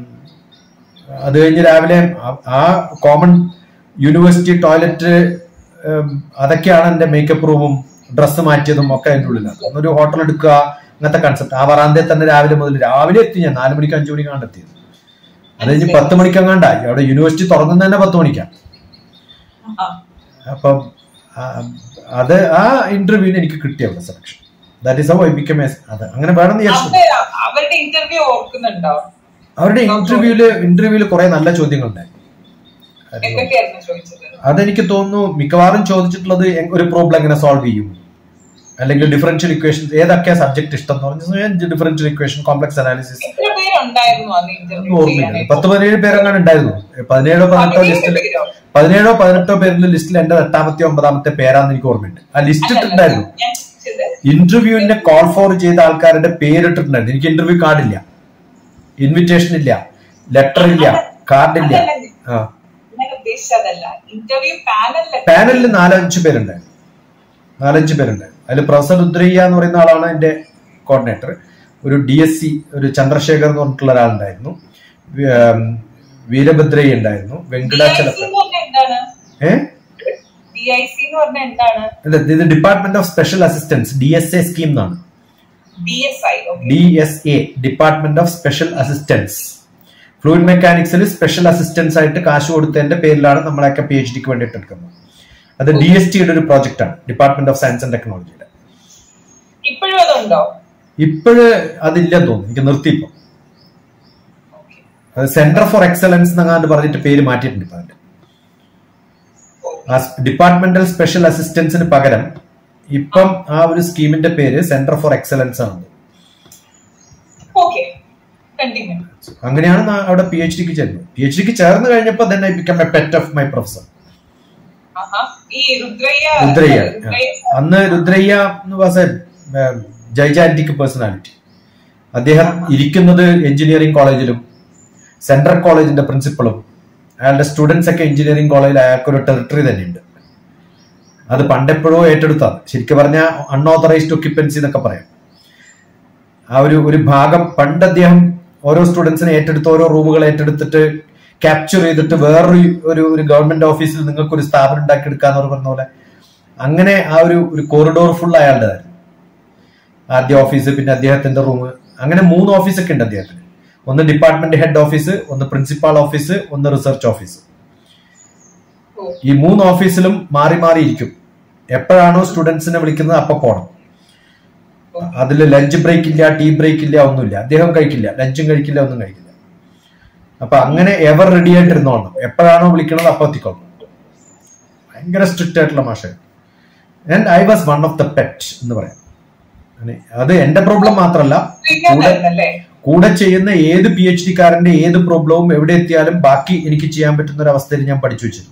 അത് കഴിഞ്ഞ് രാവിലെ ആ- ആ കോമൺ യൂണിവേഴ്സിറ്റി ടോയ്ലറ്റ് അതൊക്കെയാണ് എന്റെ മേക്കപ്പ് റൂമും ഡ്രസ്സ് മാറ്റിയതും ഒക്കെ അതിൻ്റെ ഉള്ളിലാണ് അന്നൊരു ഹോട്ടൽ എടുക്കുക അങ്ങനത്തെ കൺസെപ്റ്റ് ആ വറാന്തയിൽ തന്നെ രാവിലെ മുതൽ രാവിലെ എത്തി ഞാൻ നാല് മണിക്ക് അഞ്ചു മണിക്കാണ് എത്തിയത് അത് കഴിഞ്ഞ് പത്ത് മണിക്കങ്ങാണ്ടായി അവിടെ യൂണിവേഴ്സിറ്റി തുറന്നത് തന്നെ പത്ത് മണിക്കാണ് ആ. അപ്പം ആ, അത് ആ ഇന്റർവ്യൂവിന് എനിക്ക് കിട്ടിയ അവിടെ selection that is how I become അത് അങ്ങനെ വേണമെന്ന് വിചാരിച്ചു അവരുടെ അവരുടെ ഇന്റർവ്യൂ ഓർക്കുന്നുണ്ടോ അവരുടെ ഇന്റർവ്യൂവില് ഇന്റർവ്യൂവില് കുറെ നല്ല ചോദ്യങ്ങളുണ്ടായി എന്തൊക്കെയായിരുന്നു ചോദിച്ചത് അതെനിക്ക് തോന്നുന്നു മിക്കവാറും ചോദിച്ചിട്ടുള്ളത് എ- ഒരു പ്രോബ്ലം എങ്ങനെ സോൾവ് ചെയ്യും അല്ലെങ്കിൽ ഡിഫറൻഷ്യൽ ഇക്വേഷൻസ് ഏതൊക്കെ സബ്ജക്ട് ഇഷ്ടം എന്ന് പറഞ്ഞു ഞാൻ ഡിഫറൻഷ്യൽ ഇക്വേഷൻ കോംപ്ലക്സ് അനാലിസിസ് എത്ര പേരുണ്ടായിരുന്നു അന്ന് ഇന്റർവ്യൂ ഓർമ്മയില്ല പത്ത് പതിനേഴ് പേരെങ്ങനെ ഉണ്ടായിരുന്നു പതിനേഴോ പതിനെട്ടോ ലിസ്റ്റിൽ പതിനേഴോ പതിനെട്ടോ പേരിന്റെ ലിസ്റ്റിൽ എന്റെ എട്ടാമത്തെ ഒമ്പതാമത്തെ പേരാന്ന് എനിക്ക് ഓർമ്മയുണ്ട് ആ ലിസ്റ്റ് ഇട്ടിട്ടുണ്ടായിരുന്നു ഞാൻ ചോദിച്ചത് ഇന്റർവ്യൂവിന്റെ കോൾ ഫോർ ചെയ്ത ആൾക്കാരുടെ പേരിട്ടിട്ടുണ്ടായിരുന്നു എനിക്ക് ഇന്റർവ്യൂ കാർഡില്ല ഇൻവിറ്റേഷൻ ഇല്ല ലെറ്റർ ഇല്ല കാർഡില്ല അതല്ല ആ ഞാൻ ഉദ്ദേശിച്ചതല്ല ഇന്റർവ്യൂ പാനലിൽ പാനലിൽ നാലഞ്ച് പേരുണ്ടായിരുന്നു നാലഞ്ച് പേരുണ്ടായിരുന്നു അതിൽ പ്രൊഫസർ രുദ്രയ്യ എന്ന് പറയുന്ന ആളാണ് എന്റെ കോർഡിനേറ്റർ ഒരു ഡി എസ് സി ഒരു ചന്ദ്രശേഖർ എന്ന് പറഞ്ഞിട്ടുള്ള ഒരാളുണ്ടായിരുന്നു വി- ആം, വീരഭദ്രയ്യ ഉണ്ടായിരുന്നു വെങ്കടാചലപ്പൻ എന്ന് പറഞ്ഞാൽ എന്താണ് ഏഹ് ഡി ഐ സി എന്ന് പറഞ്ഞാൽ എന്താണ് അല്ല ഇത് department of special assistance D S A scheme എന്നാണ് D S I okay D S A department of special assistance fluid മെക്കാനിക്സിൽ സ്പെഷ്യൽ അസിസ്റ്റൻസ് ആയിട്ട് കാശ് കൊടുത്തതിന്റെ പേരിലാണ് നമ്മളൊക്കെ പി എച്ച് ഡിക്ക് വേണ്ടിയിട്ട് എടുക്കുന്നത് അത് ഡി എസ് ടിയുടെ ഒരു പ്രോജക്റ്റ് ആണ് ഡിപ്പാർട്ട്മെന്റ് ഓഫ് സയൻസ് ആൻഡ് ടെക്നോളജിയുടെ ഇപ്പോഴും അതുണ്ടോ ഇപ്പോഴ് അതില്ലെന്ന് തോന്നുന്നു എനിക്ക് നിർത്തിയിപ്പോ ഓക്കെ അത് സെന്റർ ഫോർ എക്സലൻസ് എന്നങ്ങാണ്ട് പറഞ്ഞിട്ട് പേര് മാറ്റിയിട്ടുണ്ട് ഇപ്പൊ അതിന്റെ ആ ഡിപ്പാർട്ട്മെന്റൽ സ്പെഷ്യൽ അസിസ്റ്റൻസിന് പകരം ഇപ്പം ആ ഒരു സ്കീമിന്റെ പേര് സെന്റർ ഫോർ എക്സലൻസ് ആണ് ഓക്കെ കണ്ടിന്യൂ അങ്ങനെയാണ് നാ- അവിടെ പി എച്ച് ഡിക്ക് ചേർന്നത് പി എച്ച് ഡിക്ക് ചേർന്ന് കഴിഞ്ഞപ്പോൾ തന്നെ I become a pet of my professor ആഹാ ഈ രുദ്രയ്യ രുദ്രയ്യ രുദ്രയ്യ അന്ന് Rudraiah was a gigantic personality അദ്ദേഹം ഇരിക്കുന്നത് എഞ്ചിനീയറിംഗ് കോളേജിലും സെൻട്രൽ കോളേജിന്റെ പ്രിൻസിപ്പളും അയാളുടെ സ്റ്റുഡൻസ് ഒക്കെ എഞ്ചിനീയറിംഗ് കോളേജിൽ അയാൾക്കൊരു ടെറിട്ടറി തന്നെയുണ്ട് അത് പണ്ടെപ്പോഴോ ഏറ്റെടുത്താണ് ശരിക്കും പറഞ്ഞാൽ അൺഓത്തറൈസ്ഡ് ഒക്യുപ്പൻസി എന്നൊക്കെ പറയാം ആ ഒരു ഒരു ഭാഗം പണ്ട് അദ്ദേഹം ഓരോ സ്റ്റുഡൻസിനെ ഏറ്റെടുത്ത് ഓരോ റൂമുകൾ ഏറ്റെടുത്തിട്ട് ക്യാപ്ചർ ചെയ്തിട്ട് വേറൊരു ഒരു ഒരു ഗവൺമെന്റ് ഓഫീസിൽ നിങ്ങൾക്ക് ഒരു സ്ഥാപനം ഉണ്ടാക്കിയെടുക്കാന്ന് പറഞ്ഞ പോലെ അങ്ങനെ ആ ഒരു ഒരു കോറിഡോർ ഫുൾ അയാളുടേതായിരുന്നു ആദ്യ ഓഫീസ് പിന്നെ അദ്ദേഹത്തിന്റെ റൂം അങ്ങനെ മൂന്ന് ഓഫീസൊക്കെ ഉണ്ട് അദ്ദേഹത്തിന് ഒന്ന് ഡിപ്പാർട്ട്മെന്റ് ഹെഡ് ഓഫീസ് ഒന്ന് പ്രിൻസിപ്പാൾ ഓഫീസ് ഒന്ന് റിസർച്ച് ഓഫീസ് ഓ, ഈ മൂന്ന് ഓഫീസിലും മാറി മാറി ഇരിക്കും എപ്പോഴാണോ സ്റ്റുഡൻസിനെ വിളിക്കുന്നത് അപ്പൊ പോണം അതിൽ ലഞ്ച് ബ്രേക്ക് ഇല്ല ടീ ബ്രേക്ക് ഇല്ല ഒന്നുമില്ല അദ്ദേഹം കഴിക്കില്ല ലഞ്ചും കഴിക്കില്ല ഒന്നും കഴിക്കില്ല അപ്പൊ അങ്ങനെ എവർ റെഡി ആയിട്ടിരുന്നോളണം എപ്പോഴാണോ വിളിക്കണത് അപ്പൊ എത്തിക്കോളണം ഭയങ്കര സ്ട്രിക്റ്റ് ആയിട്ടുള്ള മാഷ and I was one of the pet എന്ന് പറയാം അങ്ങനെ അത് എന്റെ പ്രോബ്ലം മാത്രമല്ല കൂടെ രുദ്രയ്യല്ലേ കൂടെ ചെയ്യുന്ന ഏത് പി എച്ച് ഡിക്കാരന്റെ ഏത് പ്രോബ്ലവും എവിടെ എത്തിയാലും ബാക്കി എനിക്ക് ചെയ്യാൻ പറ്റുന്ന ഒരു അവസ്ഥയിൽ ഞാൻ പഠിച്ചു വെച്ചിരുന്നു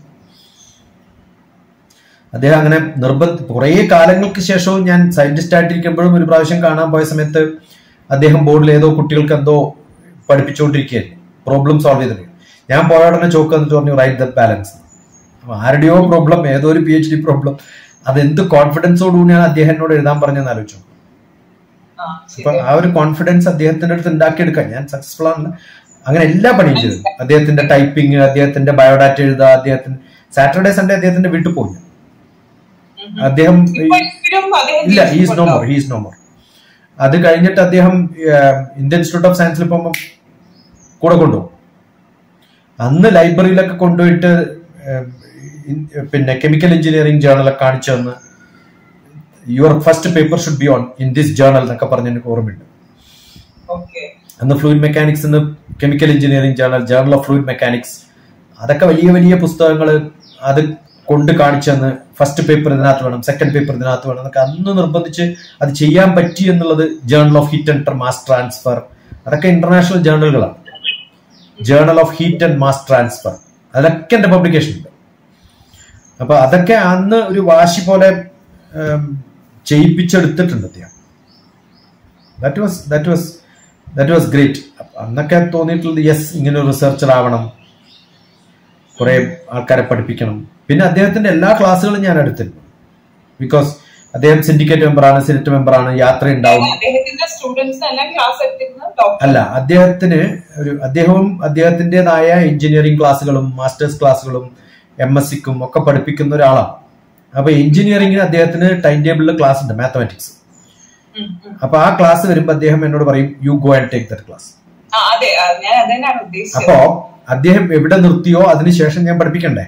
അദ്ദേഹം അങ്ങനെ നിർബന്ധ കുറേ കാലങ്ങൾക്ക് ശേഷവും ഞാൻ സയന്റിസ്റ്റ് ആയിട്ടിരിക്കുമ്പോഴും ഒരു പ്രാവശ്യം കാണാൻ പോയ സമയത്ത് അദ്ദേഹം ബോർഡിൽ ഏതോ കുട്ടികൾക്ക് എന്തോ പഠിപ്പിച്ചുകൊണ്ടിരിക്കുകയായിരുന്നു പ്രോബ്ലം സോൾവ് ചെയ്തിട്ട് ഞാൻ പോയ ഉടനെ ചോക്ക് എന്നിട്ട് പറഞ്ഞു റൈറ്റ് ദ ബാലൻസ് ആരുടെയോ പ്രോബ്ലം ഏതോ ഒരു പി എച്ച് ഡി പ്രോബ്ലം അത് എന്ത് കോൺഫിഡൻസോടുകൂടിയാണ് അദ്ദേഹം എന്നോട് എഴുതാൻ പറഞ്ഞതെന്ന് ആലോചിച്ചു ആ, അപ്പൊ ശരി. ആ ഒരു കോൺഫിഡൻസ് അദ്ദേഹത്തിന്റെ അടുത്ത് ഉണ്ടാക്കിയെടുക്കാൻ ഞാൻ സക്സസ്ഫുൾ ആണ് അങ്ങനെ എല്ലാ പണിയും ചെയ്തു അദ്ദേഹത്തിന്റെ ടൈപ്പിംഗ് അദ്ദേഹത്തിന്റെ ബയോഡാറ്റ എഴുതുക അദ്ദേഹത്തിന് സാറ്റർഡേ സൺഡേ അദ്ദേഹത്തിന്റെ വീട്ടിൽ പോയി ഞാൻ. ഉം, ഉം. അദ്ദേഹം ഇപ്പൊ ഇപ്പോഴും അദ്ദേഹം ഇല്ല ഹീസ് നോ ജീവിച്ചിട്ടുണ്ടോ? മോർ ഹീസ് നോ മോർ അത് കഴിഞ്ഞിട്ട് അദ്ദേഹം ഏഹ്, ഇന്ത്യൻ ഇൻസ്റ്റിറ്റ്യൂട്ട് ഓഫ് സയൻസിൽ പോകുമ്പോൾ കൂടെ കൊണ്ടുപോകും അന്ന് ലൈബ്രറിയിലൊക്കെ കൊണ്ടുപോയിട്ട് ഏഹ്, ഇൻ- പിന്നെ കെമിക്കൽ എഞ്ചിനീയറിംഗ് ജേർണലൊക്കെ കാണിച്ചു തന്ന് your first paper should be on in this journal എന്നൊക്കെ പറഞ്ഞ് എനിക്ക് ഓർമ്മയുണ്ട് ഓക്കെ അന്ന് ഫ്ലൂയിഡ് മെക്കാനിക്സ് എന്ന് chemical engineering journal journal of fluid mechanics അതൊക്കെ വലിയ വലിയ പുസ്തകങ്ങൾ അത് കൊണ്ട് കാണിച്ചെന്ന് ഫസ്റ്റ് പേപ്പർ ഇതിനകത്ത് വേണം സെക്കൻഡ് പേപ്പർ ഇതിനകത്ത് വേണം എന്നൊക്കെ അന്ന് നിർബന്ധിച്ച് അത് ചെയ്യാൻ പറ്റി എന്നുള്ളത് journal of heat and mass transfer അതൊക്കെ ഇന്റർനാഷണൽ ജേർണലുകളാണ് journal of heat and mass transfer അതിലൊക്കെ എന്റെ പബ്ലിക്കേഷൻ ഉണ്ട് അപ്പൊ അതൊക്കെ അന്ന് ഒരു വാശി പോലെ ഉം, ചെയ്യിപ്പിച്ചെടുത്തിട്ടുണ്ട് അദ്ദേഹം that was that was that was great അന്നൊക്കെ തോന്നിയിട്ടുള്ളത് യെസ് ഇങ്ങനെ ഒരു റിസർച്ചർ ആവണം കുറെ ആൾക്കാരെ പഠിപ്പിക്കണം പിന്നെ അദ്ദേഹത്തിന്റെ എല്ലാ ക്ലാസ്സുകളും ഞാൻ എടുത്തിരുന്നു ബിക്കോസ് അദ്ദേഹം സിൻഡിക്കേറ്റ് മെമ്പറാണ് സെനറ്റ് മെമ്പറാണ് യാത്ര ഉണ്ടാവും അദ്ദേഹത്തിന്റെ സ്റ്റുഡൻസ് എല്ലാം ക്ലാസ് എടുത്തിരുന്നത് ഡോക്ടർ അല്ല അദ്ദേഹത്തിന് ഒരു അദ്ദേഹവും അദ്ദേഹത്തിൻ്റെതായ എഞ്ചിനീയറിംഗ് ക്ലാസ്സുകളും മാസ്റ്റേഴ്സ് ക്ലാസ്സുകളും എം എസ് സിക്കും ഒക്കെ പഠിപ്പിക്കുന്ന ഒരാളാണ് അപ്പൊ എഞ്ചിനീയറിംഗിന് അദ്ദേഹത്തിന് ടൈം ടേബിളിൽ ക്ലാസ് ഉണ്ട് മാത്തമാറ്റിക്സ് ഉം, ഉം. അപ്പൊ ആ ക്ലാസ് വരുമ്പോൾ അദ്ദേഹം എന്നോട് പറയും you go and take that class ആ, അതെ ആ, ഞാൻ അതന്നെയാണ് ഉദ്ദേശിച്ചത് അപ്പോ അദ്ദേഹം എവിടെ നിർത്തിയോ അതിനുശേഷം ഞാൻ പഠിപ്പിക്കണ്ടേ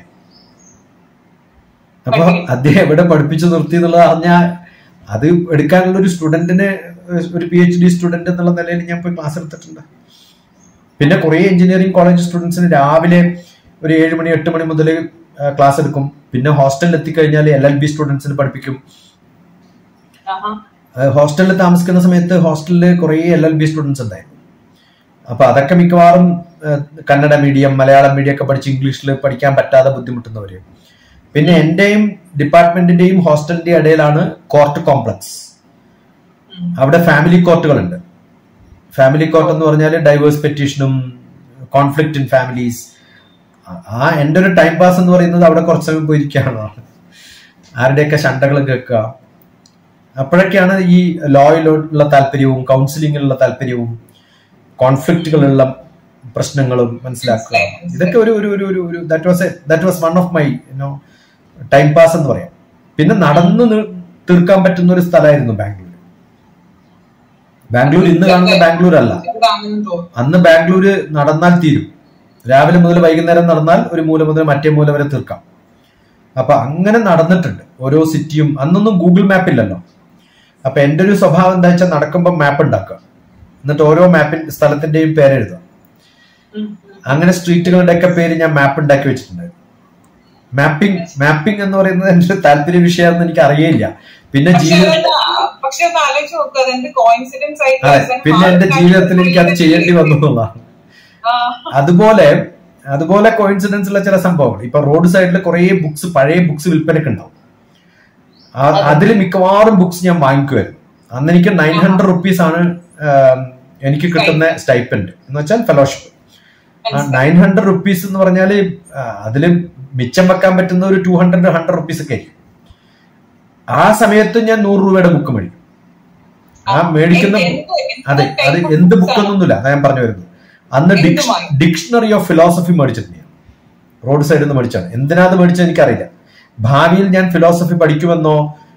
അപ്പൊ പഠിപ്പിക്കും. അദ്ദേഹം എവിടെ പഠിപ്പിച്ചു നിർത്തി എന്നുള്ളത് അറിഞ്ഞാൽ അത് എടുക്കാനുള്ള ഒരു സ്റ്റുഡന്റിന് ഒരു പി എച്ച് ഡി സ്റ്റുഡന്റ് എന്നുള്ള നിലയിൽ ഞാൻ പോയി ക്ലാസ് എടുത്തിട്ടുണ്ട് പിന്നെ കുറെ എഞ്ചിനീയറിംഗ് കോളേജ് സ്റ്റുഡൻസിന് രാവിലെ ഒരു ഏഴ് മണി എട്ട് മണി മുതൽ ക്ലാസ് എടുക്കും പിന്നെ ഹോസ്റ്റലിൽ എത്തിക്കഴിഞ്ഞാൽ എൽ എൽ ബി സ്റ്റുഡൻസിന് പഠിപ്പിക്കും ആഹാ. ഹോസ്റ്റലിൽ താമസിക്കുന്ന സമയത്ത് ഹോസ്റ്റലിൽ കുറേ എൽ എൽ ബി സ്റ്റുഡൻസ് ഉണ്ടായിരുന്നു അപ്പൊ അതൊക്കെ മിക്കവാറും ഏഹ്, കന്നഡ മീഡിയം മലയാളം മീഡിയം ഒക്കെ പഠിച്ച് ഇംഗ്ലീഷിൽ പഠിക്കാൻ പറ്റാതെ ബുദ്ധിമുട്ടുന്നവര് പിന്നെ എന്റെയും ഡിപ്പാർട്ട്മെന്റിന്റെയും ഹോസ്റ്റലിന്റെ ഇടയിലാണ് കോർട്ട് കോംപ്ലക്സ് ഉം. അവിടെ ഫാമിലി കോർട്ടുകളുണ്ട് ഫാമിലി കോർട്ട് എന്ന് പറഞ്ഞാൽ ഡൈവേഴ്സ് പെറ്റീഷനും കോൺഫ്ലിക്ട് ഇൻ ഫാമിലീസ് ആ എൻ്റെ ഒരു ടൈം പാസ് എന്ന് പറയുന്നത് അവിടെ കുറച്ച് സമയം പോയിരിക്കുകയാണ് ആരുടെയൊക്കെ ശണ്ടകൾ കേൾക്കുക അപ്പോഴൊക്കെയാണ് ഈ ലോയിലുള്ള താല്പര്യവും കൗൺസിലിങ്ങിലുള്ള താല്പര്യവും കോൺഫ്ലിക്റ്റുകളുള്ള പ്രശ്നങ്ങളും മനസ്സിലാക്കുക മനസ്സിലായി, മനസ്സിലായി. ഇതൊക്കെ ഒരു ഒരു ഒരു ഒരു ഒരു that was that was one of my you know time pass എന്ന് പറയാം പിന്നെ നടന്നു നി- തീർക്കാൻ പറ്റുന്ന ഒരു സ്ഥലമായിരുന്നു ബാംഗ്ലൂർ ബാംഗ്ലൂർ ഇന്ന് കാണുന്ന ബാംഗ്ലൂർ അല്ല ഇതാണെന്ന് തോന്നുന്നു അന്ന് ബാംഗ്ലൂര് നടന്നാൽ തീരും രാവിലെ മുതൽ വൈകുന്നേരം നടന്നാൽ ഒരു മൂല മുതൽ മറ്റേ മൂല വരെ തീർക്കാം അപ്പൊ അങ്ങനെ നടന്നിട്ടുണ്ട് ഓരോ സിറ്റിയും അന്നൊന്നും ഗൂഗിൾ മാപ്പ് ഇല്ലല്ലോ അപ്പൊ എന്റെ ഒരു സ്വഭാവം എന്താ വെച്ചാൽ നടക്കുമ്പോൾ മാപ്പ് ഉണ്ടാക്കുക എന്നിട്ട് ഓരോ മാപ്പിൻ സ്ഥലത്തിന്റെയും പേരെഴുതുക ഉം, ഉം. അങ്ങനെ സ്ട്രീറ്റുകളുടെ ഒക്കെ പേര് ഞാൻ മാപ്പ് ഉണ്ടാക്കി വെച്ചിട്ടുണ്ടായിരുന്നു മാപ്പിംഗ് മാപ്പിംഗ് എന്ന് പറയുന്നത് എന്റെ ഒരു താല്പര്യ വിഷയമാണെന്ന് എനിക്ക് അറിയില്ല പിന്നെ പക്ഷെ ജീവിതം അതെന്താ, പക്ഷെ ഒന്ന് ആലോചിച്ച് നോക്കുക അതെന്ത് കോയിൻസിഡൻസ് ആയിട്ട് അതെ അവസാനം പിന്നെ ആ എന്റെ ഒരു ജീവിതത്തിൽ കാര്യം എനിക്ക് അത് ചെയ്യേണ്ടി വന്നു എന്നുള്ളതാണ് ആ, അതുപോലെ അതുപോലെ കോയിൻസിഡൻസ് ഉള്ള ചില സംഭവങ്ങൾ ഇപ്പൊ റോഡ് സൈഡിൽ കുറെ ബുക്സ് പഴയ ബുക്സ് വിൽപ്പനക്ക് ഉണ്ടാവും അതിൽ മിക്കവാറും ബുക്സ് ഞാൻ വാങ്ങിക്കുമായിരുന്നു അന്ന് എനിക്ക് നയൻ ഹൺഡ്രഡ് റുപ്പീസ് ആണ് ആം, എനിക്ക് കിട്ടുന്ന സ്റ്റൈപ്പൻഡ് എന്ന് വെച്ചാൽ ഫെലോഷിപ്പ് നയൻ ഹൺഡ്രഡ് റുപ്പീസ് എന്ന് പറഞ്ഞാൽ അതിൽ മിച്ചം വെക്കാൻ പറ്റുന്ന ഒരു ടു ഹൺഡ്രഡ് ഹൺഡ്രഡ് റുപ്പീസ് ഒക്കെ ആയിരിക്കും ആ സമയത്ത് ഞാൻ നൂറ് രൂപയുടെ ബുക്ക് മേടിക്കും ആ മേടിക്കുന്ന എന്ത് എന്ത് അതെ type അത് of എന്ത് books ബുക്ക് ആണ്? ഒന്നുമില്ല അതാ ഞാൻ പറഞ്ഞു വരുന്നത് അന്ന് എന്തുമായി? ഡിക്ഷണറി ഓഫ് ഫിലോസഫി മേടിച്ചിട്ടുണ്ട് ഞാൻ റോഡ് സൈഡിൽ നിന്ന് മേടിച്ചാണ് എന്തിനാ അത് മേടിച്ചത് എനിക്കറിയില്ല ഭാവിയിൽ ഞാൻ ഫിലോസഫി പഠിക്കുമെന്നോ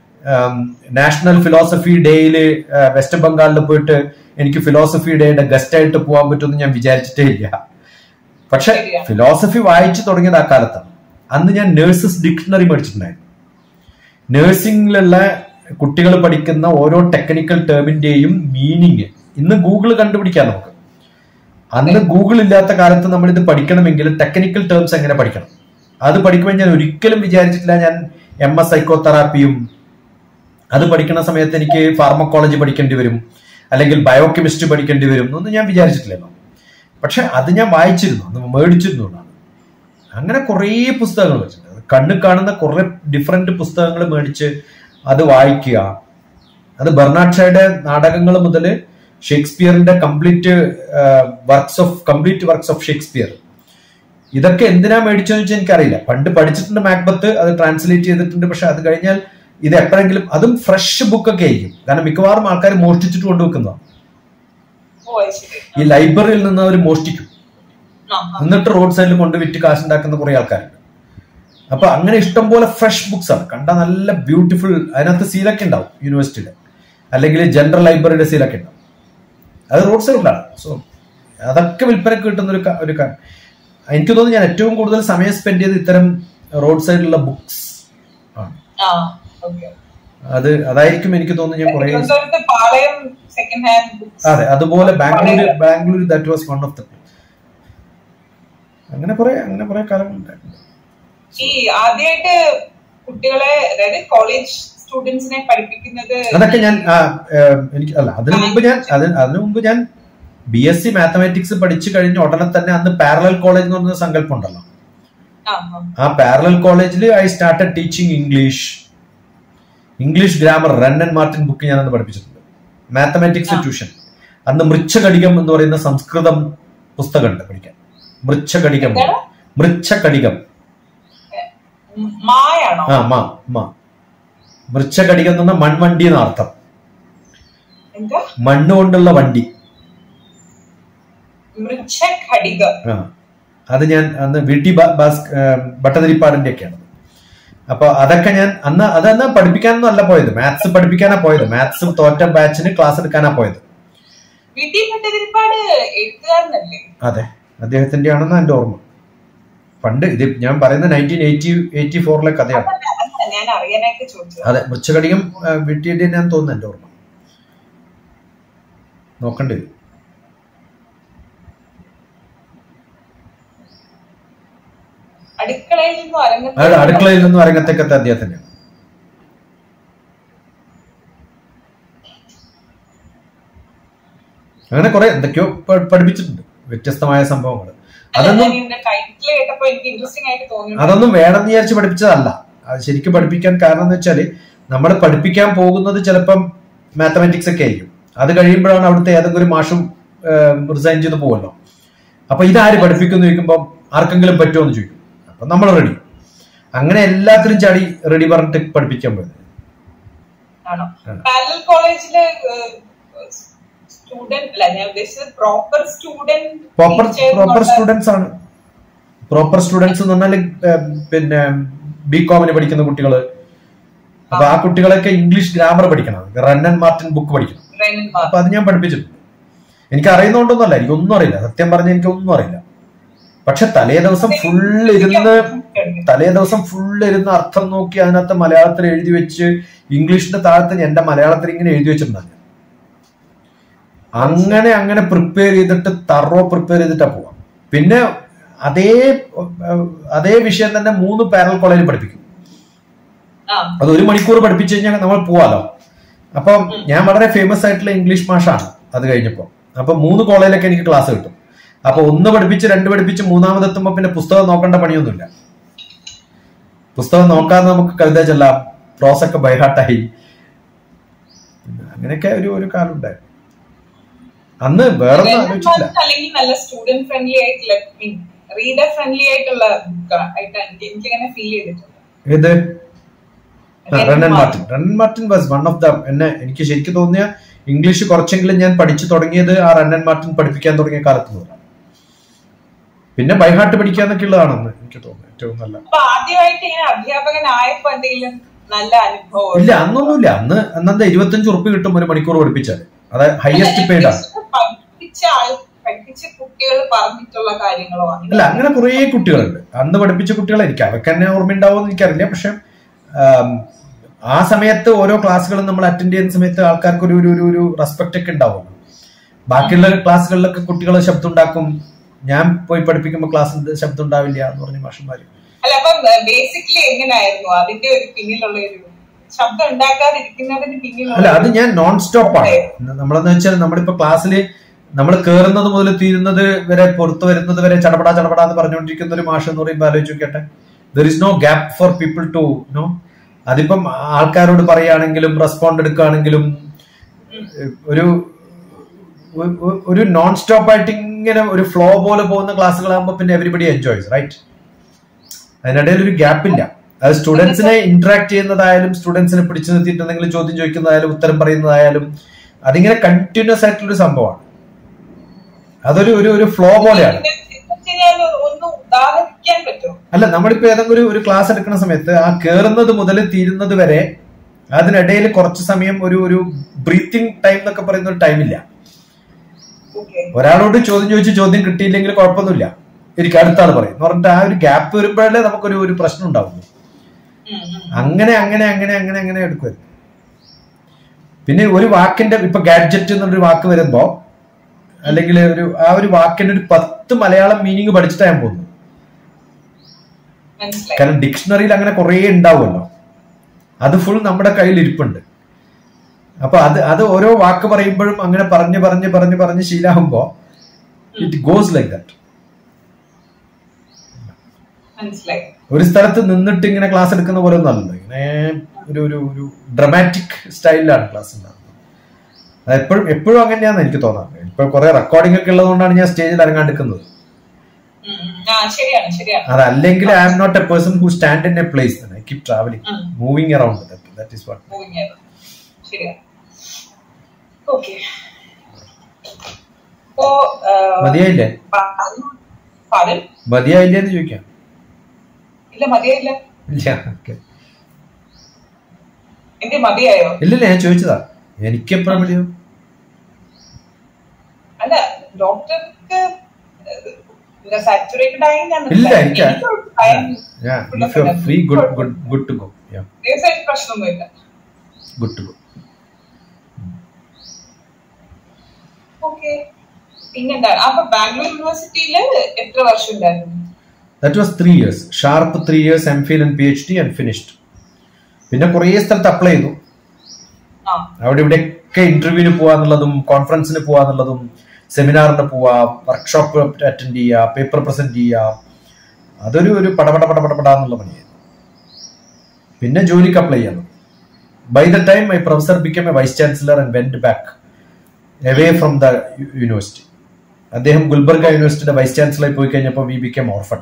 നാഷണൽ ഫിലോസഫി ഡേയിൽ വെസ്റ്റ് ബംഗാളിൽ പോയിട്ട് എനിക്ക് ഫിലോസഫി ഡേയുടെ ഗസ്റ്റ് ആയിട്ട് പോകാൻ പറ്റുമെന്ന് ഞാൻ വിചാരിച്ചിട്ടേ ഇല്ല പക്ഷെ ശരിയാ. ഫിലോസഫി വായിച്ചു തുടങ്ങിയത് ആ കാലത്താണ് അന്ന് ഞാൻ നേഴ്സസ് ഡിക്ഷണറി മേടിച്ചിട്ടുണ്ടായിരുന്നു നേഴ്സിംഗിലുള്ള കുട്ടികൾ പഠിക്കുന്ന ഓരോ ടെക്നിക്കൽ ടേമിന്റെയും മീനിങ് ഇന്ന് ഗൂഗിൾ കണ്ടുപിടിക്കാം നമുക്ക് അന്ന് ഗൂഗിൾ ഇല്ലാത്ത കാലത്ത് നമ്മൾ ഇത് പഠിക്കണമെങ്കിൽ ടെക്നിക്കൽ ടേംസ് എങ്ങനെ പഠിക്കണം അത് പഠിക്കുമ്പോൾ ഞാൻ ഒരിക്കലും വിചാരിച്ചിട്ടില്ല ഞാൻ എം എസ് സൈക്കോതെറാപ്പിയും അത് പഠിക്കുന്ന സമയത്ത് എനിക്ക് ഫാർമക്കോളജി പഠിക്കേണ്ടി വരും അല്ലെങ്കിൽ ബയോകെമിസ്ട്രി പഠിക്കേണ്ടി വരും എന്നൊന്നും ഞാൻ വിചാരിച്ചിട്ടില്ലല്ലോ പക്ഷെ അത് ഞാൻ വായിച്ചിരുന്നു അന്ന് മേടിച്ചിരുന്നു എന്നാണ് അങ്ങനെ കുറേ പുസ്തകങ്ങൾ വെച്ചിട്ടുണ്ട് കണ്ണിൽ കാണുന്ന കുറെ ഡിഫറെന്റ് പുസ്തകങ്ങൾ മേടിച്ച് അത് വായിക്കുക അത് ബെർണാഡ് ഷായുടെ നാടകങ്ങൾ മുതൽ ഷേക്സ്പിയറിന്റെ complete works of complete works of Shakespeare ഇതൊക്കെ എന്തിനാ മേടിച്ചതെന്ന് വെച്ചാൽ എനിക്കറിയില്ല പണ്ട് പഠിച്ചിട്ടുണ്ട് മാക്ബത്ത് അത് ട്രാൻസ്ലേറ്റ് ചെയ്തിട്ടുണ്ട് പക്ഷെ അത് കഴിഞ്ഞാൽ ഇത് എപ്പോഴെങ്കിലും അതും ഫ്രഷ് ബുക്കൊക്കെ ആയിരിക്കും കാരണം മിക്കവാറും ആൾക്കാർ മോഷ്ടിച്ചിട്ട് കൊണ്ടുവെക്കുന്നതാണ് ഓ അത് ശരി ഈ ലൈബ്രറിയിൽ നിന്ന് അവർ മോഷ്ടിക്കും ആ, ആ. എന്നിട്ട് റോഡ് സൈഡിൽ കൊണ്ട് വിറ്റ് കാശുണ്ടാക്കുന്ന കുറെ ആൾക്കാരുണ്ട് അപ്പൊ അങ്ങനെ ഇഷ്ടം പോലെ ഫ്രഷ് ബുക്സ് ആണ് കണ്ട നല്ല ബ്യൂട്ടിഫുൾ അതിനകത്ത് സീലൊക്കെ ഉണ്ടാവും യൂണിവേഴ്സിറ്റിയുടെ അല്ലെങ്കിൽ ജനറൽ ലൈബ്രറിയുടെ സീലൊക്കെ ഉണ്ടാവും അത് റോഡ് സൈഡിലാണ് സോ അതൊക്കെ വിൽപ്പനക്ക് കിട്ടുന്ന ഒരു ക- ഒരു കാര്യം എനിക്ക് തോന്നുന്നു ഞാൻ ഏറ്റവും കൂടുതൽ സമയം സ്പെൻഡ് ചെയ്ത് ഇത്തരം റോഡ് സൈഡിലുള്ള ബുക്സ് ആണ് ആ ഓക്കെ അത് അതായിരിക്കും എനിക്ക് തോന്നുന്നു ഞാൻ കുറെ തിരുവനന്തപുരത്ത് പാളയം സെക്കൻഡ് ഹാൻഡ് ബുക്സ് അതെ അതുപോലെ Bangalore Bangalore that was one of the അങ്ങനെ കുറെ അങ്ങനെ കുറെ കാലം ഉണ്ടായിട്ടുണ്ട് ഈ ആദ്യമായിട്ട് കുട്ടികളെ അതായത് കോളേജ് സ്റ്റുഡൻസിനെ പഠിപ്പിക്കുന്നത് അതൊക്കെ ഞാൻ ആ, ഏം, എനിക്ക് അല്ല അതിനു മുമ്പ് ഞാൻ അതിന് അതിനു മുമ്പ് ഞാൻ ബി എസ് സി മാത്തമാറ്റിക്സ് പഠിച്ചു കഴിഞ്ഞ ഉടനെ തന്നെ അന്ന് പാരലൽ കോളേജ് എന്ന് പറഞ്ഞ സങ്കല്പം ഉണ്ടല്ലോ ആ, ആ. ആ പാരലൽ കോളേജിൽ I started teaching English English grammar Wren and Martin book ഞാൻ അന്ന് പഠിപ്പിച്ചിട്ടുണ്ട് മാത്തമാറ്റിക്സ് ട്യൂഷൻ അന്ന് മൃച്ഛകടികം എന്ന് പറയുന്ന സംസ്കൃതം പുസ്തകമുണ്ട് പഠിക്കാൻ മൃച്ഛകടികം എന്താണ്? മൃച്ഛകടികം ഉം, മായാണോ ആ മാ മാ മൃച്ഛകടികം എന്ന് പറഞ്ഞാൽ മൺവണ്ടി എന്ന അർത്ഥം എന്താ മണ്ണ് കൊണ്ടുള്ള വണ്ടി മൃച്ഛ ഘടിക ആ അത് ഞാൻ അന്ന് വീട്ടി ബാ- ബാസ് ഭട്ടതിരിപ്പാടിന്റെ ഒക്കെയാണ് അപ്പൊ അതൊക്കെ ഞാൻ അന്ന് അതന്ന് പഠിപ്പിക്കാനൊന്നും അല്ല പോയത് മാത്സ് പഠിപ്പിക്കാനാ പോയത് മാത്സ് തോറ്റ ബാച്ചിന് ക്ലാസ് എടുക്കാനാ പോയത് വീട്ടിൽ ഭട്ടതിരിപ്പാട് എഴുത്തുകാരനല്ലേ അതെ അദ്ദേഹത്തിന്റെ ആണെന്ന് എന്റെ ഓർമ്മ പണ്ട് ഇത് ഞാൻ പറയുന്ന നയൻറ്റീൻ എയ്റ്റി എയ്റ്റി ഫോറിലെ കഥയാണ് അതല്ല, അതല്ല, ഞാൻ അറിയാനായിട്ട് ചോദിച്ചത് അതെ മൃച്ഛകടികം വീട്ടിയുടെ ഞാൻ തോന്നുന്നു എന്റെ ഓർമ്മ നോക്കണ്ടേ അടുക്കളയിൽ നിന്നും അരങ്ങത്ത് അയാൾ അടുക്കളയിൽ നിന്നും അരങ്ങത്തേക്കത്തെ അദ്ദേഹത്തിന്റെയാണ് അങ്ങനെ കുറെ എന്തൊക്കെയോ പ- പഠിപ്പിച്ചിട്ടുണ്ട് വ്യത്യസ്തമായ സംഭവങ്ങൾ അതൊന്നും ടൈറ്റിൽ കേട്ടപ്പോ എനിക്ക് ഇൻട്രസ്റ്റിംഗ് ആയിട്ട് തോന്നി അതൊന്നും വേണമെന്ന് വിചാരിച്ച് പഠിപ്പിച്ചതല്ല അത് ശരിക്കും പഠിപ്പിക്കാൻ കാരണം എന്ന് വെച്ചാല് നമ്മൾ പഠിപ്പിക്കാൻ പോകുന്നത് ചിലപ്പം മാത്തമാറ്റിക്സ് ഒക്കെ ആയിരിക്കും അത് കഴിയുമ്പോഴാണ് അവിടുത്തെ ഏതെങ്കിലും ഒരു മാഷും റിസൈൻ ചെയ്ത് പോവല്ലോ അപ്പൊ ഇതാര് പഠിപ്പിക്കുന്നു ചോദിക്കുമ്പോൾ ആർക്കെങ്കിലും പറ്റുമോ എന്ന് ചോദിക്കും അപ്പൊ നമ്മൾ റെഡി അങ്ങനെ എല്ലാത്തിനും ചാടി റെഡി പറഞ്ഞിട്ട് പഠിപ്പിക്കാൻ പോയത് ആണോ ആ. പാരലൽ കോളേജില് സ്റ്റുഡന്റ് അല്ല ഞാൻ ഉദ്ദേശിച്ചത് proper student proper proper students ആണ് പ്രോപ്പർ സ്റ്റുഡൻസ് എന്ന് പറഞ്ഞാൽ പിന്നെ ബി കോമിന് പഠിക്കുന്ന കുട്ടികള് അപ്പൊ ആ കുട്ടികളൊക്കെ ഇംഗ്ലീഷ് ഗ്രാമർ പഠിക്കണം റൺ ആൻഡ് മാർട്ടിൻ ബുക്ക് പഠിക്കണം അപ്പൊ അത് ഞാൻ പഠിപ്പിച്ചിട്ടുണ്ട് എനിക്ക് അറിയുന്നോണ്ടൊന്നുമല്ല എനിക്കൊന്നും അറിയില്ല സത്യം പറഞ്ഞ എനിക്കൊന്നും അറിയില്ല പക്ഷെ തലേ ദിവസം ഫുൾ ഇരുന്ന് തലേ ദിവസം ഫുൾ ഇരുന്ന് അർത്ഥം നോക്കി അതിനകത്ത് മലയാളത്തിൽ എഴുതി വെച്ച് ഇംഗ്ലീഷിന്റെ താഴത്ത് എന്റെ മലയാളത്തിൽ ഇങ്ങനെ എഴുതി വെച്ചിട്ടുണ്ടായിരുന്നു അങ്ങനെ അങ്ങനെ പ്രിപ്പയർ ചെയ്തിട്ട് തറോ പ്രിപ്പയർ ചെയ്തിട്ടാ പോവാം പിന്നെ അതേ ഏഹ്, അതേ വിഷയം തന്നെ മൂന്ന് പാരൽ കോളേജിൽ പഠിപ്പിക്കും ആ അത് ഒരു മണിക്കൂർ പഠിപ്പിച്ചു കഴിഞ്ഞാൽ നമ്മൾ പോവാലോ അപ്പം ഞാൻ വളരെ ഫേമസ് ആയിട്ടുള്ള ഇംഗ്ലീഷ് മാഷാണ് അത് കഴിഞ്ഞപ്പോ അപ്പൊ മൂന്ന് കോളേജിലൊക്കെ എനിക്ക് ക്ലാസ് കിട്ടും അപ്പൊ ഒന്ന് പഠിപ്പിച്ച് രണ്ട് പഠിപ്പിച്ച് മൂന്നാമതെത്തുമ്പോ പിന്നെ പുസ്തകം നോക്കേണ്ട പണിയൊന്നുമില്ല പുസ്തകം നോക്കാതെ നമുക്ക് കവിത ചെല്ലാം പ്രോസ് ഒക്കെ ബൈഹാർട്ടായി അങ്ങനെയൊക്കെ ഒരു ഒരു കാലം ഉണ്ടായിരുന്നു അന്ന് വേറൊന്നും ആലോചിച്ചില്ല അല്ലെങ്കിൽ നല്ല സ്റ്റുഡന്റ് ഫ്രണ്ട്ലി ആയിട്ടുള്ള റീഡർ ഫ്രണ്ട്ലി ആയിട്ടുള്ള ബുക്ക് ആയിട്ടാണ് എനിക്ക് എനിക്കങ്ങനെ ഫീൽ ചെയ്തിട്ടുണ്ട് ഏത് Wren and Martin Wren and Martin was one of the എന്നെ എനിക്ക് ശരിക്കും തോന്നിയ ഇംഗ്ലീഷ് കുറച്ചെങ്കിലും ഞാൻ പഠിച്ചു തുടങ്ങിയത് ആ റൺ ആൻഡ് മാർട്ടിൻ പഠിപ്പിക്കാൻ തുടങ്ങിയ കാലത്ത് മുതലാണ് പിന്നെ ബൈഹാർട്ട് പഠിക്കാന്നൊക്കെ ഉള്ളതാണെന്ന് എനിക്ക് തോന്നുന്നു ഏറ്റവും നല്ല അപ്പൊ ആദ്യമായിട്ട് ഇങ്ങനെ അധ്യാപകനായപ്പോ എന്തെങ്കിലും നല്ല അനുഭവം ഇല്ല അന്നൊന്നുമില്ല അന്ന് അന്നത്തെ ഇരുപത്തഞ്ച് ഉറുപ്പ് കിട്ടും ഒരു മണിക്കൂർ പഠിപ്പിച്ചാൽ അത് ഹയസ്റ്റ് പെയ്ഡ് ആണ് പഠിപ്പിച്ച ആൾ പഠിപ്പിച്ച കുട്ടികൾ പറഞ്ഞിട്ടുള്ള കാര്യങ്ങളോ അല്ല അങ്ങനെ കുറേ കുട്ടികളുണ്ട് അന്ന് പഠിപ്പിച്ച കുട്ടികളെ എനിക്ക് അവർക്ക് തന്നെ ഓർമ്മയുണ്ടാവുമെന്ന് എനിക്കറിയില്ല പക്ഷെ ആം, ആ സമയത്ത് ഓരോ ക്ലാസ്സുകളും നമ്മൾ അറ്റൻഡ് ചെയ്യുന്ന സമയത്ത് ആൾക്കാർക്ക് ഒരു ഒരു ഒരു ഒരു റെസ്പെക്ട് ഒക്കെ ഉണ്ടാവും ബാക്കിയുള്ള ക്ലാസ്സുകളിലൊക്കെ കുട്ടികൾ ശബ്ദം ഉണ്ടാക്കും ഞാൻ പോയി പഠിപ്പിക്കുമ്പോൾ ക്ലാസ്സിൽ ശബ്ദം ഉണ്ടാവില്ല എന്ന് പറഞ്ഞ മാഷന്മാര് അല്ല അപ്പം ബേസിക്കലി എങ്ങനെയായിരുന്നു അതിന്റെ ഒരു പിന്നിലുള്ള ഒരു ശബ്ദം ഉണ്ടാക്കാതിരിക്കുന്നതിന് പിന്നിലുള്ള അല്ല അത് ഞാൻ നോൺ സ്റ്റോപ്പ് ആണ് നമ്മളെന്ന് വെച്ചാൽ നമ്മളിപ്പോ ക്ലാസ്സിൽ നമ്മൾ കയറുന്നത് മുതൽ തീരുന്നത് വരെ പുറത്തു വരുന്നത് വരെ ചടപടാ ചടപടാ എന്ന് പറഞ്ഞുകൊണ്ടിരിക്കുന്ന ഒരു മാഷ് എന്ന് പറയുമ്പോൾ ആലോചിച്ച് നോക്കട്ടെ there is no gap for people to know അതിപ്പം ആൾക്കാരോട് പറയുകയാണെങ്കിലും റെസ്പോണ്ട് എടുക്കുകയാണെങ്കിലും ഒരു ഒ- ഒ- ഒരു നോൺ സ്റ്റോപ്പ് ആയിട്ട് ഇങ്ങനെ ഒരു ഫ്ലോ പോലെ പോകുന്ന ക്ലാസ്സുകളാകുമ്പോൾ പിന്നെ എവരിബഡി എൻജോയ്സ് റൈറ്റ് അതിനിടയിൽ ഒരു ഗ്യാപ്പ് ഇല്ല അത് സ്റ്റുഡൻസിനെ ഇന്ററാക്ട് ചെയ്യുന്നതായാലും സ്റ്റുഡൻസിനെ പിടിച്ചു നിർത്തിയിട്ട് എന്തെങ്കിലും ചോദ്യം ചോദിക്കുന്നതായാലും ഉത്തരം പറയുന്നതായാലും അതിങ്ങനെ കണ്ടിന്യൂസ് ആയിട്ടുള്ള ഒരു സംഭവമാണ് അതൊരു ഒരു ഒരു ഫ്ലോ പോലെയാണ് എന്ന് വെച്ചുകഴിഞ്ഞാൽ ഒന്ന് ഉദാഹരിക്കാൻ പറ്റുമോ അല്ല നമ്മളിപ്പോ ഏതെങ്കിലും ഒരു ഒരു ക്ലാസ് എടുക്കുന്ന സമയത്ത് ആ കേറുന്നത് മുതൽ തീരുന്നത് വരെ അതിനിടയിൽ കുറച്ച് സമയം ഒരു ഒരു ബ്രീത്തിങ് ടൈം എന്നൊക്കെ പറയുന്ന ഒരു ടൈമില്ല ഓക്കെ ഒരാളോട് ചോദ്യം ചോദിച്ച് ചോദ്യം കിട്ടിയില്ലെങ്കിൽ കുഴപ്പമൊന്നുമില്ല എനിക്ക് അടുത്ത ആൾ പറയും എന്ന് പറഞ്ഞിട്ട് ആ ഒരു ഗ്യാപ്പ് വരുമ്പോഴല്ലേ നമുക്കൊരു ഒരു പ്രശ്നം ഉണ്ടാവുള്ളൂ അങ്ങനെ അങ്ങനെ അങ്ങനെ അങ്ങനെ അങ്ങനെ എടുക്കുമായിരുന്നു പിന്നെ ഒരു വാക്കിന്റെ ഇപ്പൊ ഗാഡ്ജറ്റ് എന്നുള്ളൊരു വാക്ക് വരുമ്പോ അല്ലെങ്കിൽ ഒരു ആ ഒരു വാക്കിന്റെ ഒരു പത്ത് മലയാളം മീനിങ് പഠിച്ചിട്ടാ ഞാൻ പോകുന്നു മനസ്സിലായി കാരണം ഡിക്ഷണറിയിൽ അങ്ങനെ കുറേ ഉണ്ടാവുമല്ലോ അത് ഫുൾ നമ്മുടെ കയ്യിൽ ഇരിപ്പുണ്ട് അപ്പൊ അത് അത് ഓരോ വാക്ക് പറയുമ്പോഴും അങ്ങനെ പറഞ്ഞ് പറഞ്ഞ് പറഞ്ഞ് പറഞ്ഞ് ശീലാകുമ്പോ ഇറ്റ് ഗോസ് ലൈക്ക് ദാറ്റ് മനസ്സിലായി ഒരു സ്ഥലത്ത് നിന്നിട്ട് ഇങ്ങനെ ക്ലാസ് എടുക്കുന്ന പോലെ ഒന്നല്ലല്ലോ ഇങ്ങനെ ഒരു ഒരു ഒരു ഡ്രമാറ്റിക് സ്റ്റൈലിലാണ് ക്ലാസ് ഉണ്ടാകുന്നത് അത് എപ്പോഴും എപ്പോഴും അങ്ങനെയാണെന്ന് എനിക്ക് തോന്നാറ് ഇപ്പൊ കുറെ റെക്കോർഡിംഗ് ഒക്കെ ഉള്ളതുകൊണ്ടാണ് ഞാൻ സ്റ്റേജിൽ ഇറങ്ങാണ്ടിരിക്കുന്നത് ഉം, ഉം. ആ ശരിയാണ് ശരിയാണ് അതല്ലെങ്കിൽ I am not a person who stand in a place I keep travelling ഉം. Moving around that is what moving ആയത് ശരിയാണ് ഓക്കെ അപ്പോ മതിയായില്ലേ പാടൽ മതിയായില്ലേ എന്ന് ചോദിക്കാം ഇല്ല മതിയായില്ല ഇല്ല ഓക്കെ എന്റെ മതിയായോ ഇല്ലില്ല ഞാൻ ചോദിച്ചതാ എനിക്ക് എപ്പോഴും മതിയോ അല്ല ഡോക്ടർക്ക് സാച്ചുറേറ്റഡ് ആയി ഞാൻ ഇല്ല എനിക്ക് time ഞാൻ full if you of free good good good to go yeah ദിവസമായിട്ട് പ്രശ്നമൊന്നുമില്ല ഗുഡ് ടു ഗോ ഓക്കെ പിന്നെന്താണ് അപ്പൊ ബാംഗ്ലൂർ യൂണിവേഴ്സിറ്റിയില് എത്ര വർഷം ഉണ്ടായിരുന്നു that was three years sharp three years M Phil and P H D and finished പിന്നെ കുറേ സ്ഥലത്ത് അപ്ലൈ ചെയ്തു ആ അവിടെ ഇവിടെയൊക്കെ ഇന്റർവ്യൂവിന് പോവാന്നുള്ളതും കോൺഫറൻസിന് പോവാന്നുള്ളതും സെമിനാറിന് പോവാ വർക്ക്ഷോപ്പ് അറ്റൻഡ് ചെയ്യുക പേപ്പർ പ്രസന്റ് ചെയ്യുക അതൊരു ഒരു പടപട പടപട എന്നുള്ള പണിയായിരുന്നു പിന്നെ ജോലിക്ക് അപ്ലൈ ചെയ്യാൻ by the time my professor become a vice chancellor and went back away from the university അദ്ദേഹം ഗുൽബർഗ യൂണിവേഴ്സിറ്റിയുടെ വൈസ് ചാൻസലറായി പോയി കഴിഞ്ഞപ്പോൾ വി ബിക്കം ഓർഫൺ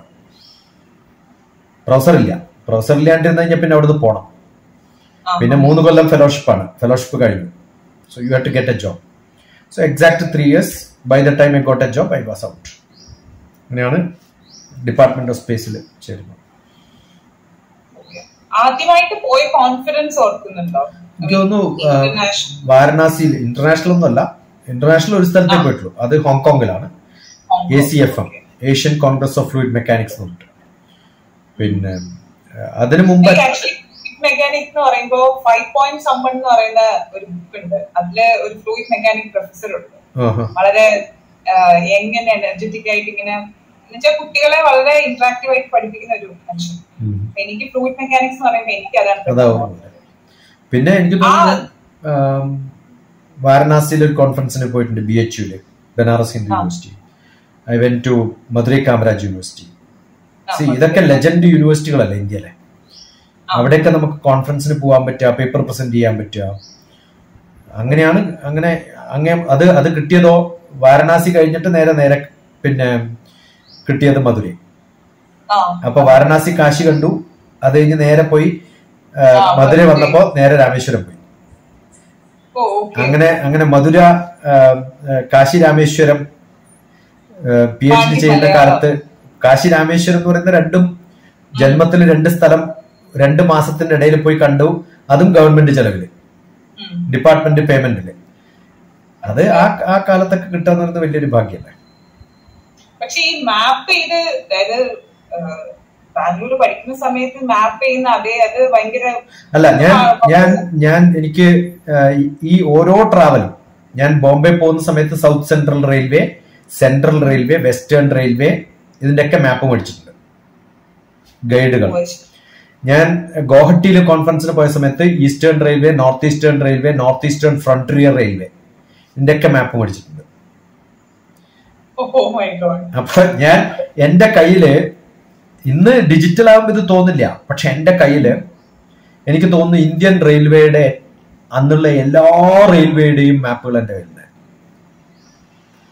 പ്രൊഫസർ ഇല്ല പ്രൊഫസർ ഇല്ലാണ്ടിരുന്ന് കഴിഞ്ഞാൽ പിന്നെ അവിടുന്ന് പോകണം ആ. പിന്നെ മൂന്ന് കൊല്ലം ഫെലോഷിപ്പ് ആണ് ഫെലോഷിപ്പ് കഴിഞ്ഞു so you have to get a job so exact three years by the time I got a job I was out അങ്ങനെയാണ് ഡിപ്പാർട്ട്മെന്റ് ഓഫ് സ്പേസിൽ ചേരുന്നത് Okay. ആദ്യമായിട്ട് പോയ കോൺഫിഡൻസ് ഓർക്കുന്നുണ്ടോ എനിക്ക് തോന്നുന്നു ആ, International. വാരണാസിയിൽ ഇന്റർനാഷണൽ ഒന്നുമല്ല ഇന്റർനാഷണൽ ഒരു സ്ഥലത്തേ ആ. പോയിട്ടുള്ളൂ അത് ഹോങ്കോങ്ങിലാണ് Hong എ Kong. C F M Okay. Asian Congress of fluid mechanics എന്ന് പറഞ്ഞിട്ട് പിന്നെ ആ, അതിനു മുമ്പ് എനിക്ക് actually മെക്കാനിക് എന്ന് പറയുമ്പോ ഫൈവ് പോയിന്റ് സമ്മൺ എന്ന് പറയുന്ന ഒരു ബുക്ക് ഉണ്ട് അതില് ഒരു ഫ്ലൂയിഡ് മെക്കാനിക് പ്രൊഫസർ ഉണ്ട് ആഹാ. വളരെ എങ്ങനെ എനർജറ്റിക് ആയിട്ട് ഇങ്ങനെ എന്നുവെച്ചാൽ കുട്ടികളെ വളരെ ഇന്ററാക്റ്റീവ് ആയിട്ട് പഠിപ്പിക്കുന്ന ഒരു മനുഷ്യൻ ഉം. എനിക്ക് ഫ്ലൂയിഡ് മെക്കാനിക്സ് എന്ന് പറയുമ്പോൾ എനിക്ക് അതാണ് അതാവും പിന്നെ എനിക്ക് തോന്നുന്നു ആം, വാരണാസിയിൽ ഒരു കോൺഫറൻസിന് പോയിട്ടുണ്ട് B H U Banaras Hindu ആ. University I went to Madurai Kamaraj university ആ, See, ഇതൊക്കെ ലെജൻഡ് യൂണിവേഴ്സിറ്റികളല്ലേ ഇന്ത്യയിലെ ആ. അവിടെയൊക്കെ നമുക്ക് കോൺഫറൻസിന് പോകാൻ പറ്റുക പേപ്പർ പ്രസന്റ് ചെയ്യാൻ പറ്റുക അങ്ങനെയാണ് അങ്ങനെ അങ്ങേ അത് അത് കിട്ടിയതോ വാരണാസി കഴിഞ്ഞിട്ട് നേരെ നേരെ പിന്നെ കിട്ടിയത് മധുരൈ ആ അപ്പൊ വാരണാസി കാശി കണ്ടു അത് കഴിഞ്ഞ് നേരെ പോയി ആ, ആ, മധുര മധുരൈ. വന്നപ്പോ നേരെ രാമേശ്വരം പോയി ഓ ഓക്കെ അങ്ങനെ അങ്ങനെ മധുര ആ, ആ, Kashi Rameswaram P H D Kashi ചെയ്യുന്ന മലയാളം. കാലത്ത് കാശി രാമേശ്വരം എന്ന് പറയുന്ന രണ്ടും ജന്മത്തിൽ രണ്ട് സ്ഥലം രണ്ട് മാസത്തിന്റെ ഇടയിൽ പോയി കണ്ടു അതും ഗവൺമെന്റ് ചെലവില് ഡിപ്പാർട്ട്മെന്റ് പേയ്മെന്റില് അത് ആ ആ കാലത്തൊക്കെ കിട്ടുക എന്ന് പറയുന്നത് വലിയൊരു ഭാഗ്യമല്ലേ പക്ഷെ ഈ മാപ്പ് ചെയ്ത് അതായത് ബാംഗ്ലൂർ പഠിക്കുന്ന സമയത്ത് മാപ്പ് ചെയ്യുന്ന അതേ അത് ഭയങ്കര അല്ല ഞാൻ ആ, ഞാൻ ഞാൻ എനിക്ക് ആ, ഈ- ഈ ഓരോ ട്രാവലും ഞാൻ ബോംബെ പോകുന്ന സമയത്ത് south central railway central railway western railway ഇതിന്റെയൊക്കെ മാപ്പ് മേടിച്ചിട്ടുണ്ട് ഗൈഡുകൾ ഞാൻ ഗോഹട്ടിയിൽ കോൺഫറൻസിന് പോയ സമയത്ത് eastern railway north eastern railway north eastern frontier railway ഇതിന്റെയൊക്കെ മാപ്പ് മേടിച്ചിട്ടുണ്ട് ഓ മൈ ഗോഡ് അപ്പൊ ഞാൻ എന്റെ കയ്യില് ഇന്ന് ഡിജിറ്റൽ ആകുമ്പോൾ ഇത് തോന്നില്ല പക്ഷെ എന്റെ കയ്യില് എനിക്ക് തോന്നുന്നു ഇന്ത്യൻ റെയിൽവേയുടെ അന്നുള്ള എല്ലാ റെയിൽവേയുടെയും മാപ്പുകൾ എന്റെ കയ്യിലുണ്ട്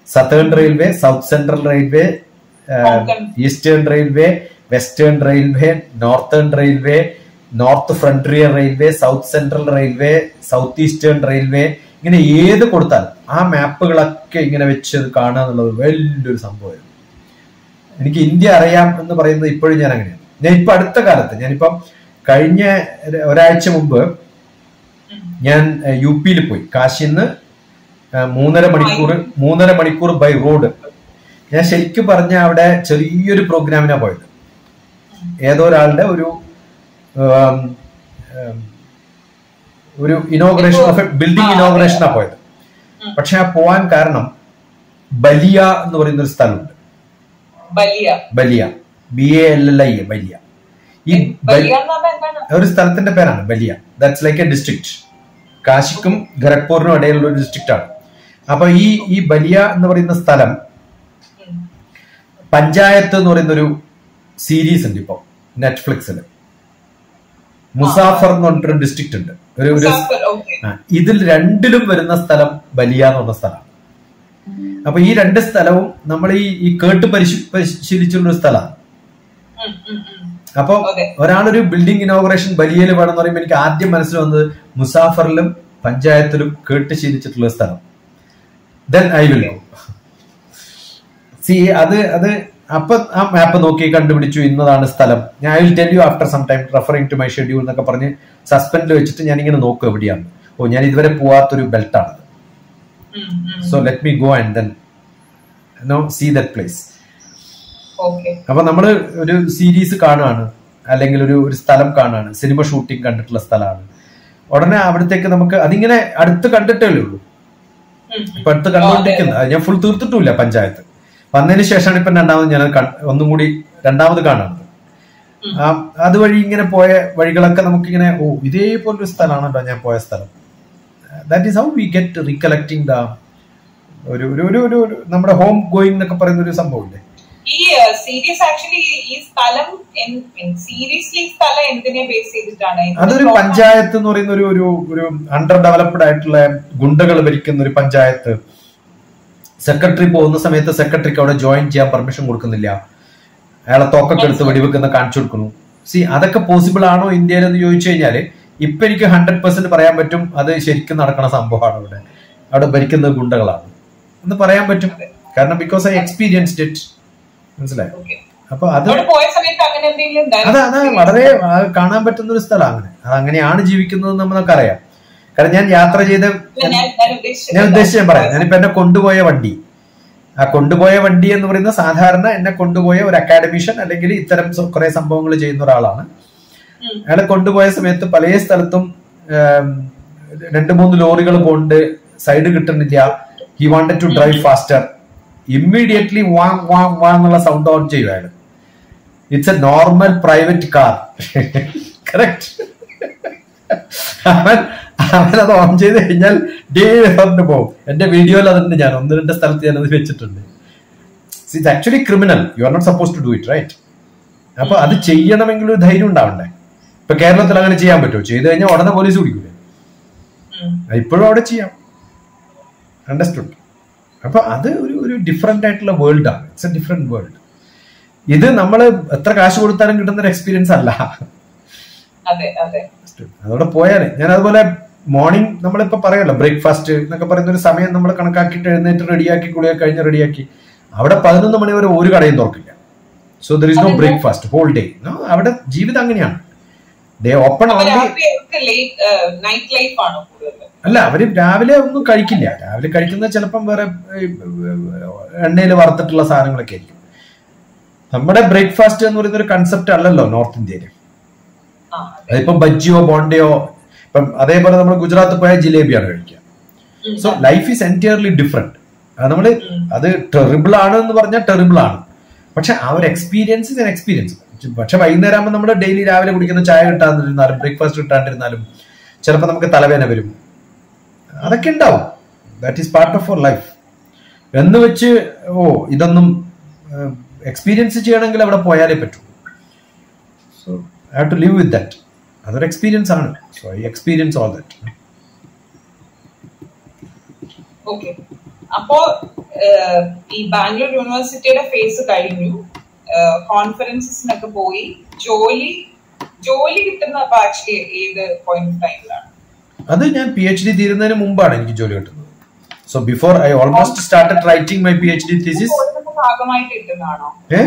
southern railway south central railway Konkan. Eastern railway western railway northern railway north frontier railway south central railway south eastern railway ഇങ്ങനെ ഏത് കൊടുത്താലും ആ മാപ്പുകളൊക്കെ ഇങ്ങനെ വെച്ച് കാണുക എന്നുള്ളത് വലിയൊരു സംഭവമായിരുന്നു എനിക്ക് ഇന്ത്യ അറിയാം എന്ന് പറയുന്നത് ഇപ്പോഴും ഞാൻ അങ്ങനെയാണ് ഞാൻ ഇപ്പൊ അടുത്ത കാലത്ത് ഞാനിപ്പം കഴിഞ്ഞ ഒരു- ഒരാഴ്ച മുമ്പ് ഉം. ഞാൻ യു പിയിൽ പോയി കാശിന്ന് ഏഹ്, മൂന്നര മണിക്കൂർ മൂന്നര മണിക്കൂർ ബൈ റോഡ് ഞാൻ ശരിക്കും പറഞ്ഞ അവിടെ ചെറിയൊരു പ്രോഗ്രാമിനാ പോയത് ഏതോ ഒരാളുടെ ഒരു ഉം, ഉം, ഒരു ഇനോഗ്രേഷൻ ഓഫ് എ ബിൽഡിംഗ് ആ, ഇനോഗ്രേഷനാ പോയത് ഉം. പക്ഷെ ആ പോവാൻ കാരണം ബലിയ എന്ന് പറയുന്ന ഒരു സ്ഥലമുണ്ട് Ballia Ballia B A L L I Ballia ഈ ബലി- ബലിയ എന്ന് പറഞ്ഞാൽ എന്താണ് ഒരു സ്ഥലത്തിന്റെ പേരാണ് Ballia that's like a district കാശിക്കും ഖരഗ്പൂരിനും ഇടയിലുള്ള ഒരു ഡിസ്ട്രിക്റ്റ് ആണ് അപ്പൊ ഈ ഈ ബലിയ എന്ന് പറയുന്ന സ്ഥലം ഉം. പഞ്ചായത്ത് എന്ന് പറയുന്ന ഒരു സീരീസ് ഉണ്ട് ഇപ്പൊ നെറ്റ്ഫ്ലിക്സിൽ മുസാഫർ എന്ന് പറഞ്ഞിട്ടൊരു ഡിസ്ട്രിക്ട് ഉണ്ട് ഒരു ഒരു മുസാഫർ, okay. ആ, ഇതിൽ രണ്ടിലും വരുന്ന സ്ഥലം ബലിയ എന്ന് പറഞ്ഞ സ്ഥലമാണ് അപ്പൊ ഈ രണ്ട് സ്ഥലവും നമ്മൾ ഈ ഈ കേട്ട് പരിശീ പരിശീലിച്ചുള്ള ഒരു സ്ഥലമാണ് ഉം, ഉം, ഉം. അപ്പൊ അതെ. ഒരാളൊരു ബിൽഡിംഗ് ഇനോഗ്രേഷൻ ബലിയയിൽ വേണമെന്ന് പറയുമ്പോൾ എനിക്ക് ആദ്യം മനസ്സിൽ വന്നത് മുസാഫറിലും പഞ്ചായത്തിലും കേട്ട് ശീലിച്ചിട്ടുള്ള സ്ഥലം then I will go see അത് അത് അപ്പൊ ആ മാപ്പ് നോക്കി കണ്ടുപിടിച്ചു ഇന്നതാണ് സ്ഥലം ഞാൻ I will tell you after some time referring to my schedule എന്നൊക്കെ പറഞ്ഞ് സസ്പെൻഡിൽ വെച്ചിട്ട് ഞാൻ ഇങ്ങനെ നോക്കും എവിടെയാണ് ഓ ഞാൻ ഇതുവരെ പോവാത്തൊരു ബെൽറ്റാണ് ഉം, ഉം. So let me go and then no see that place Okay. അപ്പൊ നമ്മൾ ഒരു സീരീസ് കാണുകയാണ് അല്ലെങ്കിൽ ഒരു ഒരു സ്ഥലം കാണുകയാണ് സിനിമ ഷൂട്ടിംഗ് കണ്ടിട്ടുള്ള സ്ഥലമാണ് ഉടനെ അവിടത്തേക്ക് നമുക്ക് അതിങ്ങനെ അടുത്ത് കണ്ടിട്ടേ ഉള്ളൂ ഉം, ഇപ്പൊ അടുത്ത് കണ്ടുകൊണ്ടിരിക്കുന്നത് അത് ഞാൻ ഫുൾ തീർത്തിട്ടുമില്ല പഞ്ചായത്ത് വന്നതിന് ശേഷമാണ് ഇപ്പൊ രണ്ടാമത് ഞാൻ അത് കണ്ട്- ഒന്നും കൂടി രണ്ടാമത് കാണുന്നത് ഉം. ആ അതുവഴി ഇങ്ങനെ പോയ വഴികളൊക്കെ നമുക്കിങ്ങനെ ഓ ഇതേപോലൊരു സ്ഥലമാണല്ലോ ഞാൻ പോയ സ്ഥലം that is how we get recollecting the ഒരു ഒരു ഒരു ഒരു ഒരു നമ്മുടെ ഹോം ഗോയിങ് എന്നൊക്കെ പറയുന്ന ഒരു സംഭവമില്ലേ ഈ സീരീസ് ആക്ച്വലി ഈ സ്ഥലം സീരിയസ്ലി സ്ഥലം എന്തിനെ ബേസ് ചെയ്തിട്ടാണ് ഇതിന്റെ അതൊരു plot പഞ്ചായത്ത് എന്ന് പറയുന്ന ഒരു ഒരു ഒരു അണ്ടർ ഡെവലപ്ഡ് ആയിട്ടുള്ള ഗുണ്ടകൾ ഭരിക്കുന്ന ഒരു പഞ്ചായത്ത് സെക്രട്ടറി പോകുന്ന സമയത്ത് സെക്രട്ടറിക്ക് അവിടെ ജോയിൻ ചെയ്യാൻ പെർമിഷൻ കൊടുക്കുന്നില്ല അയാളെ തോക്കൊക്കെ എടുത്ത് വെടിവെക്കുന്ന കാണിച്ചു കൊടുക്കുന്നു സി അതൊക്കെ പോസിബിൾ ആണോ ഇന്ത്യയിൽ എന്ന് ചോദിച്ചു കഴിഞ്ഞാല് ഇപ്പൊ എനിക്ക് ഹൺഡ്രഡ് പെർസെന്റ് പറയാൻ പറ്റും അത് ശരിക്കും നടക്കണ സംഭവമാണ് അവിടെ അവിടെ ഭരിക്കുന്നത് ഗുണ്ടകളാണ് എന്ന് പറയാൻ പറ്റും കാരണം ബിക്കോസ് ഐ എക്സ്പീരിയൻസ്ഡ് ഇറ്റ് മനസ്സിലായോ Okay. അപ്പൊ അത് അവിടെ പോയ സമയത്ത് അങ്ങനെ എന്തെങ്കിലും അത് അത് ഉണ്ടായിരുന്നോ? വളരെ ആ, കാണാൻ പറ്റുന്ന ഒരു സ്ഥലമാണ് അങ്ങനെ അത് അങ്ങനെയാണ് ജീവിക്കുന്നത് എന്ന് നമുക്കറിയാം കാരണം ഞാൻ യാത്ര ചെയ്ത ഇല്ല, ഞാൻ ഞാൻ ഉദ്ദേശിച്ചത് ഞാൻ ഉദ്ദേശിച്ച് ഞാൻ പറയാം ഞാനിപ്പോ എന്നെ കൊണ്ടുപോയ വണ്ടി ആ കൊണ്ടുപോയ വണ്ടി എന്ന് പറയുന്ന സാധാരണ എന്നെ കൊണ്ടുപോയ ഒരു അക്കാഡമിഷ്യൻ അല്ലെങ്കിൽ ഇത്തരം സ- കുറെ സംഭവങ്ങൾ ചെയ്യുന്ന ഒരാളാണ് ഉം. അയാളെ കൊണ്ടുപോയ സമയത്ത് പല സ്ഥലത്തും ഉം, രണ്ട് മൂന്ന് ലോറികൾ പോണ്ട് സൈഡ് കിട്ടുന്നില്ല he wanted to drive faster immediately വാ വാ വാ എന്നുള്ള സൗണ്ട് ഓൺ ചെയ്യും അയാൾ it's a normal private car correct അവൻ അവൻ അത് ഓൺ ചെയ്ത് കഴിഞ്ഞാൽ ഡേ പറഞ്ഞു പോകും എന്റെ വീഡിയോയിൽ അതുണ്ട് ഞാൻ ഒന്ന് രണ്ട് സ്ഥലത്ത് ഞാൻ അത് വെച്ചിട്ടുണ്ട് it's actually criminal you are not suppose to do it right അപ്പൊ അത് ചെയ്യണമെങ്കിൽ ഒരു ധൈര്യം ഉണ്ടാവണ്ടേ ഇപ്പൊ കേരളത്തിൽ അങ്ങനെ ചെയ്യാൻ പറ്റുമോ ചെയ്തു കഴിഞ്ഞാൽ ഉടനെ പോലീസ് പിടിക്കൂലേ ഉം. ഇപ്പോഴും അവിടെ ചെയ്യാം അണ്ടർസ്റ്റുഡ് അപ്പൊ അത് ഒരു ഒരു ഡിഫറെന്റ് ആയിട്ടുള്ള വേൾഡ് ആണ് ഇറ്റ്സ് എ ഡിഫറെന്റ് വേൾഡ് ഇത് നമ്മൾ എത്ര കാശ് കൊടുത്താലും കിട്ടുന്ന ഒരു എക്സ്പീരിയൻസ് അല്ല അതെ അതെ അതോടെ പോയാലേ ഞാൻ അതുപോലെ മോർണിംഗ് നമ്മളിപ്പോ പറയല്ലോ ബ്രേക്ക്ഫാസ്റ്റ് എന്നൊക്കെ പറയുന്ന ഒരു സമയം നമ്മൾ കണക്കാക്കിയിട്ട് എഴുന്നേറ്റ് റെഡിയാക്കി കുളിയൊക്കെ കഴിഞ്ഞ് റെഡിയാക്കി അവിടെ പതിനൊന്ന് മണി വരെ ഒരു കടയും തുറക്കില്ല സോ ദർ ഇസ് നോ അതെന്താ? ബ്രേക്ക്ഫാസ്റ്റ് ഹോൾ ഡേ അവിടെ ജീവിതം അങ്ങനെയാണ് ദേ ഓപ്പൺ അപ്പൊ ഓൺലി രാത്രി അവർക്ക് ലേറ്റ് നൈറ്റ് ലൈഫ് ആണോ കൂടുതൽ അല്ല അവര് രാവിലെ ഒന്നും കഴിക്കില്ല രാവിലെ കഴിക്കുന്നത് ചിലപ്പം വേറെ എണ്ണയിൽ വറുത്തിട്ടുള്ള സാധനങ്ങളൊക്കെ ആയിരിക്കും നമ്മുടെ ബ്രേക്ക്ഫാസ്റ്റ് എന്ന് പറയുന്ന ഒരു കൺസെപ്റ്റ് അല്ലല്ലോ നോർത്ത് ഇന്ത്യയിൽ ആ അതെ അതിപ്പോ ബജ്ജിയോ ബോണ്ടയോ ഇപ്പം അതേപോലെ നമ്മൾ ഗുജറാത്ത് പോയാൽ ജിലേബിയാണ് കഴിക്കുക ഉം. So life is entirely different അത് നമ്മൾ ഉം. അത് ടെറിബിൾ ആണ് എന്ന് പറഞ്ഞാൽ ടെറിബിൾ ആണ് പക്ഷെ ആ ഒരു എക്സ്പീരിയൻസ് ഇസ് എക്സ്പീരിയൻസ് പക്ഷെ വൈകുന്നേരം ആകുമ്പോൾ നമ്മൾ ഡെയിലി രാവിലെ കുടിക്കുന്ന ചായ കിട്ടാതിരുന്നാലും ബ്രേക്ക്ഫാസ്റ്റ് കിട്ടാണ്ടിരുന്നാലും ചിലപ്പോൾ നമുക്ക് തലവേദന വരും അതൊക്കെ ഉണ്ടാവും that is part of our life എന്ന് വെച്ച് ഓ ഇതൊന്നും എക്സ്പീരിയൻസ് ചെയ്യണമെങ്കിൽ അവിടെ പോയാലേ പറ്റൂ so I have to live with that അതൊരു എക്സ്പീരിയൻസ് ആണ് so I experience all that okay അപ്പോ ഏഹ്, ഈ ബാംഗ്ലൂർ യൂണിവേഴ്സിറ്റിയുടെ ഫേസ് കഴിഞ്ഞു കോൺഫറൻസസിനൊക്കെ പോയി ജോലി ജോലി കിട്ടുന്ന ആക്ച്വലി ഏത് പോയിന്റ് ഓഫ് ടൈമിലാണ് അത് ഞാൻ പി എച്ച് ഡി തീരുന്നതിന് മുമ്പാണ് എനിക്ക് ജോലി കിട്ടുന്നത് so before I almost started writing my P H D thesis പോയതിന്റെ ഭാഗമായിട്ട് കിട്ടുന്നതാണോ ഏ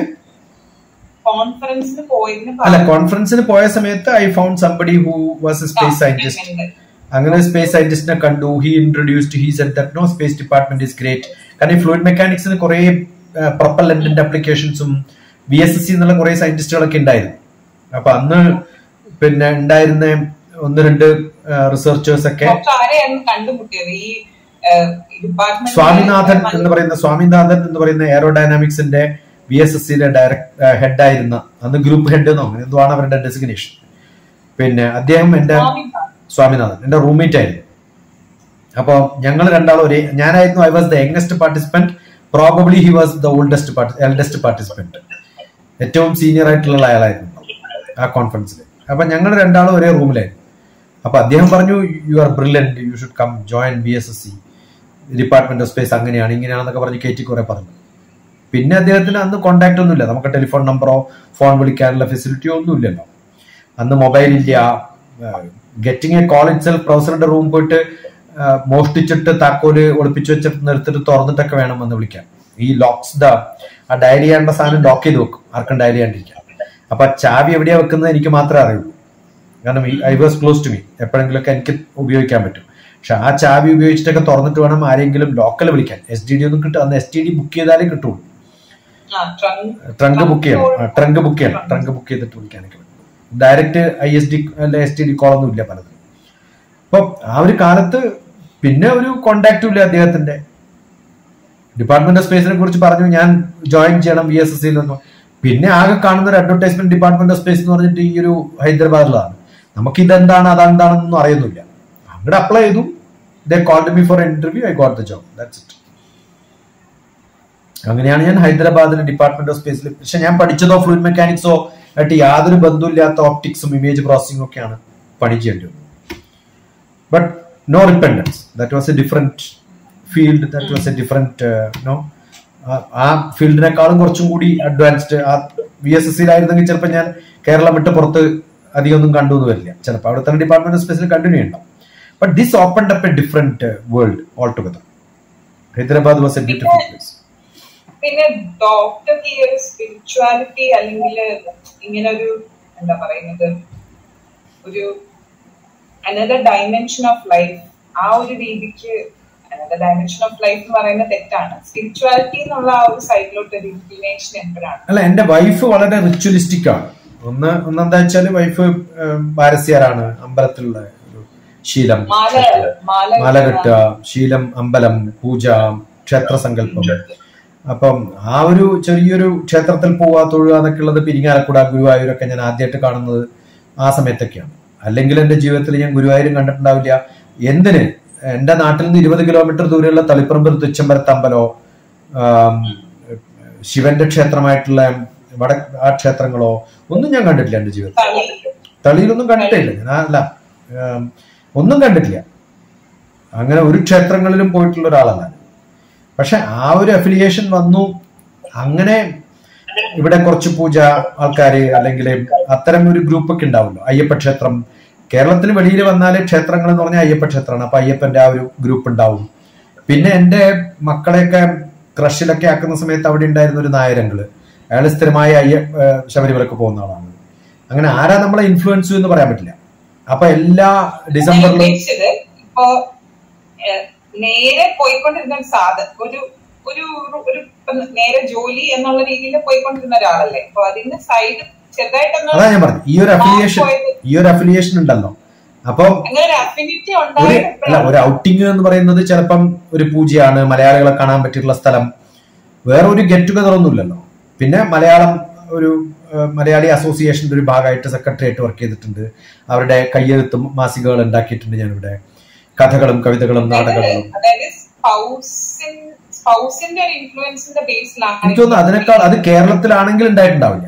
കോൺഫറൻസിന് പോയതിന് അല്ല കോൺഫറൻസിന് പോയ സമയത്ത് I found somebody who was a space scientist ഭാഗമായിട്ട് അങ്ങനെ സ്പേസ് സയന്റിസ്റ്റിനെ കണ്ടു he introduced he said that no space department is great കാരണം ഈ ഫ്ലൂയിഡ് മെക്കാനിക്സിന് കുറെ പ്രൊപ്പല്ലന്റിന്റെ അപ്ലിക്കേഷൻസും ബി എസ് എസ് സി എന്നുള്ള കുറെ സയന്റിസ്റ്റുകളൊക്കെ ഉണ്ടായിരുന്നു അപ്പൊ അന്ന് പിന്നെ ഉണ്ടായിരുന്ന ഒന്ന് രണ്ട് റിസർച്ചേഴ്സ് ഒക്കെ ഡോക്ടർ ആരെയാണ് കണ്ടുമുട്ടിയത് ഈ ഡിപ്പാർട്ട്മെന്റ് സ്വാമിനാഥൻ എന്ന് പറയുന്ന സ്വാമിനാഥൻ എന്ന് പറയുന്ന എയറോഡൈനാമിക്സിന്റെ ബി എസ് എസ് സിയിലെ ഡയറക്ട് ഹെഡ് ആയിരുന്ന അന്ന് ഗ്രൂപ്പ് ഹെഡ് എന്നോ അങ്ങനെ എന്തോ ആണ് അവരുടെ ഡെസിഗ്നേഷൻ പിന്നെ അദ്ദേഹം എന്റെ സ്വാമിനാഥൻ എന്റെ റൂംമേറ്റ് ആയിരുന്നു അപ്പോൾ ഞങ്ങൾ രണ്ടാളും ഒരേ ഞാനായിരുന്നു I was the youngest participant probably he was the oldest eldest participant ഏറ്റവും സീനിയർ ആയിട്ടുള്ള അയാളായിരുന്നു ആ കോൺഫറൻസിൽ അപ്പൊ ഞങ്ങൾ രണ്ടാളും ഒരേ റൂമിലായിരുന്നു അപ്പൊ അദ്ദേഹം പറഞ്ഞു you are brilliant you should come join B S S C department of space അങ്ങനെയാണ് ഇങ്ങനെയാണെന്നൊക്കെ പറഞ്ഞ് കയറ്റി കുറെ പറഞ്ഞു പിന്നെ അദ്ദേഹത്തിന് അന്ന് കോണ്ടാക്ട് ഒന്നുമില്ല നമുക്ക് ടെലിഫോൺ നമ്പറോ ഫോൺ വിളിക്കാനുള്ള ഫെസിലിറ്റിയോ ഒന്നും ഇല്ലല്ലോ അന്ന് മൊബൈൽ ഇല്ല getting a call itself പ്രൊഫസറുടെ റൂം പോയിട്ട് ആ, മോഷ്ടിച്ചിട്ട് താക്കോല് ഒളിപ്പിച്ചു വെച്ചിട്ട് നിർത്തിട്ട് തുറന്നിട്ടൊക്കെ വേണം എന്ന് വിളിക്കാൻ ഈ ലോക്സ് ദ ആ ഡയറി ചെയ്യേണ്ട സാധനം ലോക്ക് ചെയ്ത് വെക്കും ആർക്കും ഡയറി ചെയ്യാണ്ടിരിക്കാൻ അപ്പൊ ആ ചാവി എവിടെയാ വെക്കുന്നത് എനിക്ക് മാത്രമേ അറിയുള്ളൂ കാരണം I was close to me എപ്പോഴെങ്കിലൊക്കെ എനിക്ക് ഉപയോഗിക്കാൻ പറ്റും പക്ഷെ ആ ചാവി ഉപയോഗിച്ചിട്ടൊക്കെ തുറന്നിട്ട് വേണം ആരെങ്കിലും ലോക്കൽ വിളിക്കാൻ എസ് ഡി ഡി ഒന്നും കിട്ടും അന്ന് എസ് ടി ഡി ബുക്ക് ചെയ്താലേ കിട്ടുള്ളൂ ട്രങ്ക് ബുക്ക് ചെയ്യണം ട്രങ്ക് ബുക്ക് ചെയ്യണം ട്രങ്ക് ബുക്ക് ചെയ്തിട്ട് വിളിക്കാനൊക്കെ പറ്റും ഡയറക്റ്റ് ഐ എസ് ഡി അല്ല എസ് ടി ഡി കോളൊന്നും ഇല്ല പലതും അപ്പൊ ആ ഒരു കാലത്ത് പിന്നെ ഒരു കോണ്ടാക്റ്റും ഇല്ല അദ്ദേഹത്തിന്റെ ഡിപ്പാർട്ട്മെന്റ് ഓഫ് സ്പേസിനെ കുറിച്ച് പറഞ്ഞു ഞാൻ ജോയിൻ ചെയ്യണം ബി എസ് എസ് സിയിലൊന്നും പിന്നെ ആകെ കാണുന്ന ഒരു അഡ്വർടൈസ്മെന്റ് ഡിപ്പാർട്ട്മെന്റ് ഓഫ് സ്പേസ് എന്ന് പറഞ്ഞിട്ട് ഈ ഒരു ഹൈദരാബാദിലാണ് നമുക്ക് ഇതെന്താണ് അതെന്താണെന്നൊന്നും അറിയുന്നില്ല അങ്ങോട്ട് അപ്ലൈ ചെയ്തു they called me for interview I got the job that's it അങ്ങനെയാണ് ഞാൻ ഹൈദരാബാദിലെ ഡിപ്പാർട്ട്മെന്റ് ഓഫ് സ്പേസിൽ പക്ഷെ ഞാൻ പഠിച്ചതോ ഫ്ലൂയിഡ് മെക്കാനിക്സോ ആയിട്ട് യാതൊരു ബന്ധമില്ലാത്ത ഓപ്റ്റിക്സും ഇമേജ് പ്രോസസിംഗും ഒക്കെയാണ് പണി ചെയ്യേണ്ടി വന്നത് but no repentance that was a different field that was a different no ആ ഫീൽഡിനേക്കാളും കുറച്ചും കൂടി അഡ്വാൻസ്ഡ് ആ വി എസ് എസ് സിയിലായിരുന്നെങ്കിൽ ചിലപ്പോൾ ഞാൻ കേരളം വിട്ട് പുറത്ത് അധികം ഒന്നും കണ്ടു എന്ന് വരില്ല ചിലപ്പോൾ അവിടെ തന്നെ ഡിപ്പാർട്ട്മെന്റ് ഓഫ് സ്പേസിൽ കണ്ടിന്യൂ ഉണ്ടാവും but this open up a different world altogether Hyderabad was a beautiful place പിന്നെ ഡോക്ടർക്ക് ഈ ഒരു സ്പിരിച്വാലിറ്റി അല്ലെങ്കിൽ ഇങ്ങനെ ഒരു എന്താ പറയുന്നത് ഒരു അനദർ ഡയമെൻഷൻ ഓഫ് ലൈഫ് ആ ഒരു രീതിക്ക് അനദർ ഡയമെൻഷൻ ഓഫ് ലൈഫ് എന്ന് പറയുന്നത് തെറ്റാണ് സ്പിരിച്വാലിറ്റി എന്നുള്ള ആ ഒരു സൈഡിലോട്ട് ഒരു ഇൻക്ലിനേഷൻ എപ്പോഴാണ് അല്ല എന്റെ വൈഫ് വളരെ റിച്വലിസ്റ്റിക് ആണ് ഒന്ന് ഒന്നെന്താ വെച്ചാല് വൈഫ് പാരസ്യരാണ് അമ്പലത്തിലുള്ള ഒരു ശീലം മാല മാല മാല കെട്ടുക ശീലം അമ്പലം പൂജ ക്ഷേത്ര സങ്കല്പം അപ്പം ആ ഒരു ചെറിയൊരു ക്ഷേത്രത്തിൽ പോവുക തൊഴുക എന്നൊക്കെ ഉള്ളത് പിരിങ്ങാലക്കുട ഗുരുവായൂരൊക്കെ ഞാൻ ആദ്യമായിട്ട് കാണുന്നത് ആ സമയത്തൊക്കെയാണ് അല്ലെങ്കിൽ എന്റെ ജീവിതത്തിൽ ഞാൻ ഗുരുവായൂരും കണ്ടിട്ടുണ്ടാവില്ല എന്തിന് എന്റെ നാട്ടിൽ നിന്ന് ഇരുപത് കിലോമീറ്റർ ദൂരെയുള്ള തളിപ്പറമ്പ് തുച്ചമ്പരത്ത് അമ്പലോ ആം, ശിവന്റെ ക്ഷേത്രമായിട്ടുള്ള വട ആ ക്ഷേത്രങ്ങളോ ഒന്നും ഞാൻ കണ്ടിട്ടില്ല എന്റെ ജീവിതത്തിൽ തളി തളിയിലൊന്നും കണ്ടിട്ടില്ല ഞാൻ അല്ല ആം, ഒന്നും കണ്ടിട്ടില്ല അങ്ങനെ ഒരു ക്ഷേത്രങ്ങളിലും പോയിട്ടുള്ള ഒരാളല്ല പക്ഷെ ആ ഒരു അഫിലിയേഷൻ വന്നു അങ്ങനെ ഇവിടെ കുറച്ച് പൂജ ആൾക്കാര് അല്ലെങ്കിൽ അത്തരം ഒരു ഗ്രൂപ്പ് ഒക്കെ ഉണ്ടാവുമല്ലോ അയ്യപ്പ ക്ഷേത്രം കേരളത്തിന് വെളിയിൽ വന്നാല് ക്ഷേത്രങ്ങൾ എന്ന് പറഞ്ഞാൽ അയ്യപ്പ ക്ഷേത്രമാണ് അപ്പൊ അയ്യപ്പന്റെ ആ ഒരു ഗ്രൂപ്പ് ഉണ്ടാവും പിന്നെ എന്റെ മക്കളെയൊക്കെ ക്രഷിലൊക്കെ ആക്കുന്ന സമയത്ത് അവിടെ ഉണ്ടായിരുന്ന ഒരു നായരങ്ങള് അയാൾ സ്ഥിരമായി അയ്യ ഏഹ് ശബരിമലക്ക് പോകുന്ന ആളാണ് അങ്ങനെ ആരാ നമ്മളെ ഇൻഫ്ലുവൻസ് എന്ന് പറയാൻ പറ്റില്ല അപ്പൊ എല്ലാ ഞാൻ ഡിസംബറിലും ഉദ്ദേശിച്ചത് ഇപ്പോ ഏഹ്, നേരെ പോയിക്കൊണ്ടിരുന്ന ഒരു സാധ ഒരു ഒരു ഒരു ഇപ്പൊ നേരെ ജോലി എന്നുള്ള രീതിയിൽ പോയിക്കൊണ്ടിരുന്ന ഒരാളല്ലേ അപ്പൊ അതിന്റെ സൈഡ് ചെറുതായിട്ടൊന്ന് അതാ ഞാൻ പറഞ്ഞു ഈ ഒരു അഫിലിയേഷൻ പോയത്. ഈ ഒരു അഫിലിയേഷൻ ഉണ്ടല്ലോ അപ്പൊ അങ്ങനെ ഒരു അഫിനിറ്റി ഒരു അല്ല ഉണ്ടായത് ഒരു ഔട്ടിംഗ് എന്ന് പറയുന്നത് ചിലപ്പം ഒരു പൂജയാണ് മലയാളികളെ കാണാൻ പറ്റിയിട്ടുള്ള സ്ഥലം വേറെ ഒരു ഗെറ്റ് ടുഗദർ ഒന്നുമില്ലല്ലോ പിന്നെ മലയാളം ഒരു ഏഹ്, മലയാളി അസോസിയേഷന്റെ ഒരു ഭാഗമായിട്ട് സെക്രട്ടറി ആയിട്ട് വർക്ക് ചെയ്തിട്ടുണ്ട് അവരുടെ കയ്യെഴുത്തും മാസികകൾ ഉണ്ടാക്കിയിട്ടുണ്ട് ഞാനിവിടെ കഥകളും കവിതകളും നാടകങ്ങളും അതായത് സ്പൗസിൻ സ്പൗസിന്റെ ഒരു ഇൻഫ്ലുവൻസിന്റെ ബേസിലാണ് എനിക്ക് തോന്നുന്നു അതിനേക്കാൾ അത് കേരളത്തിലാണെങ്കിൽ ഉണ്ടായിട്ടുണ്ടാവില്ല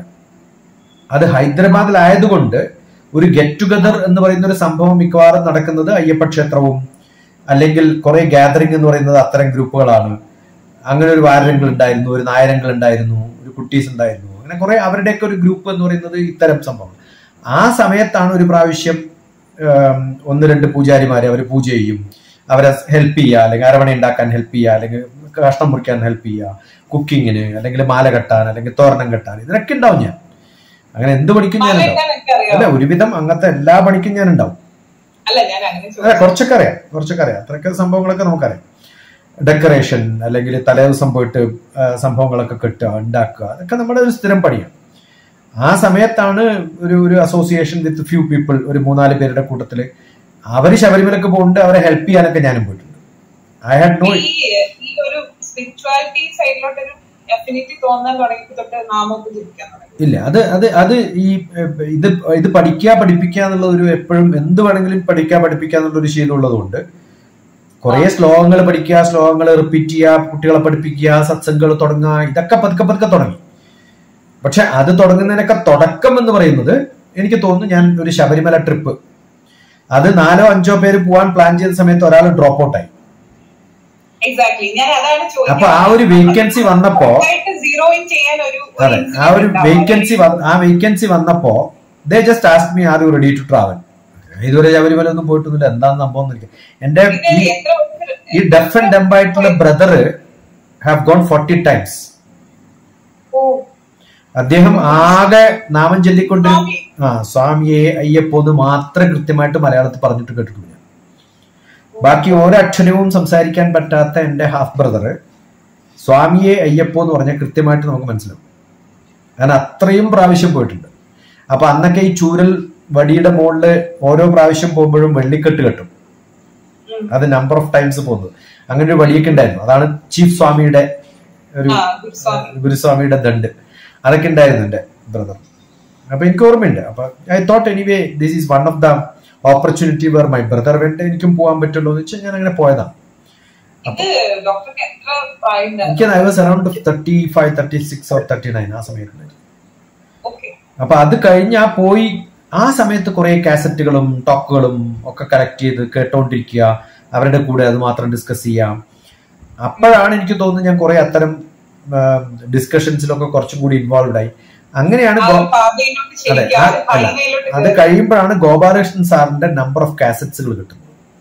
അത് ഹൈദരാബാദിലായതുകൊണ്ട് ഒരു ഗെറ്റ് ടുഗദർ എന്ന് പറയുന്ന ഒരു സംഭവം മിക്കവാറും നടക്കുന്നത് അയ്യപ്പ ക്ഷേത്രവും അല്ലെങ്കിൽ കുറെ ഗാദറിംഗ് എന്ന് പറയുന്നത് അത്തരം ഗ്രൂപ്പുകളാണ് അങ്ങനെ ഒരു വാരങ്ങൾ ഉണ്ടായിരുന്നു ഒരു നായരങ്ങൾ ഉണ്ടായിരുന്നു ഒരു കുട്ടീസ് ഉണ്ടായിരുന്നു അങ്ങനെ കുറെ അവരുടെയൊക്കെ ഒരു ഗ്രൂപ്പ് എന്ന് പറയുന്നത് ഇത്തരം സംഭവം ആ സമയത്താണ് ഒരു പ്രാവശ്യം ഉം, ഒന്ന് രണ്ട് പൂജാരിമാരെ അവർ പൂജ ചെയ്യും അവരെ ഹെൽപ്പ് ചെയ്യുക അല്ലെങ്കിൽ അരവണ ഉണ്ടാക്കാൻ ഹെൽപ്പ് ചെയ്യുക അല്ലെങ്കിൽ കഷ്ണം മുറിക്കാൻ ഹെൽപ്പ് ചെയ്യുക കുക്കിങ്ങിന് അല്ലെങ്കിൽ മാല കെട്ടാൻ അല്ലെങ്കിൽ തോരണം കെട്ടാൻ ഇതിനൊക്കെ ഉണ്ടാവും ഞാൻ അങ്ങനെ എന്ത് പണിക്കും ഞാൻ ഉണ്ടാവും എനിക്ക് അറിയാം അല്ല ഒരുവിധം അങ്ങനത്തെ എല്ലാ പണിക്കും ഞാൻ ഉണ്ടാവും അല്ല ഞാൻ അങ്ങനെ അതെ ചോദിച്ചു കുറച്ചൊക്കെ അറിയാം കുറച്ചൊക്കെ അറിയാം അത്രയൊക്കെ സംഭവങ്ങളൊക്കെ നമുക്കറിയാം ഡെക്കറേഷൻ അല്ലെങ്കിൽ തലേദിവസം പോയിട്ട് ആ, സംഭവങ്ങളൊക്കെ കെട്ടുക ഉണ്ടാക്കുക അതൊക്കെ നമ്മുടെ ഒരു സ്ഥിരം പണിയാണ് ആ സമയത്താണ് ഒരു ഒരു അസോസിയേഷൻ വിത്ത് ഫ്യൂ പീപ്പിൾ ഒരു മൂന്നാല് പേരുടെ കൂട്ടത്തിൽ അവര് ശബരിമലക്ക് പോകുന്നുണ്ട് അവരെ ഹെൽപ്പ് ചെയ്യാനൊക്കെ ഞാനും പോയിട്ടുണ്ട് ഐ ഹാഡ് നോ ഈ ഈ ഒരു സ്പിരിച്വാലിറ്റി സൈഡിലോട്ട് ഒരു അഫിനിറ്റി തോന്നാൻ തുടങ്ങിയപ്പോ തൊട്ട് നാമൊക്കെ ജപിക്കാൻ തുടങ്ങി ഇല്ല അത് അത് അത് ഈ ഏഹ്, ഇത് ഇത് പഠിക്കുക പഠിപ്പിക്കുക എന്നുള്ള ഒരു എപ്പോഴും എന്ത് വേണമെങ്കിലും പഠിക്കുക പഠിപ്പിക്കുക എന്നുള്ള ഒരു ശീലമുള്ളതുകൊണ്ട് കുറെ ശ്ലോകങ്ങൾ പഠിക്കുക ശ്ലോകങ്ങൾ റിപ്പീറ്റ് ചെയ്യുക കുട്ടികളെ പഠിപ്പിക്കുക സത്സംഗങ്ങൾ തുടങ്ങുക ഇതൊക്കെ പതുക്കെ പതുക്കെ തുടങ്ങി പക്ഷെ അത് തുടങ്ങുന്നതിനൊക്കെ തുടക്കം എന്ന് പറയുന്നത് എനിക്ക് തോന്നുന്നു ഞാൻ ഒരു ശബരിമല ട്രിപ്പ് അത് നാലോ അഞ്ചോ പേര് പോവാൻ പ്ലാൻ ചെയ്ത സമയത്ത് ഒരാൾ ഡ്രോപ്പ് ഔട്ട് ആയി എക്സാക്ട്ലി ഞാൻ അതാണ് അപ്പൊ ആ ഒരു വേക്കൻസി വന്നപ്പോ സീറോ ഇൻ ചെയ്യാൻ ഒരു ഒരു അതെ ആ ഒരു incident ഉണ്ടാവും. വേക്കൻസി ആ വേക്കൻസി വന്നപ്പോ they just ask me are you ready to travel ഇതുവരെ ശബരിമല ഒന്നും പോയിട്ടൊന്നുമില്ല എന്താന്ന് സംഭവം എനിക്ക് എന്റെ പിന്നെ ഈ എത്ര വർഷം- ഈ ഡെഫ് ആൻഡ് ഡെംബ് ആയിട്ടുള്ള brother have gone forty times ഓ, അദ്ദേഹം ആകെ നാമം ചൊല്ലിക്കൊണ്ട് സ്വാമി. ആ സ്വാമിയെ അയ്യപ്പോ എന്ന് മാത്രമേ കൃത്യമായിട്ട് മലയാളത്തിൽ പറഞ്ഞിട്ട് കേട്ടിട്ടുള്ളൂ ഞാൻ ബാക്കി ഒരക്ഷരവും സംസാരിക്കാൻ പറ്റാത്ത എന്റെ ഹാഫ് ബ്രദർ സ്വാമിയെ അയ്യപ്പോ എന്ന് പറഞ്ഞാൽ കൃത്യമായിട്ട് നമുക്ക് മനസ്സിലാവും കാരണം അത്രയും പ്രാവശ്യം പോയിട്ടുണ്ട് അപ്പൊ അന്നൊക്കെ ഈ ചൂരൽ വടിയുടെ മുകളില് ഓരോ പ്രാവശ്യം പോകുമ്പോഴും വെള്ളിക്കെട്ട് കെട്ടും ഉം. അത് നമ്പർ ഓഫ് ടൈംസ് പോകുന്നത് അങ്ങനെ ഒരു വടിയൊക്കെ ഉണ്ടായിരുന്നു അതാണ് ചീഫ് സ്വാമിയുടെ ഒരു ആ, ഗുരുസ്വാമി. ഗുരുസ്വാമിയുടെ ദണ്ട് അതൊക്കെ ഉണ്ടായിരുന്നു എന്റെ ബ്രദർ അപ്പൊ എനിക്ക് ഓർമ്മയുണ്ട് അപ്പൊ I thought anyway this is one of the opportunity where my brother വേണ്ട എനിക്കും പോകാൻ പറ്റുള്ളൂ എന്ന് വെച്ചാൽ ഞാൻ അങ്ങനെ പോയതാണ് ഇത് ഡോക്ടർക്ക് എത്ര പ്രായം എനിക്ക് I was around thirty five thirty six or thirty nine ആ സമയത്ത് ഓക്കെ അപ്പൊ അത് കഴിഞ്ഞ് ആ പോയി ആ സമയത്ത് കുറെ കാസറ്റുകളും ടോക്കുകളും ഒക്കെ കളക്ട് ചെയ്ത് കേട്ടോണ്ടിരിക്കുക അവരുടെ കൂടെ അത് മാത്രം ഡിസ്കസ് ചെയ്യാം അപ്പോഴാണ് എനിക്ക് തോന്നുന്നത് ഞാൻ കുറെ അത്തരം ഡിസ്കഷൻസിലൊക്കെ കുറച്ചും കൂടി ഇൻവോൾവ് ആയി അങ്ങനെയാണ് ആ ഗോ- ഒരു പാതയിലോട്ട് അതെ ശരിക്കും ആ- ആ ഒരു അല്ല highwayയിലോട്ട് അത് കഴിയുമ്പോഴാണ് ഗോപാലകൃഷ്ണൻ സാറിന്റെ നമ്പർ ഓഫ് കാസറ്റ്സുകൾ കിട്ടുന്നത്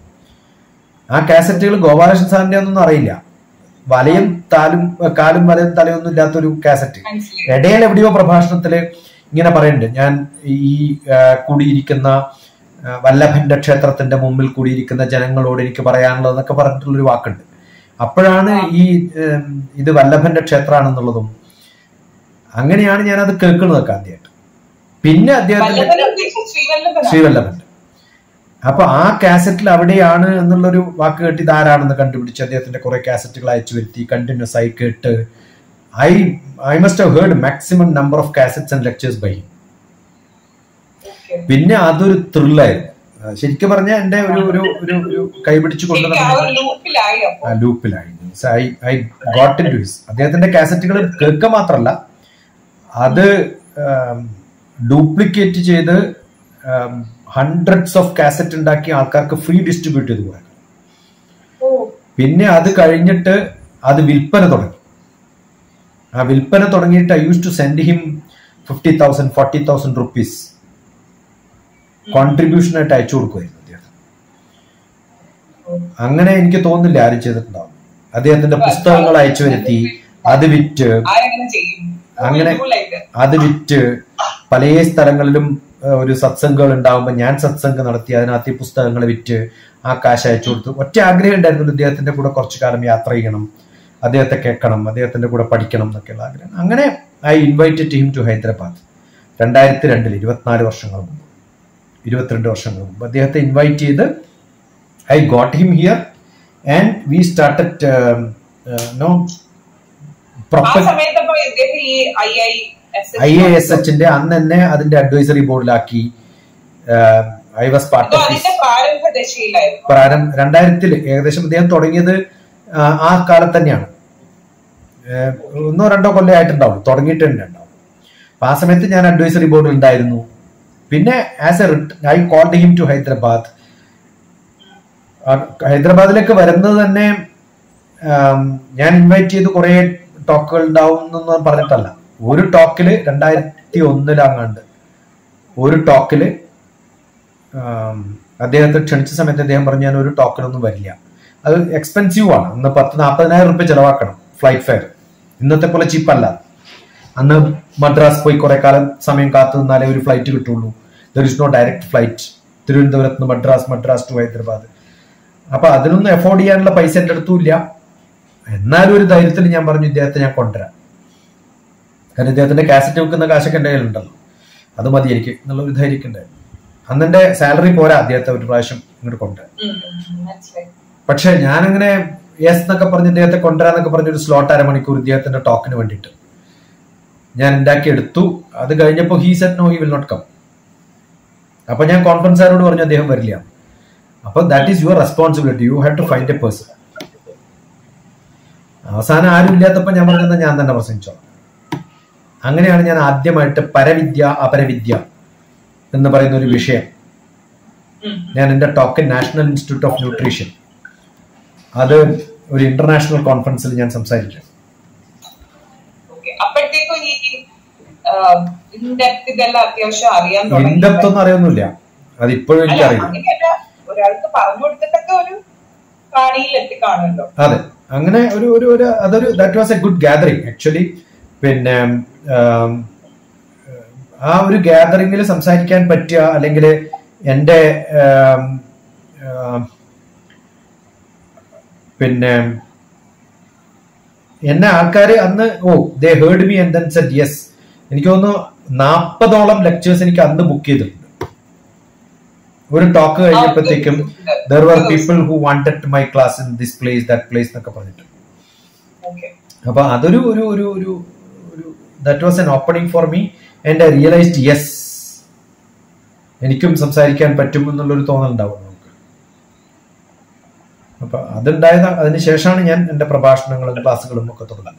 ആ കാസറ്റുകൾ ഗോപാലകൃഷ്ണൻ സാറിന്റെ ഒന്നും അറിയില്ല വലയും താലും കാലും വലയും തലയും ഒന്നും ഇല്ലാത്തൊരു കാസറ്റ് മനസ്സിലായി ഇടയിൽ എവിടെയോ പ്രഭാഷണത്തില് ഇങ്ങനെ പറയുന്നുണ്ട് ഞാൻ ഈ ആ, കൂടിയിരിക്കുന്ന ആ, വല്ലഭന്റെ ക്ഷേത്രത്തിന്റെ മുമ്പിൽ കൂടിയിരിക്കുന്ന ജനങ്ങളോട് എനിക്ക് പറയാനുള്ളതെന്നൊക്കെ പറഞ്ഞിട്ടുള്ളൊരു വാക്കുണ്ട് അപ്പോഴാണ് ഈ ഉം, ഇത് വല്ലഭന്റെ ക്ഷേത്രമാണെന്നുള്ളതും അങ്ങനെയാണ് ഞാൻ അത് കേൾക്കുന്നതൊക്കെ ആദ്യമായിട്ട് പിന്നെ അദ്ദേഹത്തിന്റെ വല്ലഭനെ ഉദ്ദേശിച്ച ശ്രീവല്ലഭനാണ് ശ്രീവല്ലഭന്റെ അപ്പൊ ആ കാസറ്റിൽ അവിടെയാണ് എന്നുള്ളൊരു വാക്ക് കേട്ട് ഇതാരാണെന്ന് കണ്ടുപിടിച്ച് അദ്ദേഹത്തിന്റെ കുറെ കാസറ്റുകൾ അയച്ചു വരുത്തി കണ്ടിന്യൂസ് ആയി കേട്ട് I I must have heard maximum number of cassettes and lectures by Okay. പിന്നെ അതൊരു ത്രില്ലായിരുന്നു ശരിക്കും പറഞ്ഞാൽ എന്റെ ഒരു ഒരു ഒരു ഒരു കൈപിടിച്ചു ശരിക്കും ആ കൊണ്ടുവന്ന ഒരു ലൂപ്പിലായി അപ്പൊ ലൂപ്പിലായിരുന്നു I I got into his അദ്ദേഹത്തിന്റെ കാസറ്റുകൾ കേൾക്കുക മാത്രമല്ല അത് ഡ്യൂപ്ലിക്കേറ്റ് ചെയ്ത് ഹൺഡ്രഡ്സ് ഓഫ് കാസറ്റ് ഉണ്ടാക്കി ആൾക്കാർക്ക് ഫ്രീ ഡിസ്ട്രിബ്യൂട്ട് ചെയ്ത് പോകാൻ ഓ പിന്നെ അത് കഴിഞ്ഞിട്ട് അത് വിൽപ്പന തുടങ്ങി ആ വിൽപ്പന തുടങ്ങിയിട്ട് I use to send him fifty thousand forty thousand rupees contribution ആയിട്ട് അയച്ചു കൊടുക്കുമായിരുന്നു അദ്ദേഹം അങ്ങനെ എനിക്ക് തോന്നുന്നില്ല ആരും ചെയ്തിട്ടുണ്ടാവും അദ്ദേഹത്തിന്റെ പുസ്തകങ്ങൾ അയച്ചു വരുത്തി അത് വിറ്റ് ആരെങ്ങനെ ചെയ്യും അങ്ങനെ ലൈക്ക് അത് വിറ്റ് പല സ്ഥലങ്ങളിലും ഏഹ്, ഒരു സത്സംഗങ്ങൾ ഉണ്ടാവുമ്പോൾ ഞാൻ സത്സംഗം നടത്തി അതിനകത്ത് ഈ പുസ്തകങ്ങൾ വിറ്റ് ആ കാശ് അയച്ചു കൊടുത്തു ഒറ്റ ആഗ്രഹം ഉണ്ടായിരുന്നു അദ്ദേഹത്തിന്റെ കൂടെ കുറച്ചു കാലം യാത്ര ചെയ്യണം അദ്ദേഹത്തെ കേൾക്കണം അദ്ദേഹത്തിന്റെ കൂടെ പഠിക്കണം എന്നൊക്കെയുള്ള ആഗ്രഹം അങ്ങനെ I invited him to Hyderabad രണ്ടായിരത്തി രണ്ടിൽ ഇരുപത്തിനാല് വർഷങ്ങൾ മുമ്പ് ഇരുപത്തിരണ്ട് വർഷങ്ങൾ മുമ്പ് അദ്ദേഹത്തെ ഇൻവൈറ്റ് ചെയ്ത് I got him here and we started no ആ പ്രൊപ്പർ സമയത്ത് അപ്പൊ ഇദ്ദേഹം ഈ I I S I A S എച്ചിന്റെ അന്ന് എന്നെ അതിന്റെ അഡ്വൈസറി ബോർഡിലാക്കി ഐ വാസ് പാർട്ട് ഓഫ് അതിന്റെ പ്രാരംഭ ദശയിലായിരുന്നു പ്രാരം രണ്ടായിരത്തിൽ ഏകദേശം അദ്ദേഹം തുടങ്ങിയത് ആ, ആ കാലത്ത് തന്നെയാണ് ഏഹ്, ഒന്നോ രണ്ടോ കൊല്ലമായിട്ടുണ്ടാവും തുടങ്ങിയിട്ട് തന്നെ ഉണ്ടാവും അപ്പൊ ആ സമയത്ത് ഞാൻ അഡ്വൈസറി ബോർഡിൽ ഉണ്ടായിരുന്നു പിന്നെ as a I called him to Hyderabad ആ, ഹൈദരാബാദിലേക്ക് വരുന്നത് തന്നെ ആം, ഞാൻ ഇൻവൈറ്റ് ചെയ്ത് കുറെ ടോക്കുകൾ ഉണ്ടാവും എന്നൊന്നും പറഞ്ഞിട്ടല്ല ഒരു ടോക്കില് രണ്ടായിരത്തി ഒന്നിലങ്ങാണ്ട് ഒരു ടോക്കില് ആം, അദ്ദേഹത്തെ ക്ഷണിച്ച സമയത്ത് അദ്ദേഹം പറഞ്ഞു ഞാൻ ഒരു ടോക്കിനൊന്നും വരില്ല അത് എക്സ്പെൻസീവ് ആണ് അന്ന് പത്ത് നാൽപ്പതിനായിരം റുപ്യ ചെലവാക്കണം ഫ്ലൈറ്റ് ഫെയർ ഇന്നത്തെ പോലെ ചീപ്പല്ല അന്ന് മദ്രാസ് പോയി കുറെ കാലം സമയം കാത്തു നിന്നാലേ ഒരു ഫ്ലൈറ്റ് കിട്ടുള്ളൂ there is no direct flight തിരുവനന്തപുരത്ത് നിന്ന് മദ്രാസ് മദ്രാസ് ടു ഹൈദരാബാദ് അപ്പൊ അതിനൊന്നും എഫോർഡ് ചെയ്യാനുള്ള പൈസ എൻ്റെ അടുത്തും ഇല്ല എന്നാലും ഒരു ധൈര്യത്തിൽ ഞാൻ പറഞ്ഞു ഇദ്ദേഹത്തെ ഞാൻ കൊണ്ടുവരാം കാരണം ഇദ്ദേഹത്തിന്റെ കാസറ്റ് വെക്കുന്ന കാശൊക്കെ എൻ്റെ കയ്യിലുണ്ടല്ലോ അത് മതി എനിക്ക് എന്നുള്ള ഒരു ധൈര്യമൊക്കെ ഉണ്ടായിരുന്നു അന്ന് എൻ്റെ സാലറി പോരാ അദ്ദേഹത്തെ ഒരു പ്രാവശ്യം ഇങ്ങോട്ട് കൊണ്ടുവരാൻ ഉം, ഉം, മനസ്സിലായി പക്ഷെ ഞാനങ്ങനെ യെസ് എന്നൊക്കെ പറഞ്ഞ് ഇദ്ദേഹത്തെ കൊണ്ടുവരാന്നൊക്കെ പറഞ്ഞ ഒരു സ്ലോട്ട് അരമണിക്കൂർ ഇദ്ദേഹത്തിന്റെ ടോക്കിന് വേണ്ടിയിട്ട് ഞാൻ ഉണ്ടാക്കി എടുത്തു അത് കഴിഞ്ഞപ്പോൾ he said no he will not come അപ്പൊ ഞാൻ കോൺഫറൻസുകാരോട് പറഞ്ഞു അദ്ദേഹം വരില്ല അപ്പൊ that is your responsibility you have to find a person അവസാനം ആരും ഇല്ലാത്തപ്പോ ഞാൻ പറഞ്ഞത് ഞാൻ തന്നെ പ്രസംഗിച്ചോളാം അങ്ങനെയാണ് ഞാൻ ആദ്യമായിട്ട് പരവിദ്യ അപരവിദ്യ എന്ന് പറയുന്ന ഒരു വിഷയം ഉം, ഞാൻ എൻ്റെ talk national institute of nutrition അത് ഒരു ഇന്റർനാഷണൽ കോൺഫറൻസിൽ ഞാൻ സംസാരിച്ചു okay. അപ്പോഴത്തേക്കും ഈ ഇൻഡെപ്ത് ഇതെല്ലാം അത്യാവശ്യം അറിയാൻ ഇൻഡെപ്ത് ഒന്നും അറിയൊന്നുമില്ല അത് ഇപ്പോഴും അല്ല, എനിക്കറിയില്ല അങ്ങനെയല്ല ഒരാൾക്ക് പറഞ്ഞു കൊടുത്തിട്ടൊക്കെ ഒരു കാണിയിൽ എത്തിക്കാണുമല്ലോ അതെ അങ്ങനെ ഒരു ഒരു ഒരു അതൊരു that was a good gathering actually പിന്നെ ആം, ആ ഒരു ഗ്യാതറിംഗിൽ സംസാരിക്കാൻ പറ്റിയ അല്ലെങ്കിൽ എൻ്റെ ആം, ആം, പിന്നെ എന്നെ ആൾക്കാര് അന്ന് oh they heard me and then said yes എനിക്ക് തോന്നുന്നു നാൽപ്പതോളം ലെക്ചേഴ്സ് എനിക്ക് അന്ന് ബുക്ക് ചെയ്തിട്ടുണ്ട് ഒരു ടോക്ക് കഴിഞ്ഞപ്പോഴത്തേക്കും there were people who wanted my class in this place that place എന്നൊക്കെ പറഞ്ഞിട്ട് ഓക്കെ അപ്പൊ അതൊരു ഒരു ഒരു ഒരു ഒരു that was an opening for me and I realised yes എനിക്കും സംസാരിക്കാൻ പറ്റും എന്നുള്ളൊരു തോന്നലുണ്ടാവും നമുക്ക് അപ്പൊ അതുണ്ടായത് അതിന് ശേഷമാണ് ഞാൻ എന്റെ പ്രഭാഷണങ്ങളും ക്ലാസ്സുകളും ഒക്കെ തുടങ്ങുന്നത്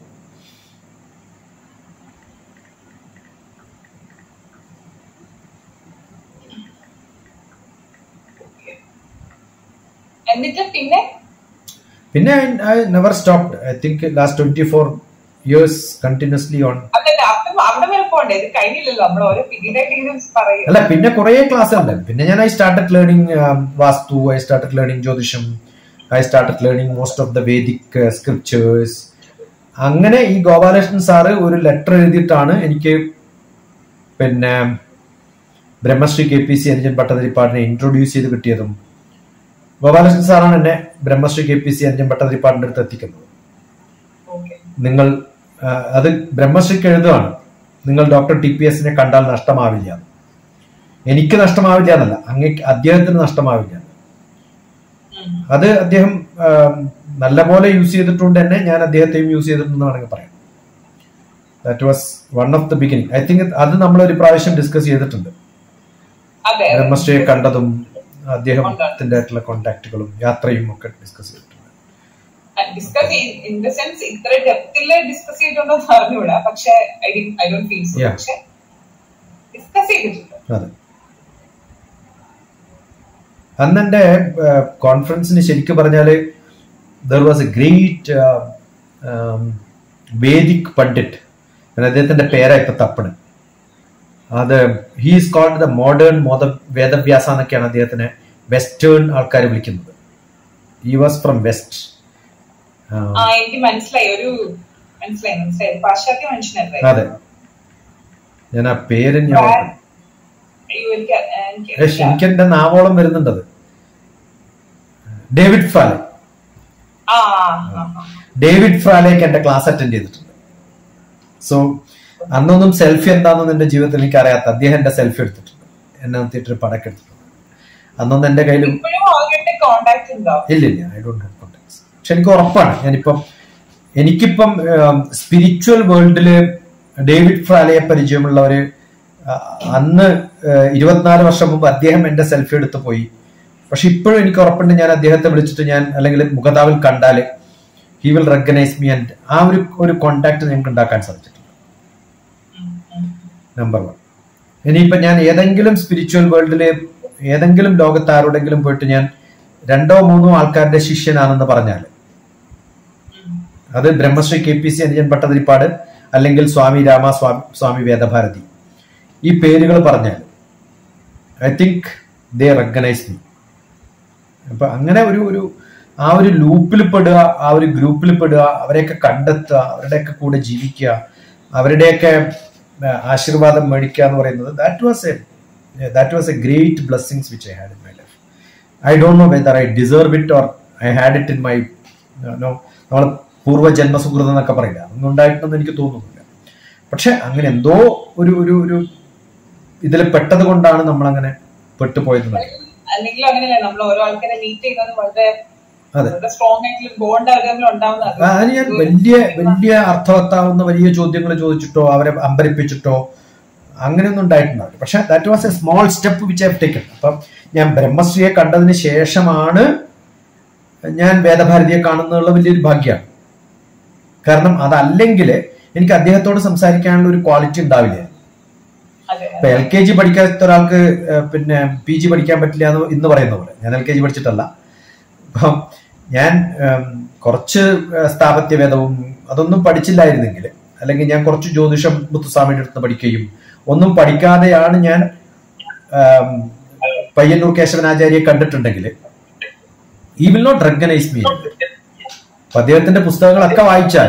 എന്നിട്ട് പിന്നെ പിന്നെ I never stopped I think last twenty four years continuously on അതല്ല അപ്പം അവിടെ വരെ പോണ്ടേ ഇത് കഴിഞ്ഞില്ലല്ലോ നമ്മൾ ഓരോ പീരീഡ് ആയിട്ട് ഇങ്ങനെ പറയും അല്ല പിന്നെ കുറെ ക്ലാസ് ഉണ്ട് പിന്നെ ഞാൻ I started learning vastu I started learning jyotisham I started learning most of the vedic scriptures അങ്ങനെ ഈ ഗോപാലകൃഷ്ണൻ സാറ് ഒരു ലെറ്റർ എഴുതിയിട്ടാണ് എനിക്ക് പിന്നെ ബ്രഹ്മശ്രീ കെ പി സി അനുജൻ ഭട്ടതിരിപ്പാടിനെ ഇൻട്രൊഡ്യൂസ് ചെയ്ത് കിട്ടിയതും ഗോപാലകൃഷ്ണൻ സാറാണ് എന്നെ ബ്രഹ്മശ്രീ കെ പി സി അനുജൻ ഭട്ടതിരിപ്പാടിന്റെ അടുത്ത് എത്തിക്കുന്നത് ഓക്കെ നിങ്ങൾ ആ, അത് ബ്രഹ്മശ്രീക്ക് എഴുതുകയാണ് നിങ്ങൾ ഡോക്ടർ ടി പി എസിനെ കണ്ടാൽ നഷ്ടമാവില്ല എനിക്ക് നഷ്ടമാവില്ല എന്നല്ല അങ്ങേക്ക് അദ്ദേഹത്തിന് നഷ്ടമാവില്ല അത് അദ്ദേഹം ആ, നല്ലപോലെ യൂസ് ചെയ്തിട്ടുണ്ട് തന്നെ ഞാൻ അദ്ദേഹത്തെയും യൂസ് ചെയ്തിട്ടുണ്ടെന്ന് വേണമെങ്കിൽ പറയാം that was one of the beginning I think അത് നമ്മൾ ഒരു പ്രാവശ്യം ഡിസ്കസ് ചെയ്തിട്ടുണ്ട് അതെ ബ്രഹ്മശ്രീയെ കണ്ടതും അദ്ദേഹത്തിന്റെ ആയിട്ടുള്ള കോണ്ടാക്റ്റുകളും യാത്രയും ഒക്കെ ഡിസ്കസ് ചെയ്തിട്ടുണ്ട് ഡിസ്കസ് ഇൻ ദ സെൻസ് ഇത്ര ഡെപ്തില് ഡിസ്കസ് ചെയ്തിട്ടുണ്ടോ എന്ന് അറിഞ്ഞൂടാ പക്ഷെ I I don't feel so Yeah. പക്ഷെ ഡിസ്കസ് ചെയ്തിട്ടുണ്ട് അതെ അന്ന് എന്റെ കോൺഫറൻസിന് ശരിക്കും പറഞ്ഞാല് there was a great vedic pandit ഞാൻ അദ്ദേഹത്തിന്റെ പേരാ ഇപ്പൊ തപ്പണ് അത് ഹീസ് കോൾഡ് ദ മോഡേൺ മോദ വേദവ്യാസ എന്നൊക്കെയാണ് അദ്ദേഹത്തിനെ വെസ്റ്റേൺ ആൾക്കാർ വിളിക്കുന്നത് ഈ വാസ് ഫ്രം വെസ്റ്റ് ആ എനിക്ക് മനസ്സിലായി ഒരു മനസ്സിലായി മനസ്സിലായി പാശ്ചാത്യ മനുഷ്യനല്ലേ അതെ ഞാൻ ആ പേര് ഞാൻ ഓർക്കുന്നു. അയ്യോ എനിക്ക് എനിക്ക് ഏഷ്, എനിക്ക് എന്റെ നാവോളം വരുന്നുണ്ടത് ഡേവിഡ് ഫ്രാലെ ആ ആ, ആ. ഡേവിഡ് ഫ്രാലേക്ക് എന്റെ ക്ലാസ് അറ്റൻഡ് ചെയ്തിട്ടുണ്ട് സോ അന്നൊന്നും സെൽഫി എന്താണെന്ന് എന്റെ ജീവിതത്തിൽ എനിക്ക് അറിയാത്ത അദ്ദേഹം എന്റെ സെൽഫി എടുത്തിട്ടുണ്ട് എന്നെ നിർത്തിയിട്ട് ഒരു പടക്കം എടുത്തിട്ടുണ്ട് അന്നൊന്നും എന്റെ കയ്യിലും ഇപ്പോഴും അവരുടെ കോണ്ടാക്ട് ഉണ്ടോ ഇല്ല ഇല്ല ഐ ഡോണ്ട് ഹാവ് കോണ്ടാക്ട്സ് പക്ഷെ എനിക്ക് ഉറപ്പാണ് ഞാനിപ്പം എനിക്കിപ്പം സ്പിരിച്വൽ വേൾഡില് ഡേവിഡ് ഫ്രാലയെ പരിചയമുള്ളവര് ആ, അന്ന് ഏഹ്, ഇരുപത്തിനാല് വർഷം മുമ്പ് അദ്ദേഹം എന്റെ സെൽഫി എടുത്ത് പോയി പക്ഷെ ഇപ്പോഴും എനിക്ക് ഉറപ്പുണ്ട് ഞാൻ അദ്ദേഹത്തെ വിളിച്ചിട്ട് ഞാൻ അല്ലെങ്കിൽ മുഖതാവിൽ കണ്ടാല് he will recognise me and ആ ഒരു ഒരു കോണ്ടാക്ട് ഞങ്ങൾക്ക് ഉണ്ടാക്കാൻ സാധിച്ചിട്ടുണ്ട് ഉം, ഉം. നമ്പർ വൺ ഇനിയിപ്പോ ഞാൻ ഏതെങ്കിലും സ്പിരിച്വൽ വേൾഡിലെ ഏതെങ്കിലും ലോകത്ത് ആരോടെങ്കിലും പോയിട്ട് ഞാൻ രണ്ടോ മൂന്നോ ആൾക്കാരുടെ ശിഷ്യനാണെന്ന് പറഞ്ഞാൽ അത് ബ്രഹ്മശ്രീ കെ പി സി അനുജൻ ഭട്ടതിരിപ്പാട് അല്ലെങ്കിൽ സ്വാമി രാമ സ്വാമി സ്വാമി വേദഭാരതി ഈ പേരുകൾ പറഞ്ഞാൽ I think they recognise me അപ്പൊ അങ്ങനെ ഒരു ഒരു ആ ഒരു ലൂപ്പിൽ പെടുക ആ ഒരു ഗ്രൂപ്പിൽ പെടുക അവരെയൊക്കെ കണ്ടെത്തുക അവരുടെയൊക്കെ കൂടെ ജീവിക്കുക അവരുടെയൊക്കെ ആ, ആശീർവാദം മേടിക്കുക എന്ന് പറയുന്നത് that was a that was a great blessings which I had in my life I don't know whether I deserve it or I had it in my no നമ്മൾ പൂർവ്വ ജന്മസുഹൃതം എന്നൊക്കെ പറയില്ല അതൊന്നും ഉണ്ടായിട്ടെന്ന് എനിക്ക് തോന്നുന്നില്ല പക്ഷെ അങ്ങനെ എന്തോ ഒരു ഒരു ഒരു ഇതിൽ പെട്ടത് കൊണ്ടാണ് നമ്മൾ അങ്ങനെ പെട്ടുപോയത് എന്നറിയാം. അല്ലെങ്കിൽ അങ്ങനെയല്ല നമ്മൾ ഓരോ ആൾക്കാരെ മീറ്റ് ചെയ്യുന്നത് വളരെ അതെ. വളരെ സ്ട്രോങ് ആയിട്ടുള്ള ബോണ്ട് അവർ തമ്മിൽ ഉണ്ടാവുന്നത് ആ, അതിന് ഞാൻ വലിയ വലിയ അർത്ഥവത്താവുന്ന വലിയ ചോദ്യങ്ങൾ ചോദിച്ചിട്ടോ അവരെ അമ്പരിപ്പിച്ചിട്ടോ അങ്ങനെയൊന്നും ഉണ്ടായിട്ടുണ്ടാവില്ല പക്ഷെ that was a small step which I've taken അപ്പം ഞാൻ ബ്രഹ്മശ്രീയെ കണ്ടതിന് ശേഷമാണ് ഞാൻ വേദഭാരതിയെ കാണുന്നുള്ള വലിയൊരു ഭാഗ്യമാണ് കാരണം അതല്ലെങ്കിൽ എനിക്ക് അദ്ദേഹത്തോട് സംസാരിക്കാനുള്ള ഒരു ക്വാളിറ്റി ഉണ്ടാവില്ല അതെ ഇപ്പൊ എൽ കെ ജി പഠിക്കാത്ത ഒരാൾക്ക് ഏഹ്, പിന്നെ പി ജി പഠിക്കാൻ പറ്റില്ല എന്ന് ഇന്ന് പറയുന്ന പോലെ ഞാൻ എൽ കെ ജി പഠിച്ചിട്ടല്ല അപ്പം ഞാൻ ഏം, കുറച്ച് ഏഹ്, സ്ഥാപത്യവേദവും അതൊന്നും പഠിച്ചില്ലായിരുന്നെങ്കിൽ അല്ലെങ്കിൽ ഞാൻ കുറച്ച് ജ്യോതിഷം മുത്തുസ്വാമിയുടെ അടുത്ത് പഠിക്കുകയും ഒന്നും പഠിക്കാതെയാണ് ഞാൻ ഏം, പയ്യന്നൂർ കേശവനാചാര്യയെ കണ്ടിട്ടുണ്ടെങ്കിൽ ഈ വിൽ നോട്ട് റെക്കഗ്നൈസ് മീ അപ്പൊ അദ്ദേഹത്തിന്റെ പുസ്തകങ്ങളൊക്കെ വായിച്ചാൽ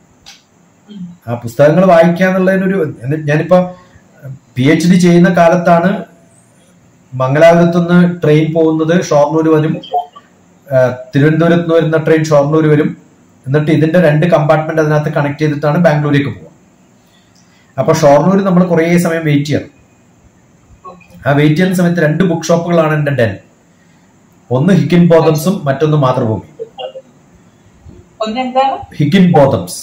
ആ പുസ്തകങ്ങൾ വായിക്കുക എന്നുള്ളതിനൊരു എന്നി- ഞാനിപ്പോ പി എച്ച് ഡി ചെയ്യുന്ന കാലത്താണ് മംഗലാപുരത്ത് നിന്ന് ട്രെയിൻ പോകുന്നത് ഷൊർണൂർ വരും ആ, തിരുവനന്തപുരത്ത് നിന്ന് വരുന്ന ട്രെയിൻ ഷൊർണൂർ വരും എന്നിട്ട് ഇതിന്റെ രണ്ട് കമ്പാർട്ട്മെന്റ് അതിനകത്ത് കണക്ട് ചെയ്തിട്ടാണ് ബാംഗ്ലൂരേക്ക് പോകുക അപ്പൊ ഷൊർണൂർ നമ്മൾ കുറേ സമയം വെയിറ്റ് ചെയ്യണം ഓക്കെ ആ വെയിറ്റ് ചെയ്യുന്ന സമയത്ത് രണ്ട് ബുക്ക് ഷോപ്പുകളാണ് എന്റെ ഡെൻ ഒന്ന് ഹിക്കിൻ ബോതംസും മറ്റൊന്ന് മാതൃഭൂമി ഒന്നെന്താണ് ഹിക്കിൻ ബോതംസ്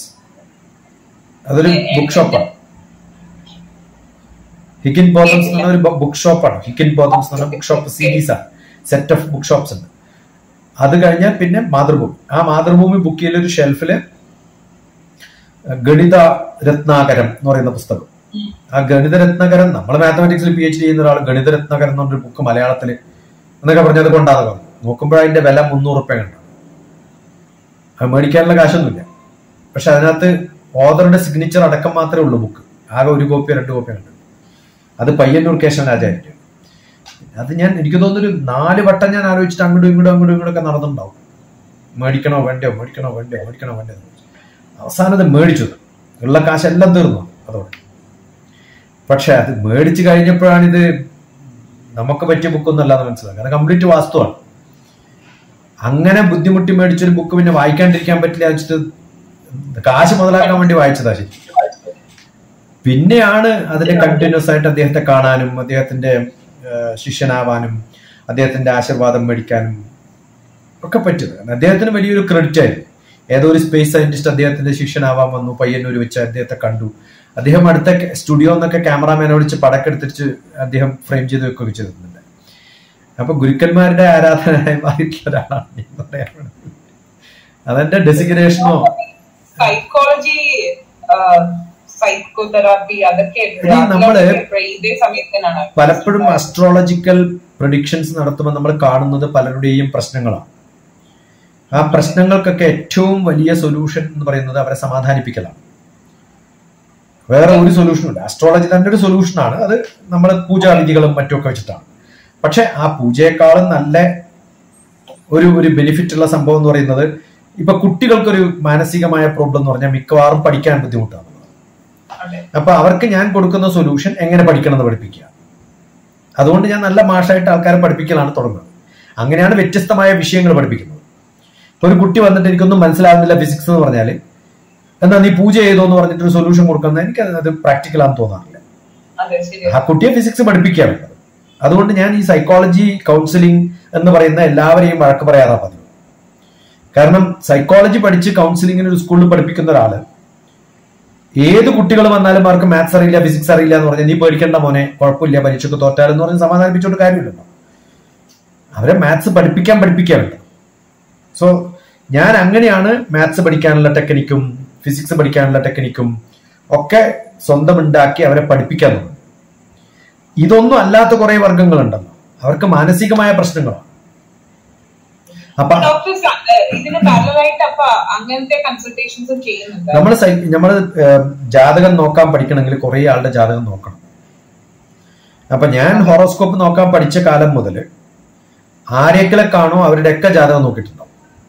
അതൊരു ബുക്ക് ഷോപ്പാണ് ഹിക്കിൻ ബോതംസ് എന്ന് പറഞ്ഞ ഒരു ബുക്ക് ഷോപ്പാണ് ഹിക്കിൻ ബോതംസ് എന്ന് പറഞ്ഞ ബുക്ക് ഷോപ്പ് സീരീസ് ആണ് സെറ്റ് ഓഫ് ബുക്ക് ഷോപ്സ് ഉണ്ട് അത് കഴിഞ്ഞാൽ പിന്നെ മാതൃഭൂമി ആ മാതൃഭൂമി ബുക്ക് ചെയ്ത ഒരു ഷെൽഫില് ഗണിത രത്നാകരം എന്ന് പറയുന്ന പുസ്തകം ആ ഗണിത രത്നകരം നമ്മൾ മാത്തമാറ്റിക്സിൽ പി എച്ച് ഡി ചെയ്യുന്ന ഒരാൾ ഗണിത രത്നകരം എന്ന് പറഞ്ഞൊരു ബുക്ക് മലയാളത്തില് എന്നൊക്കെ പറഞ്ഞത് കൊണ്ടാണ് പറഞ്ഞു നോക്കുമ്പോൾ അതിന്റെ വില മുന്നൂറ് റുപ്യ കണ്ടു അത് മേടിക്കാനുള്ള കാശൊന്നുമില്ല പക്ഷെ അതിനകത്ത് ഓദറുടെ സിഗ്നേച്ചർ അടക്കം മാത്രമേ ഉള്ളൂ ബുക്ക് ആകെ ഒരു കോപ്പി രണ്ട് കോപ്പി ഉണ്ട് അത് പയ്യന്നൂർ കേശവൻ ആചാര്യ അത് ഞാൻ എനിക്ക് തോന്നുന്നൊരു നാല് വട്ടം ഞാൻ ആലോചിച്ചിട്ട് അങ്ങോട്ടും ഇങ്ങോട്ടും അങ്ങോട്ടും ഇങ്ങോട്ടും ഒക്കെ നടന്നിട്ടുണ്ടാവും മേടിക്കണോ വേണ്ടയോ മേടിക്കണോ വേണ്ടയോ മേടിക്കണോ വേണ്ടയോ എന്ന് ചോദിച്ചു. അവസാനം അത് മേടിച്ചു ഉള്ള കാശെല്ലാം തീർന്നു അതോടെ പക്ഷെ അത് മേടിച്ചു കഴിഞ്ഞപ്പോഴാണ് ഇത് നമുക്ക് പറ്റിയ ബുക്കൊന്നും അല്ലാന്ന് മനസ്സിലാക്കുക അത് കംപ്ലീറ്റ് വാസ്തുവാണ് അങ്ങനെ ബുദ്ധിമുട്ടി മേടിച്ചൊരു ബുക്ക് പിന്നെ വായിക്കാണ്ടിരിക്കാൻ പറ്റില്ല വെച്ചിട്ട് കാശ് മുതലാക്കാൻ വേണ്ടി വായിച്ചതാ ശരി പിന്നെയാണ് അതിന്റെ കണ്ടിന്യൂസ് ആയിട്ട് അദ്ദേഹത്തെ കാണാനും അദ്ദേഹത്തിന്റെ ആ, ശിഷ്യനാവാനും അദ്ദേഹത്തിന്റെ ആശീർവാദം മേടിക്കാനും ഒക്കെ പറ്റുന്നത് കാരണം അദ്ദേഹത്തിന് വലിയൊരു ക്രെഡിറ്റ് ആയിരുന്നു ഏതോ ഒരു സ്പേസ് സയന്റിസ്റ്റ് അദ്ദേഹത്തിന്റെ ശിഷ്യനാവാൻ വന്നു പയ്യന്നൂർ വെച്ച് അദ്ദേഹത്തെ കണ്ടു അദ്ദേഹം അടുത്ത സ്റ്റുഡിയോ എന്നൊക്കെ ക്യാമറാമാനെ വിളിച്ച് പടക്കെടുത്തിട്ട് അദ്ദേഹം ഫ്രെയിം ചെയ്ത് വെക്കുകയൊക്കെ ചെയ്തിട്ടുണ്ട് അപ്പൊ ഗുരുക്കന്മാരുടെ ആരാധനായിട്ടുള്ള ഒരാളാണ് ഞാൻ പറയാൻ വേണ്ടത്. അതെന്റെ ഡെസിഗ്നേഷനോ സൈക്കോളജി സൈക്കോതെറാപ്പി അതൊക്കെ എടീ, നമ്മള് ഇതേ സമയത്തിനാണ് പലപ്പോഴും അസ്ട്രോളജിക്കൽ പ്രൊഡിക്ഷൻസ് നടത്തുമ്പോൾ നമ്മൾ കാണുന്നത് പലരുടെയും പ്രശ്നങ്ങളാണ് ആ പ്രശ്നങ്ങൾക്കൊക്കെ ഏറ്റവും വലിയ സൊല്യൂഷൻ എന്ന് പറയുന്നത് അവരെ സമാധാനിപ്പിക്കലാണ് വേറെ ഒരു സൊല്യൂഷനും ഇല്ല അസ്ട്രോളജി തന്നെ ഒരു സൊല്യൂഷനാണ് അത് നമ്മൾ പൂജാവിധികളും മറ്റുമൊക്കെ വെച്ചിട്ടാണ് പക്ഷെ ആ പൂജയെക്കാളും നല്ല ഒരു ഒരു ബെനിഫിറ്റ് ഉള്ള സംഭവം എന്ന് പറയുന്നത് ഇപ്പൊ കുട്ടികൾക്കൊരു മാനസികമായ പ്രോബ്ലം എന്ന് പറഞ്ഞാൽ മിക്കവാറും പഠിക്കാൻ ബുദ്ധിമുട്ടാണ് അതെ അപ്പൊ അവർക്ക് ഞാൻ കൊടുക്കുന്ന സൊല്യൂഷൻ എങ്ങനെ പഠിക്കണം എന്ന് പഠിപ്പിക്കുക അതുകൊണ്ട് ഞാൻ നല്ല മാഷായിട്ട് ആൾക്കാരെ പഠിപ്പിക്കലാണ് തുടങ്ങുന്നത് അങ്ങനെയാണ് വ്യത്യസ്തമായ വിഷയങ്ങൾ പഠിപ്പിക്കുന്നത് ഇപ്പൊ ഒരു കുട്ടി വന്നിട്ട് എനിക്കൊന്നും മനസ്സിലാകുന്നില്ല ഫിസിക്സ് എന്ന് പറഞ്ഞാൽ എന്താ നീ പൂജ ചെയ്തോ എന്ന് പറഞ്ഞിട്ട് ഒരു സൊല്യൂഷൻ കൊടുക്കുന്നത് എനിക്ക് അത് പ്രാക്ടിക്കൽ ആണെന്ന് തോന്നാറില്ല അതെ ശരി ആ കുട്ടിയെ ഫിസിക്സ് പഠിപ്പിക്കുക വേണ്ടത് അതുകൊണ്ട് ഞാൻ ഈ സൈക്കോളജി കൗൺസിലിംഗ് എന്ന് പറയുന്ന എല്ലാവരെയും വഴക്ക് പറയാറാ പതിവ് കാരണം സൈക്കോളജി പഠിച്ച് കൗൺസിലിംഗിന് ഒരു സ്കൂളിൽ പഠിപ്പിക്കുന്ന ഒരാള് ഏത് കുട്ടികൾ വന്നാലും അവർക്ക് മാത്സ് അറിയില്ല ഫിസിക്സ് അറിയില്ല എന്ന് പറഞ്ഞാൽ നീ പേടിക്കേണ്ട മോനെ കുഴപ്പമില്ല പരീക്ഷയ്ക്ക് തോറ്റാലെന്ന് പറഞ്ഞ് സമാധാനിപ്പിച്ചോണ്ട് കാര്യമില്ലല്ലോ അവരെ മാത്സ് പഠിപ്പിക്കാൻ പഠിപ്പിക്കാൻ വേണ്ട സോ ഞാൻ അങ്ങനെയാണ് മാത്സ് പഠിക്കാനുള്ള ടെക്നിക്കും ഫിസിക്സ് പഠിക്കാനുള്ള ടെക്നിക്കും ഒക്കെ സ്വന്തം ഉണ്ടാക്കി അവരെ പഠിപ്പിക്കാൻ തുടങ്ങി ഇതൊന്നും അല്ലാത്ത കുറെ വർഗങ്ങളുണ്ടല്ലോ അവർക്ക് മാനസികമായ പ്രശ്നങ്ങളാണ് അപ്പൊ ഡോക്ടർ ഇതിന് പാരലായിട്ട് അപ്പൊ അങ്ങനത്തെ കൺസൾട്ടേഷൻസും ചെയ്യുന്നുണ്ട് നമ്മൾ നമ്മൾ ജാതകം നോക്കാൻ പഠിക്കണമെങ്കിൽ കുറെ ആളുടെ ജാതകം നോക്കണം അപ്പൊ ഞാൻ ഹോറോസ്കോപ്പ് നോക്കാൻ പഠിച്ച കാലം മുതൽ ആരെയൊക്കെ കാണോ അവരുടെയൊക്കെ ജാതകം നോക്കിയിട്ടുണ്ടാവും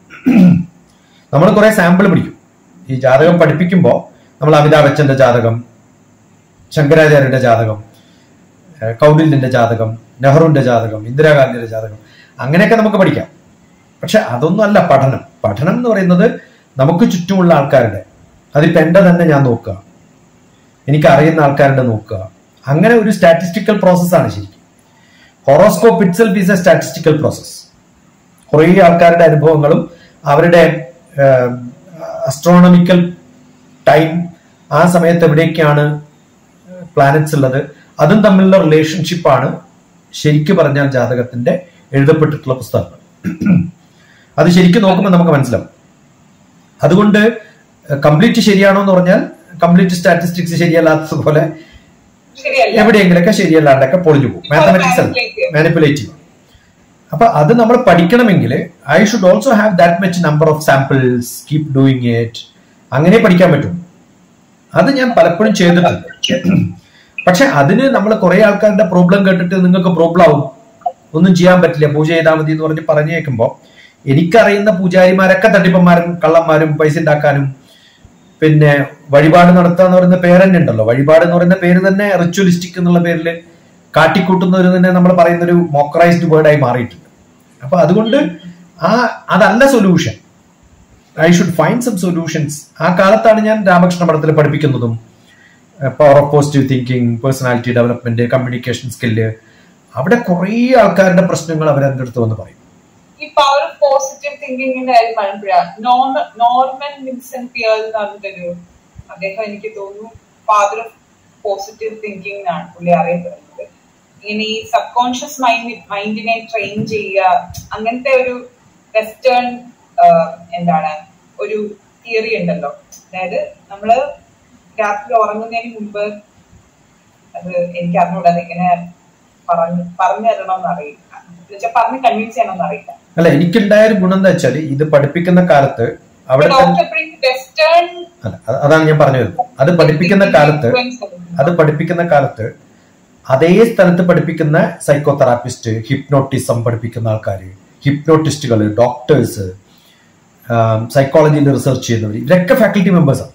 നമ്മൾ കുറെ സാമ്പിൾ പിടിക്കും ഈ ജാതകം പഠിപ്പിക്കുമ്പോൾ നമ്മൾ അമിതാഭ് ബച്ചന്റെ ജാതകം ശങ്കരാചാര്യന്റെ ജാതകം ഏഹ് കൗടില്യന്റെ ജാതകം നെഹ്റുവിന്റെ ജാതകം ഇന്ദിരാഗാന്ധിയുടെ ജാതകം അങ്ങനെയൊക്കെ നമുക്ക് പഠിക്കാം പക്ഷെ അതൊന്നും അല്ല പഠനം പഠനം എന്ന് പറയുന്നത് നമുക്ക് ചുറ്റുമുള്ള ആൾക്കാരുടെ അതിപ്പോ എന്റെ തന്നെ ഞാൻ നോക്കുക എനിക്ക് അറിയുന്ന ആൾക്കാരുടെ നോക്കുക അങ്ങനെ ഒരു സ്റ്റാറ്റിസ്റ്റിക്കൽ പ്രോസസ്സാണ് ശരിക്കും horoscope itself is a statistical process കുറേ ആൾക്കാരുടെ അനുഭവങ്ങളും അവരുടെ അസ്ട്രോണമിക്കൽ ടൈം ആ സമയത്ത് എവിടേക്കാണ് പ്ലാനറ്റ്സ് ഉള്ളത് അതും തമ്മിലുള്ള റിലേഷൻഷിപ്പാണ് ശരിക്കു പറഞ്ഞാൽ ജാതകത്തിന്റെ എഴുതപ്പെട്ടിട്ടുള്ള പുസ്തകങ്ങൾ അത് ശരിക്കും നോക്കുമ്പോൾ നമുക്ക് മനസ്സിലാവും അതുകൊണ്ട് കംപ്ലീറ്റ് ശരിയാണോ എന്ന് പറഞ്ഞാൽ കംപ്ലീറ്റ് സ്റ്റാറ്റിസ്റ്റിക്സ് ശരിയല്ലാത്തതുപോലെ ശരിയല്ല എവിടെയെങ്കിലൊക്കെ ശരിയല്ലാണ്ടൊക്കെ പൊളിഞ്ഞു പോകും മാത്തമാറ്റിക്സ് അല്ല Manipulative. മാനിപ്പുലേറ്റീവ് അപ്പൊ അത് നമ്മൾ പഠിക്കണമെങ്കിൽ I should also have that much number of samples keep doing it അങ്ങനെ പഠിക്കാൻ പറ്റും അത് ഞാൻ പലപ്പോഴും ചെയ്തിട്ടുണ്ട് പക്ഷെ അതിന് നമ്മൾ കുറെ ആൾക്കാരുടെ പ്രോബ്ലം കേട്ടിട്ട് നിങ്ങൾക്ക് പ്രോബ്ലം ആവും ഒന്നും ചെയ്യാൻ പറ്റില്ല പൂജ ചെയ്താൽ മതി എന്ന് പറഞ്ഞ് പറഞ്ഞു കേൾക്കുമ്പോൾ എനിക്കറിയുന്ന പൂജാരിമാരൊക്കെ തട്ടിപ്പന്മാരും കള്ളന്മാരും പൈസ ഉണ്ടാക്കാനും പിന്നെ വഴിപാട് നടത്തുക എന്ന് പറയുന്ന പേര് തന്നെ ഉണ്ടല്ലോ വഴിപാട് എന്ന് പറയുന്ന പേര് തന്നെ റിച്വലിസ്റ്റിക് എന്നുള്ള പേരിൽ കാട്ടിക്കൂട്ടുന്നവർ തന്നെ നമ്മൾ പറയുന്ന ഒരു മോക്കറൈസ്ഡ് വേർഡായി മാറിയിട്ടുണ്ട് അപ്പൊ അതുകൊണ്ട് ആ അതല്ല solution I should find some solutions ആ കാലത്താണ് ഞാൻ രാമകൃഷ്ണ മഠത്തിൽ പഠിപ്പിക്കുന്നതും power of positive thinking personality development communication skill അവിടെ കുറേ ആൾക്കാരുടെ പ്രശ്നങ്ങൾ അവർ എൻ്റെ അടുത്ത് വന്ന് പറയും ഈ പവർ ഓഫ് പോസിറ്റീവ് തിങ്കിങ്ങിന്റെ കാര്യം പറയുമ്പോഴാണ് നോർമൻ വിൻസൻ പിയർ എന്ന് പറഞ്ഞിട്ടൊരു അദ്ദേഹം എനിക്ക് തോന്നുന്നു ഫാദർ ഓഫ് പോസിറ്റീവ് തിങ്കിങ് എന്നാണ് പുള്ളി അറിയപ്പെടുന്നത് ഇങ്ങനെ ഈ സബ് കോൺഷ്യസ് മൈൻഡ് മൈൻഡിനെ ട്രെയിൻ ചെയ്യുക അങ്ങനത്തെ ഒരു വെസ്റ്റേൺ എന്താണ് ഒരു തിയറി ഉണ്ടല്ലോ അതായത് നമ്മള് രാത്രി ഉറങ്ങുന്നതിന് മുമ്പ് അത് എനിക്ക് അറിഞ്ഞൂടാ ഇങ്ങനെ പറഞ്ഞു പറഞ്ഞു തരണമെന്ന് അറിയില്ല എന്നുവെച്ചാൽ പറഞ്ഞ് കൺവിൻസ് ചെയ്യണമെന്ന് അറിയില്ല അല്ല എനിക്കുണ്ടായ ഒരു ഗുണം എന്താ വെച്ചാൽ ഇത് പഠിപ്പിക്കുന്ന കാലത്ത് അവിടെ തന്നെ ഡോക്ടർ എപ്പോഴും വെസ്റ്റേൺ അല്ല അത് അതാണ് ഞാൻ പറഞ്ഞു വരുന്നത് അത് പഠിപ്പിക്കുന്ന കാലത്ത് അത് പഠിപ്പിക്കുന്ന കാലത്ത് അതേ സ്ഥലത്ത് പഠിപ്പിക്കുന്ന സൈക്കോതെറാപ്പിസ്റ്റ് ഹിപ്നോട്ടിസം പഠിപ്പിക്കുന്ന ആൾക്കാർ ഹിപ്നോട്ടിസ്റ്റുകൾ ഡോക്ടേഴ്സ് സൈക്കോളജിയിൽ റിസർച്ച് ചെയ്യുന്നവർ ഇവരൊക്കെ ഫാക്കൽറ്റി മെമ്പേഴ്സാണ്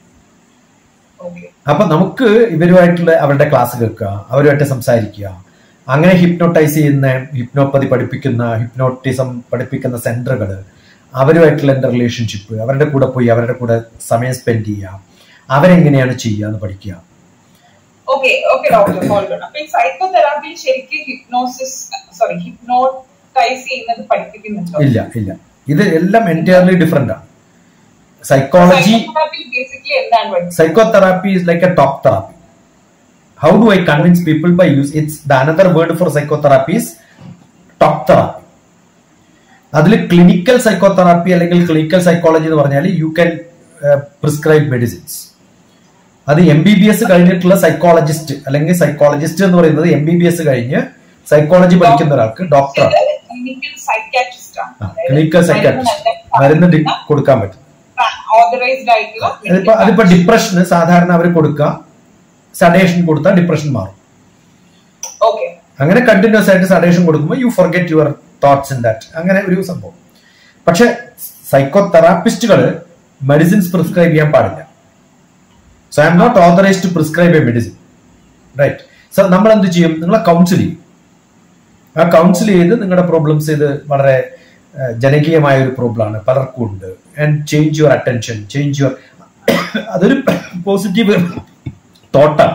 ഓക്കെ അപ്പൊ നമുക്ക് ഇവരുമായിട്ടുള്ള അവരുടെ ക്ലാസ് കേൾക്കുക അവരുമായിട്ട് സംസാരിക്കുക അങ്ങനെ ഹിപ്നോട്ടൈസ് ചെയ്യുന്ന ഹിപ്നോപ്പതി പഠിപ്പിക്കുന്ന ഹിപ്നോട്ടിസം പഠിപ്പിക്കുന്ന സെന്ററുകൾ അവരുമായിട്ടുള്ള എൻ്റെ റിലേഷൻഷിപ്പ് അവരുടെ കൂടെ പോയി അവരുടെ കൂടെ സമയം സ്പെൻഡ് ചെയ്യുക അവരെങ്ങനെയാണ് ചെയ്യുക എന്ന് പഠിക്കുക ഓക്കെ ഓക്കെ ഡോക്ടർ ഹോൾഡ് അപ്പൊ ഈ സൈക്കോ തെറാപ്പിയിൽ ശരിക്കും ഹിപ്നോസിസ് സോറി ഹിപ്നോട്ടൈസ് ചെയ്യുന്നത് പഠിപ്പിക്കുന്നുണ്ടോ ഇല്ല ഇല്ല ഇത് എല്ലാം എൻറ്റയർലി ഡിഫറെന്റ് ആണ് സൈക്കോളജി സൈക്കോതെറാപ്പിയിൽ ബേസിക്കലി എന്താണ് പഠിക്കുന്നത് psychotherapy is like a talk therapy how do i convince people by use it's the another word for psychotherapy is talk therapy അതിൽ ക്ലിനിക്കൽ സൈക്കോതെറാപ്പി അല്ലെങ്കിൽ ക്ലിനിക്കൽ സൈക്കോളജി എന്ന് പറഞ്ഞാൽ യു ക്യാൻ പ്രിസ്ക്രൈബ് മെഡിസിൻസ് അത് എം ബി ബി എസ് കഴിഞ്ഞിട്ടുള്ള സൈക്കോളജിസ്റ്റ് അല്ലെങ്കിൽ സൈക്കോളജിസ്റ്റ് എന്ന് പറയുന്നത് എം ബി ബി എസ് കഴിഞ്ഞ് സൈക്കോളജി പഠിക്കുന്ന ഒരാൾക്ക് ഡോക്ടറാണ് ക്ലിനിക്കൽ സൈക്കാട്രിസ്റ്റ് ആണ് ക്ലിനിക്കൽ സൈക്കാട്രിസ്റ്റ് മരുന്ന് ഡി- കൊടുക്കാൻ പറ്റും ഓതറൈസ്ഡ് ആയിട്ടുള്ള അതിപ്പോ അതിപ്പോ ഡിപ്രഷന് സാധാരണ അവർ കൊടുക്കുക സഡേഷൻ കൊടുത്താൽ ഡിപ്രഷൻ മാറും ഓക്കെ അങ്ങനെ കണ്ടിന്യൂസ് ആയിട്ട് സഡേഷൻ കൊടുക്കുമ്പോൾ you forget your thoughts in that അങ്ങനെ ഒരു സംഭവം പക്ഷെ സൈക്കോ തെറാപ്പിസ്റ്റുകൾ മെഡിസിൻസ് പ്രിസ്ക്രൈബ് ചെയ്യാൻ പാടില്ല so I'm not authorise to prescribe a medicine right so നമ്മൾ എന്ത് ചെയ്യും നിങ്ങളെ കൗൺസിൽ ചെയ്യും ആ കൗൺസിൽ ചെയ്ത് നിങ്ങളുടെ പ്രോബ്ലംസ് ഇത് വളരെ ഏഹ്, ജനകീയമായ ഒരു പ്രോബ്ലം ആണ് പലർക്കും ഉണ്ട് and change your attention change your അതൊരു പോസിറ്റീവ് തോട്ടാണ്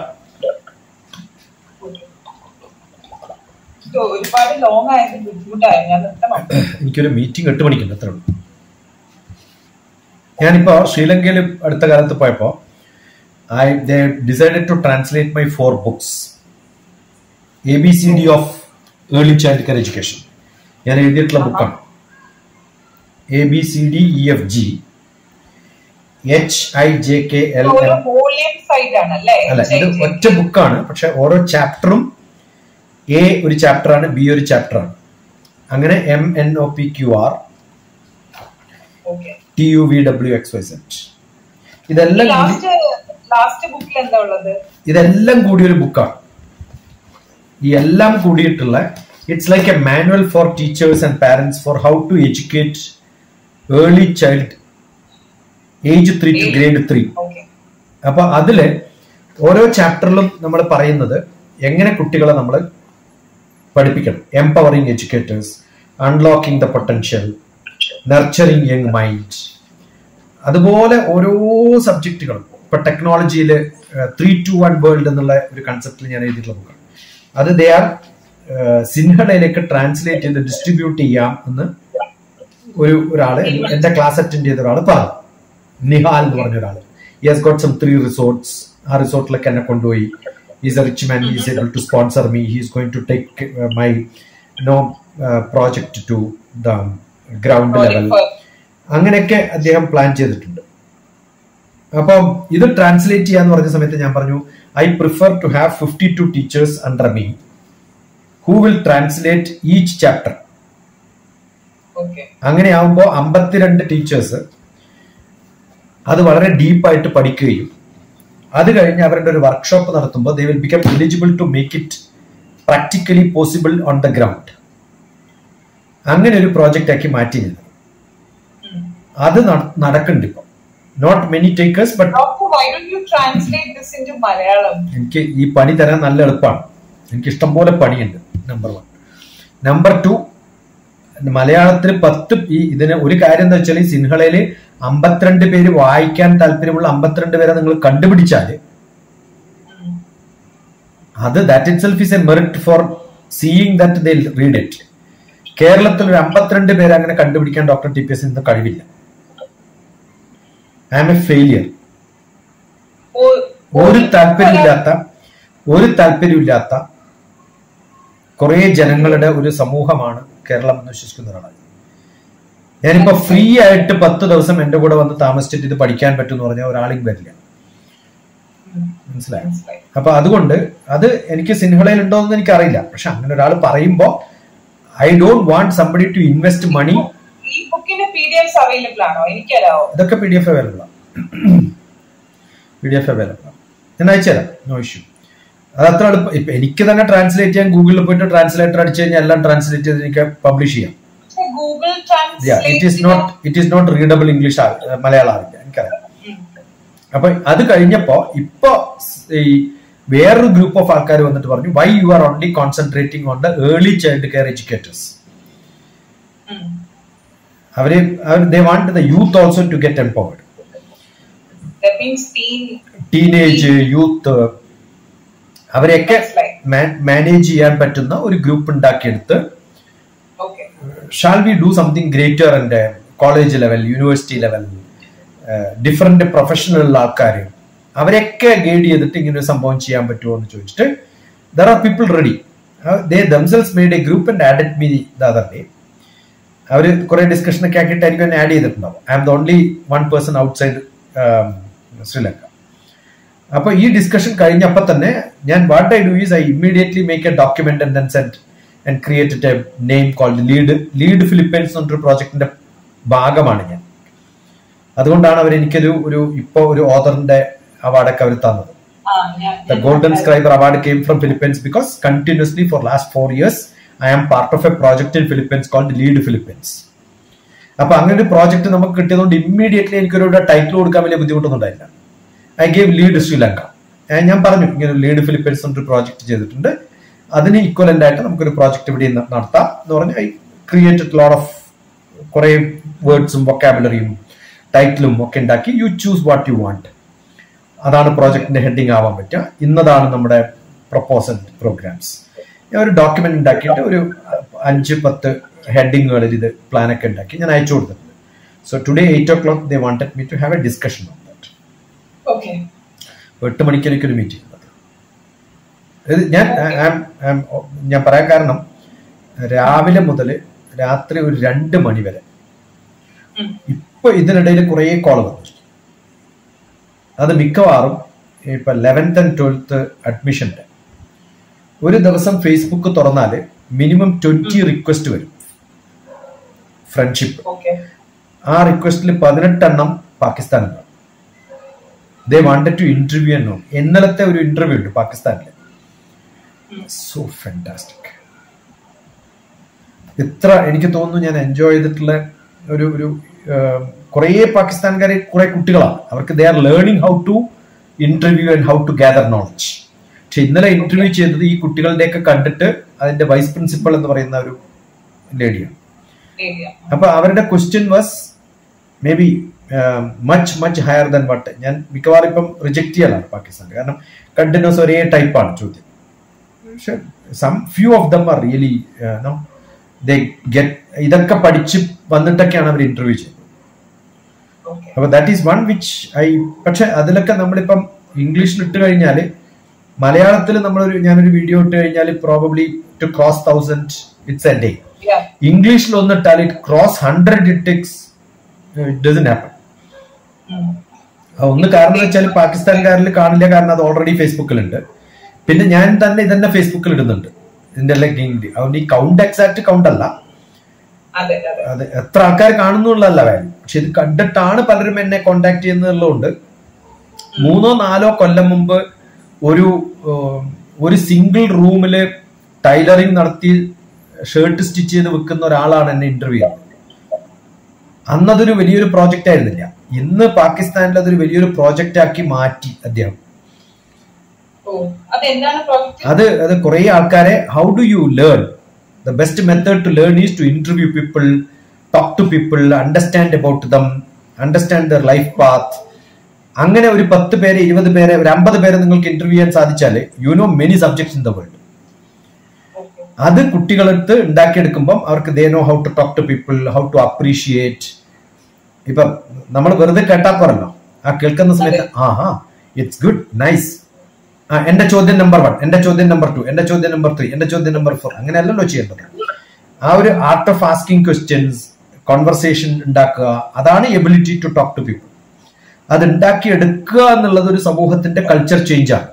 ഒരുപാട് ലോങ് ആയത് ബുദ്ധിമുട്ടായി ഞാൻ നിർത്തണം എനിക്കൊരു മീറ്റിംഗ് എട്ട് മണിക്കുണ്ട് അത്രേ ഉള്ളൂ ഞാനിപ്പോ ശ്രീലങ്കയിൽ അടുത്ത കാലത്ത് പോയപ്പോ I they decided to translate my four books A B C D of early child care education ഞാൻ എഴുതിയിട്ടുള്ള ബുക്കാണ് A B C D E F G H I J K L ഒരു എം വോളിയം സൈറ്റ് ആണ് അല്ലേ അല്ല ഇത് ഒറ്റ ബുക്കാണ് പക്ഷെ ഓരോ ചാപ്റ്ററും എ ഒരു ചാപ്റ്ററാണ് ബി ഒരു ചാപ്റ്ററാണ് അങ്ങനെ M N O P Q R okay T U V W X Y set ഇതെല്ലാം കൂടി ലാസ്റ്റ് ലാസ്റ്റ് ബുക്കിൽ എന്താ ഉള്ളത് ഇതെല്ലാം കൂടി ഒരു ബുക്കാണ് ഈ എല്ലാം കൂടിയിട്ടുള്ള it's like a manual for teachers and parents for how to educate early child age three to grade three okay അപ്പൊ അതില് ഓരോ ചാപ്റ്ററിലും നമ്മൾ പറയുന്നത് എങ്ങനെ കുട്ടികളെ നമ്മൾ പഠിപ്പിക്കണം empowering educators unlocking the potential nurturing young mind അതുപോലെ ഓരോ സബ്ജക്റ്റുകളും ഇപ്പൊ ടെക്നോളജിയിൽ ത്രീ ടു വൺ വേൾഡ് എന്നുള്ള ഒരു കൺസെപ്റ്റിൽ ഞാൻ എഴുതിയിട്ടുള്ള ബുക്കാണ് അത് ദേ ആർ സിൻഹളയിലേക്ക് ട്രാൻസ്ലേറ്റ് ചെയ്ത് ഡിസ്ട്രിബ്യൂട്ട് ചെയ്യാം എന്ന് ഒരു ഒരാള് എന്റെ ക്ലാസ് അറ്റൻഡ് ചെയ്ത ഒരാൾ പറഞ്ഞു നിഹാൽ എന്ന് പറഞ്ഞ ഒരാൾ he has got some three resorts ആ റിസോർട്ടിലേക്ക് എന്നെ കൊണ്ടുപോയി is a rich man is able to sponsor me he's going to take my no project to the ground level അങ്ങനെയൊക്കെ അദ്ദേഹം പ്ലാൻ ചെയ്തിട്ടുണ്ട് അപ്പം ഇത് ട്രാൻസ്ലേറ്റ് ചെയ്യാന്ന് പറഞ്ഞ സമയത്ത് ഞാൻ പറഞ്ഞു I prefer to have fifty two teachers under me who will translate each chapter okay അങ്ങനെ ആവുമ്പോൾ അമ്പത്തിരണ്ട് ടീച്ചേഴ്സ് അത് വളരെ ഡീപ്പായിട്ട് പഠിക്കുകയും അത് കഴിഞ്ഞ് അവരുടെ ഒരു വർക്ക്ഷോപ്പ് നടത്തുമ്പോൾ they will become eligible to make it practically possible on the ground അങ്ങനെ ഒരു പ്രോജക്റ്റ് ആക്കി മാറ്റി ഞാൻ അത് നട- നടക്കുന്നുണ്ട് ഇപ്പൊ not many takers but doctor why don't you translate this into Malayalam എനിക്ക് ഈ പണി തരാൻ നല്ല എളുപ്പമാണ് എനിക്ക് ഇഷ്ടംപോലെ പണിയുണ്ട് നമ്പർ വൺ നമ്പർ ടു മലയാളത്തിൽ പത്ത് ഈ ഇതിന് ഒരു കാര്യം എന്താ വെച്ചാൽ ഈ സിൻഹളയില് അമ്പത്തിരണ്ട് പേര് വായിക്കാൻ താല്പര്യമുള്ള അമ്പത്തിരണ്ട് പേരെ നിങ്ങൾ കണ്ടുപിടിച്ചാല് അത് that itself is a merit for seeing that they read it കേരളത്തിൽ ഒരു അമ്പത്തിരണ്ട് പേര് അങ്ങനെ കണ്ടുപിടിക്കാൻ ഡോക്ടർ ടി പി എസ് ഇന്ന് കഴിവില്ല ഐ ആം എ ഫെയിലിയർ ഒരു താല്പര്യമില്ലാത്ത ഒരു താല്പര്യമില്ലാത്ത കുറെ ജനങ്ങളുടെ ഒരു സമൂഹമാണ് കേരളം എന്ന് വിശ്വസിക്കുന്ന ഒരാളാണ് ഞാനിപ്പോ ഫ്രീ ആയിട്ട് പത്ത് ദിവസം എന്റെ കൂടെ വന്ന് താമസിച്ചിട്ട് ഇത് പഠിക്കാൻ പറ്റും എന്ന് പറഞ്ഞാൽ ഒരാളും വരില്ല മനസ്സിലായോ മനസ്സിലായി അപ്പൊ അതുകൊണ്ട് അത് എനിക്ക് സിൻഹളയിൽ ഉണ്ടോ എന്ന് എനിക്കറിയില്ല പക്ഷെ അങ്ങനെ ഒരാൾ പറയുമ്പോ I don't want somebody to invest money ഈ ബുക്കിന് പി ഡി എഫ് അവൈലബിൾ ആണോ എനിക്കറിയാവോ ഇതൊക്കെ പി ഡി എഫ് അവൈലബിൾ ആണ് പി ഡി എഫ് അവൈലബിൾ ആണ് ഞാൻ അയച്ചുതരാം നോ ഇഷ്യൂ അത് അത്ര എളുപ്പം ഇപ്പൊ എനിക്ക് തന്നെ ട്രാൻസ്ലേറ്റ് ചെയ്യാൻ ഗൂഗിളിൽ പോയിട്ട് ട്രാൻസ്ലേറ്റർ അടിച്ചു കഴിഞ്ഞാൽ എല്ലാം ട്രാൻസ്ലേറ്റ് ചെയ്ത് എനിക്ക് പബ്ലിഷ് ചെയ്യാം Google it is not it is not readable English Malayalam അറിയില്ല എനിക്കറിയാം അപ്പൊ അത് കഴിഞ്ഞപ്പോ ഇപ്പൊ ഈ വേറൊരു ഗ്രൂപ്പ് ഓഫ് ആൾക്കാർ വന്നിട്ട് പറഞ്ഞു why you are only concentrating on the early child care educators അവര് അവർ they want the youth also to get empowered means teen teenage youth അവരെയൊക്കെ മനസ്സിലായി. മാനേജ് ചെയ്യാൻ പറ്റുന്ന ഒരു ഗ്രൂപ്പ് ഉണ്ടാക്കിയെടുത്ത് okay shall we do something greater എൻ്റെ college level university level different professional ആൾക്കാർ അവരെയൊക്കെ ഗൈഡ് ചെയ്തിട്ട് ഇങ്ങനെ ഒരു സംഭവം ചെയ്യാൻ പറ്റുമോ എന്ന് ചോദിച്ചിട്ട് there are people ready they themselves made a group and added me the other day അവർ കുറെ ഡിസ്കഷൻ ഒക്കെ ആക്കിയിട്ടായിരിക്കും എന്നെ ആഡ് ചെയ്തിട്ടുണ്ടാവും I am the only one person outside Sri Lanka അപ്പൊ ഈ ഡിസ്കഷൻ കഴിഞ്ഞപ്പോ തന്നെ ഞാൻ what I do is I immediately make a document and then send and created a name called lead lead Philippines എന്നൊരു പ്രോജക്ടിന്റെ ഭാഗമാണ് ഞാൻ അതുകൊണ്ടാണ് അവർ എനിക്കൊരു ഒരു ഇപ്പൊ ഒരു ഓതറിന്റെ അവാർഡൊക്കെ അവർ തന്നത് ആ ഞാൻ the golden scriber award came from Philippines because continuously for last four years I am part of a project in Philippines called lead Philippines അപ്പൊ അങ്ങനെ ഒരു പ്രോജക്ട് നമുക്ക് കിട്ടിയതുകൊണ്ട് ഇമ്മീഡിയറ്റ്ലി എനിക്കൊരു ടൈറ്റിൽ കൊടുക്കാൻ വലിയ ബുദ്ധിമുട്ടൊന്നും ഉണ്ടായില്ല ഐ ഗേവ് ലീഡ് ശ്രീലങ്ക ഏ, ഞാൻ പറഞ്ഞു ഇങ്ങനെ ലീഡ് ഫിലിപ്പൈൻസ് എന്നൊരു പ്രോജക്ട് ചെയ്തിട്ടുണ്ട് അതിന് ഈക്വലന്റ് ആയിട്ട് നമുക്കൊരു പ്രോജക്ട് ഇവിടെ ന- നടത്താം എന്ന് പറഞ്ഞ് ഐ ക്രിയേറ്റഡ് ലോട്ട് ഓഫ് കുറെ വേർഡ്സും വൊക്കാബുലറിയും ടൈറ്റിലും ഒക്കെ ഉണ്ടാക്കി you choose what you want അതാണ് പ്രോജക്റ്റിന്റെ ഹെഡിങ് ആവാൻ പറ്റുക ഇന്നതാണ് നമ്മുടെ പ്രപ്പോസൽ പ്രോഗ്രാംസ് ഞാൻ ഒരു ഡോക്യുമെന്റ് ഉണ്ടാക്കിയിട്ട് ഒരു അഞ്ച് പത്ത് ഹെഡിങ്ങുകളിൽ ഇത് പ്ലാനൊക്കെ ഉണ്ടാക്കി ഞാൻ അയച്ചു കൊടുത്തിട്ടുണ്ട് so today eight o'clock they wanted me to have a discussion on that okay എട്ട് മണിക്ക് എനിക്കൊരു മീറ്റിംഗ് ഉള്ളത് ഇത് ഞാൻ I'm- I'm- ഞാൻ പറയാൻ കാരണം രാവിലെ മുതൽ രാത്രി ഒരു രണ്ട് മണി വരെ ഇപ്പൊ ഇതിനിടയിൽ കുറേ കോൾ വന്നു അത് മിക്കവാറും ഇപ്പൊ ലെവൻത്ത് ആൻഡ് ട്വൽത്ത് അഡ്മിഷന്റെ ഒരു ദിവസം ഫേസ്ബുക്ക് തുറന്നാല് മിനിമം ട്വന്റി റിക്വസ്റ്റ് വരും ഫ്രണ്ട്ഷിപ്പ് ഓക്കെ ആ റിക്വസ്റ്റിൽ പതിനെട്ടെണ്ണം പാകിസ്ഥാനിലാണ് ദേ വാണ്ടഡ് ടു ഇന്റർവ്യൂ എന്നോ ഇന്നലത്തെ ഒരു ഇന്റർവ്യൂ ഉണ്ട് പാകിസ്ഥാനിൽ സോ ഫാന്റാസ്റ്റിക് ഇത്ര എനിക്ക് തോന്നുന്നു ഞാൻ എൻജോയ് ചെയ്തിട്ടുള്ള ഒരു ഒരു കുറേ പാകിസ്ഥാൻകാരെ കുറെ കുട്ടികളാണ് അവർക്ക് they are learning how to interview and how to gather knowledge പക്ഷെ ഇന്നലെ ഇന്റർവ്യൂ ചെയ്തത് ഈ കുട്ടികളുടെയൊക്കെ കണ്ടിട്ട് അതിന്റെ വൈസ് പ്രിൻസിപ്പൽ എന്ന് പറയുന്ന ഒരു ലേഡിയാണ് ഏരിയ അപ്പൊ അവരുടെ question was maybe much much higher than what ഞാൻ മിക്കവാറും ഇപ്പം റിജക്ട് ചെയ്യലാണ് പാകിസ്ഥാൻ കാരണം കണ്ടിന്യൂസ് ഒരേ ടൈപ്പാണ് ചോദ്യം പക്ഷെ some few of them are really know they get ഇതൊക്കെ പഠിച്ച് വന്നിട്ടൊക്കെയാണ് അവർ ഇന്റർവ്യൂ ചെയ്യുന്നത് ഓക്കെ അപ്പൊ that is one which I പക്ഷെ അതിലൊക്കെ നമ്മളിപ്പം ഇംഗ്ലീഷിൽ ഇട്ട് കഴിഞ്ഞാൽ മലയാളത്തിൽ നമ്മളൊരു ഞാനൊരു വീഡിയോ ഇട്ട് കഴിഞ്ഞാൽ probably two cross thousand it's a day ya ഇംഗ്ലീഷിൽ ഒന്നിട്ടാൽ it cross hundred it takes it doesn't happen ഒന്ന് കാരണം എന്ന് വെച്ചാൽ പാകിസ്ഥാൻകാരിൽ കാണില്ല കാരണം അത് ഓൾറെഡി ഫേസ്ബുക്കിലുണ്ട് പിന്നെ ഞാൻ തന്നെ ഇതന്നെ ഫേസ്ബുക്കിൽ ഇടുന്നുണ്ട് ഇതിന്റെ എല്ലാം ഗെയിം അതുകൊണ്ട് ഈ കൗണ്ട് എക്സാക്ട് കൗണ്ട് അല്ല അതെ അതെ അത് എത്ര ആൾക്കാർ കാണുന്നുള്ളതല്ല വാല്യൂ പക്ഷെ ഇത് കണ്ടിട്ടാണ് പലരും എന്നെ കോണ്ടാക്ട് ചെയ്യുന്നതുള്ളതുകൊണ്ട് മൂന്നോ നാലോ കൊല്ലം മുമ്പ് ഒരു ഏഹ്, ഒരു സിംഗിൾ റൂമില് ടൈലറിംഗ് നടത്തി ഷർട്ട് സ്റ്റിച്ച് ചെയ്ത് വെക്കുന്ന ഒരാളാണ് എന്നെ ഇന്റർവ്യൂ ചെയ്യുന്നത് അന്നതൊരു വലിയൊരു പ്രോജക്റ്റ് ആയിരുന്നില്ല ഇന്ന് പാകിസ്ഥാനിൽ അതൊരു വലിയൊരു പ്രോജക്റ്റ് ആക്കി മാറ്റി അദ്ദേഹം ഓ അത് എന്താണ് പ്രോജക്റ്റ് അത് അത് കുറെ ആൾക്കാരെ how do you learn the best method to learn is to interview people talk to people understand about them understand their life path അങ്ങനെ ഒരു പത്ത് പേരെ ഇരുപത് പേരെ ഒരു അമ്പത് പേരെ നിങ്ങൾക്ക് ഇന്റർവ്യൂ ചെയ്യാൻ സാധിച്ചാൽ you know many subjects in the world okay അത് കുട്ടികളടുത്ത് ഉണ്ടാക്കിയെടുക്കുമ്പം അവർക്ക് they know how to talk to people how to appreciate ഇപ്പൊ നമ്മൾ വെറുതെ കേട്ടാ പോരല്ലോ ആ കേൾക്കുന്ന സമയത്ത് ആ ആ ഇറ്റ്സ് ഗുഡ് നൈസ് ആ എന്റെ ചോദ്യം നമ്പർ വൺ എന്റെ ചോദ്യം നമ്പർ ടു എന്റെ ചോദ്യം നമ്പർ ത്രീ എന്റെ ചോദ്യം നമ്പർ ഫോർ അങ്ങനെയല്ലല്ലോ ചെയ്യേണ്ടത് ആ ഒരു art of asking questions conversation ഉണ്ടാക്കുക അതാണ് ability to talk to people അത് ഉണ്ടാക്കിയെടുക്കുക എന്നുള്ളത് ഒരു സമൂഹത്തിന്റെ കൾച്ചർ ചേഞ്ചാണ്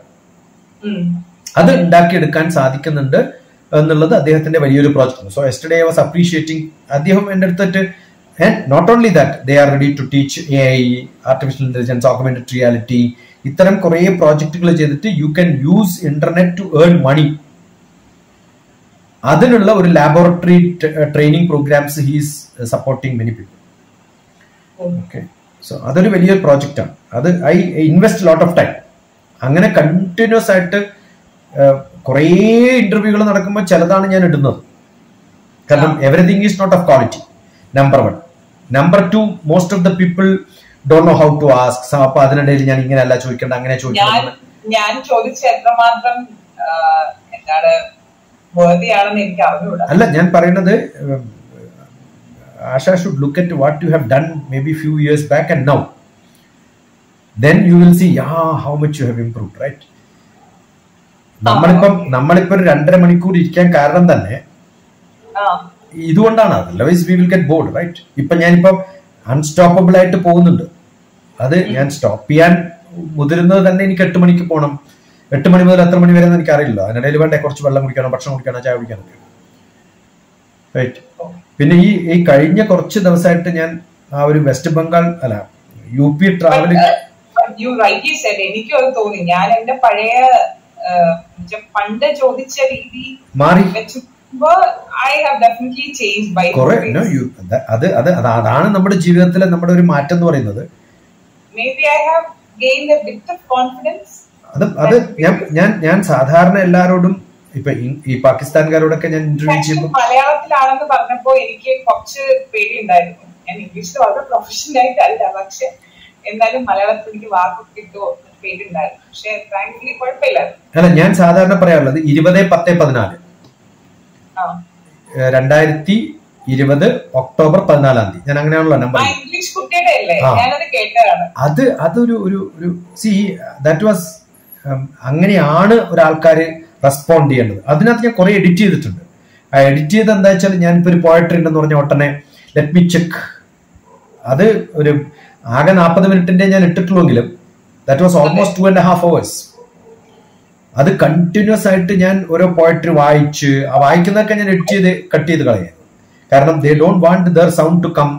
അത് ഉണ്ടാക്കിയെടുക്കാൻ സാധിക്കുന്നുണ്ട് എന്നുള്ളത് അദ്ദേഹത്തിന്റെ വലിയൊരു project so yesterday was appreciating അദ്ദേഹം എന്റെ അടുത്തിട്ട് and not only that they are ready to teach A I artificial intelligence augmented reality ഇത്തരം കുറെ പ്രോജക്റ്റുകൾ ചെയ്തിട്ട് you can use internet to earn money അതിനുള്ള ഒരു laboratory training programmes he's supporting many people okay so അതൊരു വലിയൊരു പ്രോജക്റ്റ് ആണ് അത് I invest lot of time അങ്ങനെ കണ്ടിന്യൂസ് ആയിട്ട് കുറേ ഇന്റർവ്യൂകൾ നടക്കുമ്പോൾ ചിലതാണ് ഞാൻ ഇടുന്നത് കാരണം everything is not of quality number one number two most of the people don't know how to ask അപ്പൊ അതിനിടയിൽ ഞാൻ ഇങ്ങനെയല്ല ചോദിക്കേണ്ട അങ്ങനെ ഞാൻ ചോദിക്കണം ഞാൻ ചോദിച്ച എത്രമാത്രം ആ, എന്താണ് വേദിയാണെന്ന് എനിക്ക് അറിഞ്ഞൂടാ അല്ല ഞാൻ പറയുന്നത് ഉം, Asha should look at what you have done maybe few years back and now then you will see ya how much you have improve right നമ്മളിപ്പം നമ്മളിപ്പോ ഒരു രണ്ടര മണിക്കൂർ ഇരിക്കാൻ കാരണം തന്നെ ആ ഇതുകൊണ്ടാണ് otherwise we will get bored right ഇപ്പൊ ഞാനിപ്പം അൺസ്റ്റോപ്പബിൾ ആയിട്ട് പോകുന്നുണ്ട് അത് ഞാൻ സ്റ്റോപ്പ് ചെയ്യാൻ മുതിരുന്നത് തന്നെ എനിക്ക് എട്ട് മണിക്ക് പോകണം എട്ട് മണി മുതൽ എത്ര മണി വരെ എന്ന് എനിക്കറിയില്ല അതിനിടയിൽ വേണ്ടേ കുറച്ച് വെള്ളം കുടിക്കണം ഭക്ഷണം കുടിക്കണം ചായ കുടിക്കണം റൈറ്റ് പിന്നെ ഈ ഈ കഴിഞ്ഞ കുറച്ച് ദിവസമായിട്ട് ഞാൻ ആ ഒരു വെസ്റ്റ് ബംഗാൾ അല്ല U P travel you right said എനിക്കും അത് തോന്നി ഞാൻ എന്റെ പഴയ ആ, എന്നുവെച്ചാ പണ്ട് ചോദിച്ച രീതി മാറി വെച്ചുമ്പോ I have definitely change by കുറെ no, you- അത് അത് അത് അത് അതാണ് നമ്മുടെ ജീവിതത്തിലെ നമ്മുടെ ഒരു മാറ്റം എന്ന് പറയുന്നത് maybe I have gain a bit of confidence അത് അത് ഞാൻ ഞാൻ ഞാൻ സാധാരണ എല്ലാരോടും ഇപ്പൊ ഈ- ഈ പാകിസ്ഥാൻകാരോടൊക്കെ ഞാൻ ഇന്റർവ്യൂ ചെയ്യുമ്പോൾ മലയാളത്തിലാണെന്ന് പറഞ്ഞപ്പോ എനിക്ക് കുറച്ച് പേടിയുണ്ടായിരുന്നു ഞാൻ ഇംഗ്ലീഷിൽ വളരെ പ്രൊഫഷണൽ ആയിട്ടല്ല പക്ഷെ എന്നാലും മലയാളത്തിൽ എനിക്ക് വാക്കൊക്കെ കിട്ടുമോ എന്ന് പേടിയുണ്ടായിരുന്നു പക്ഷെ ഫ്രാങ്ക്ലി കുഴപ്പമില്ലായിരുന്നു അല്ല ഞാൻ സാധാരണ പറയാറുള്ളത് ഇരുപത് പത്ത് പതിനാല് ആ ഏഹ് രണ്ടായിരത്തി ഇരുപത് ഒക്ടോബർ പതിനാലാം തീയതി ഞാൻ അങ്ങനെയാണല്ലോ നമ്പർ ആ ഇംഗ്ലീഷ് കുട്ടിയുടെ അല്ലേ ആ. ഞാനത് കേട്ടതാണ് അത് അതൊരു ഒരു ഒരു സി ദാറ്റ് വാസ് അങ്ങനെയാണ് ഒരാൾക്കാര് റെസ്പോണ്ട് ചെയ്യേണ്ടത് അതിനകത്ത് ഞാൻ കുറെ എഡിറ്റ് ചെയ്തിട്ടുണ്ട് ആ എഡിറ്റ് ചെയ്ത് എന്താ വെച്ചാൽ ഞാനിപ്പോ ഒരു പോയട്രി ഉണ്ടെന്ന് പറഞ്ഞ ഉടനെ ലെറ്റ് മി ചെക്ക് അത് ഒരു ആകെ നാൽപ്പത് മിനിറ്റിന്റെ ഞാൻ ഇട്ടിട്ടുള്ളെങ്കിലും that was almost two and half hours അത് കണ്ടിന്യൂസ് ആയിട്ട് ഞാൻ ഓരോ പോയട്രി വായിച്ച് ആ വായിക്കുന്നതൊക്കെ ഞാൻ എഡിറ്റ് ചെയ്ത് കട്ട് ചെയ്ത് കളയാം കാരണം they don't want their sound to come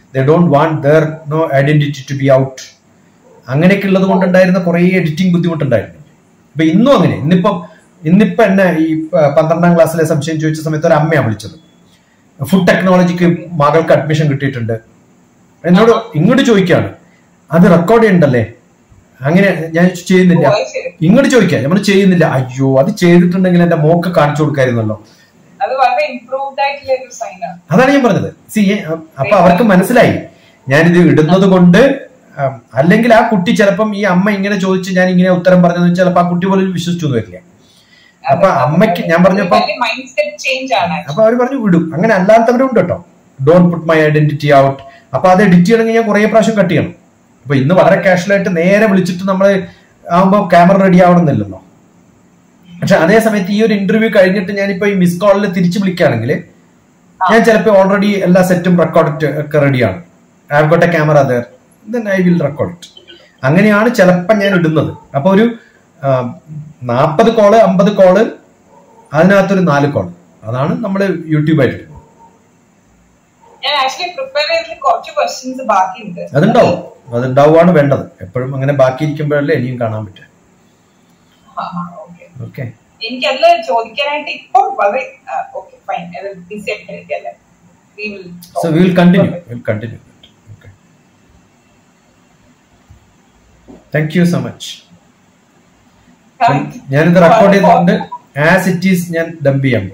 they don't want their no identity to be out അങ്ങനെയൊക്കെ ഉള്ളത് കൊണ്ടുണ്ടായിരുന്ന കുറേ എഡിറ്റിംഗ് ബുദ്ധിമുട്ടുണ്ടായിരുന്നു അപ്പൊ ഇന്നും അങ്ങനെ ഇന്നിപ്പം ഇന്നിപ്പോ എന്നെ ഈ പ- പന്ത്രണ്ടാം ക്ലാസ്സിലെ സംശയം ചോദിച്ച സമയത്ത് ഒരു അമ്മയാണ് വിളിച്ചത് ഫുഡ് ടെക്നോളജിക്ക് മകൾക്ക് അഡ്മിഷൻ കിട്ടിയിട്ടുണ്ട് എന്നോട് ഇങ്ങോട്ട് ചോദിക്കാണ് അത് റെക്കോർഡ് ചെയ്യണ്ടല്ലേ അങ്ങനെ ഞാൻ ചെയ്യുന്നില്ല ഓ, അത് ശരി. ഇങ്ങോട്ട് ചോദിക്കാം നമ്മൾ ചെയ്യുന്നില്ല അയ്യോ അത് ചെയ്തിട്ടുണ്ടെങ്കിൽ എന്റെ മോക്ക് കാണിച്ചു കൊടുക്കായിരുന്നല്ലോ അത് വളരെ ഇംപ്രൂവ്ഡ് ആയിട്ടുള്ള ഒരു സൈനാണ് അതാണ് ഞാൻ പറഞ്ഞത് സി അപ്പൊ അവർക്ക് മനസ്സിലായി ഞാനിത് ഇടുന്നത് കൊണ്ട് ഉം, അല്ലെങ്കിൽ ആ കുട്ടി ചിലപ്പം ഈ അമ്മ ഇങ്ങനെ ചോദിച്ച് ഞാൻ ഇങ്ങനെ ഉത്തരം പറഞ്ഞതെന്ന് വെച്ചാൽ ചിലപ്പോൾ ആ കുട്ടി പോലും വിശ്വസിച്ചു എന്ന് വരില്ല അപ്പൊ അമ്മയ്ക്ക് ഞാൻ പറഞ്ഞപ്പോ മൈൻഡ് സെറ്റ് ചേഞ്ച് ആണ് അപ്പൊ അവർ പറഞ്ഞു വിടും അങ്ങനെ അല്ലാത്തവരും ഉണ്ട് കേട്ടോ don't put my identity out അപ്പൊ അത് എഡിറ്റ് ചെയ്യണമെങ്കിൽ ഞാൻ കുറെ പ്രാവശ്യം കട്ട് ചെയ്യണം അപ്പൊ ഇന്ന് വളരെ casual ആയിട്ട് നേരെ വിളിച്ചിട്ട് നമ്മൾ ആവുമ്പോൾ ക്യാമറ റെഡി ആവണമെന്നില്ലല്ലോ പക്ഷെ അതേ സമയത്ത് ഈ ഒരു ഇന്റർവ്യൂ കഴിഞ്ഞിട്ട് ഞാനിപ്പോ ഈ മിസ് കോളിൽ തിരിച്ചു വിളിക്കുകയാണെങ്കിൽ ഞാൻ ചിലപ്പോൾ ഓൾറെഡി എല്ലാ സെറ്റും റെക്കോർഡ് ഒക്കെ റെഡിയാണ് I have got a camera there then I will record it അങ്ങനെയാണ് ചിലപ്പോൾ ഞാൻ ഇടുന്നത് അപ്പൊ ഒരു നാൽപ്പത് കോള് അമ്പത് കോള് അതിനകത്തൊരു നാല് കോള് അതാണ് നമ്മൾ യൂട്യൂബായിട്ട് ഇടുന്നത് ഞാൻ ആക്ച്വലി പ്രിപ്പയർ ചെയ്തിട്ട് കുറച്ച് ക്വസ്റ്റ്യൻസ് ബാക്കിയുണ്ട് അതുണ്ടാവും അതുണ്ടാവുകയാണ് വേണ്ടത് എപ്പോഴും അങ്ങനെ ബാക്കി ഇരിക്കുമ്പോഴല്ലേ ഇനിയും കാണാൻ പറ്റുക ഓക്കെ ഓക്കെ എനിക്ക് അതില് ചോദിക്കാനായിട്ട് ഇപ്പോൾ വളരെ ഓക്കെ ഫൈൻ ബിസി ആയിട്ടിരിക്കല്ലേ We will so talk. Will continue will continue okay thank you so much Correct. ഞാനിത് റെക്കോർഡ് ചെയ്തിട്ടുണ്ട് ആസ് ഇറ്റ് ഈസ് ഞാൻ ഡംപ് ചെയ്യാം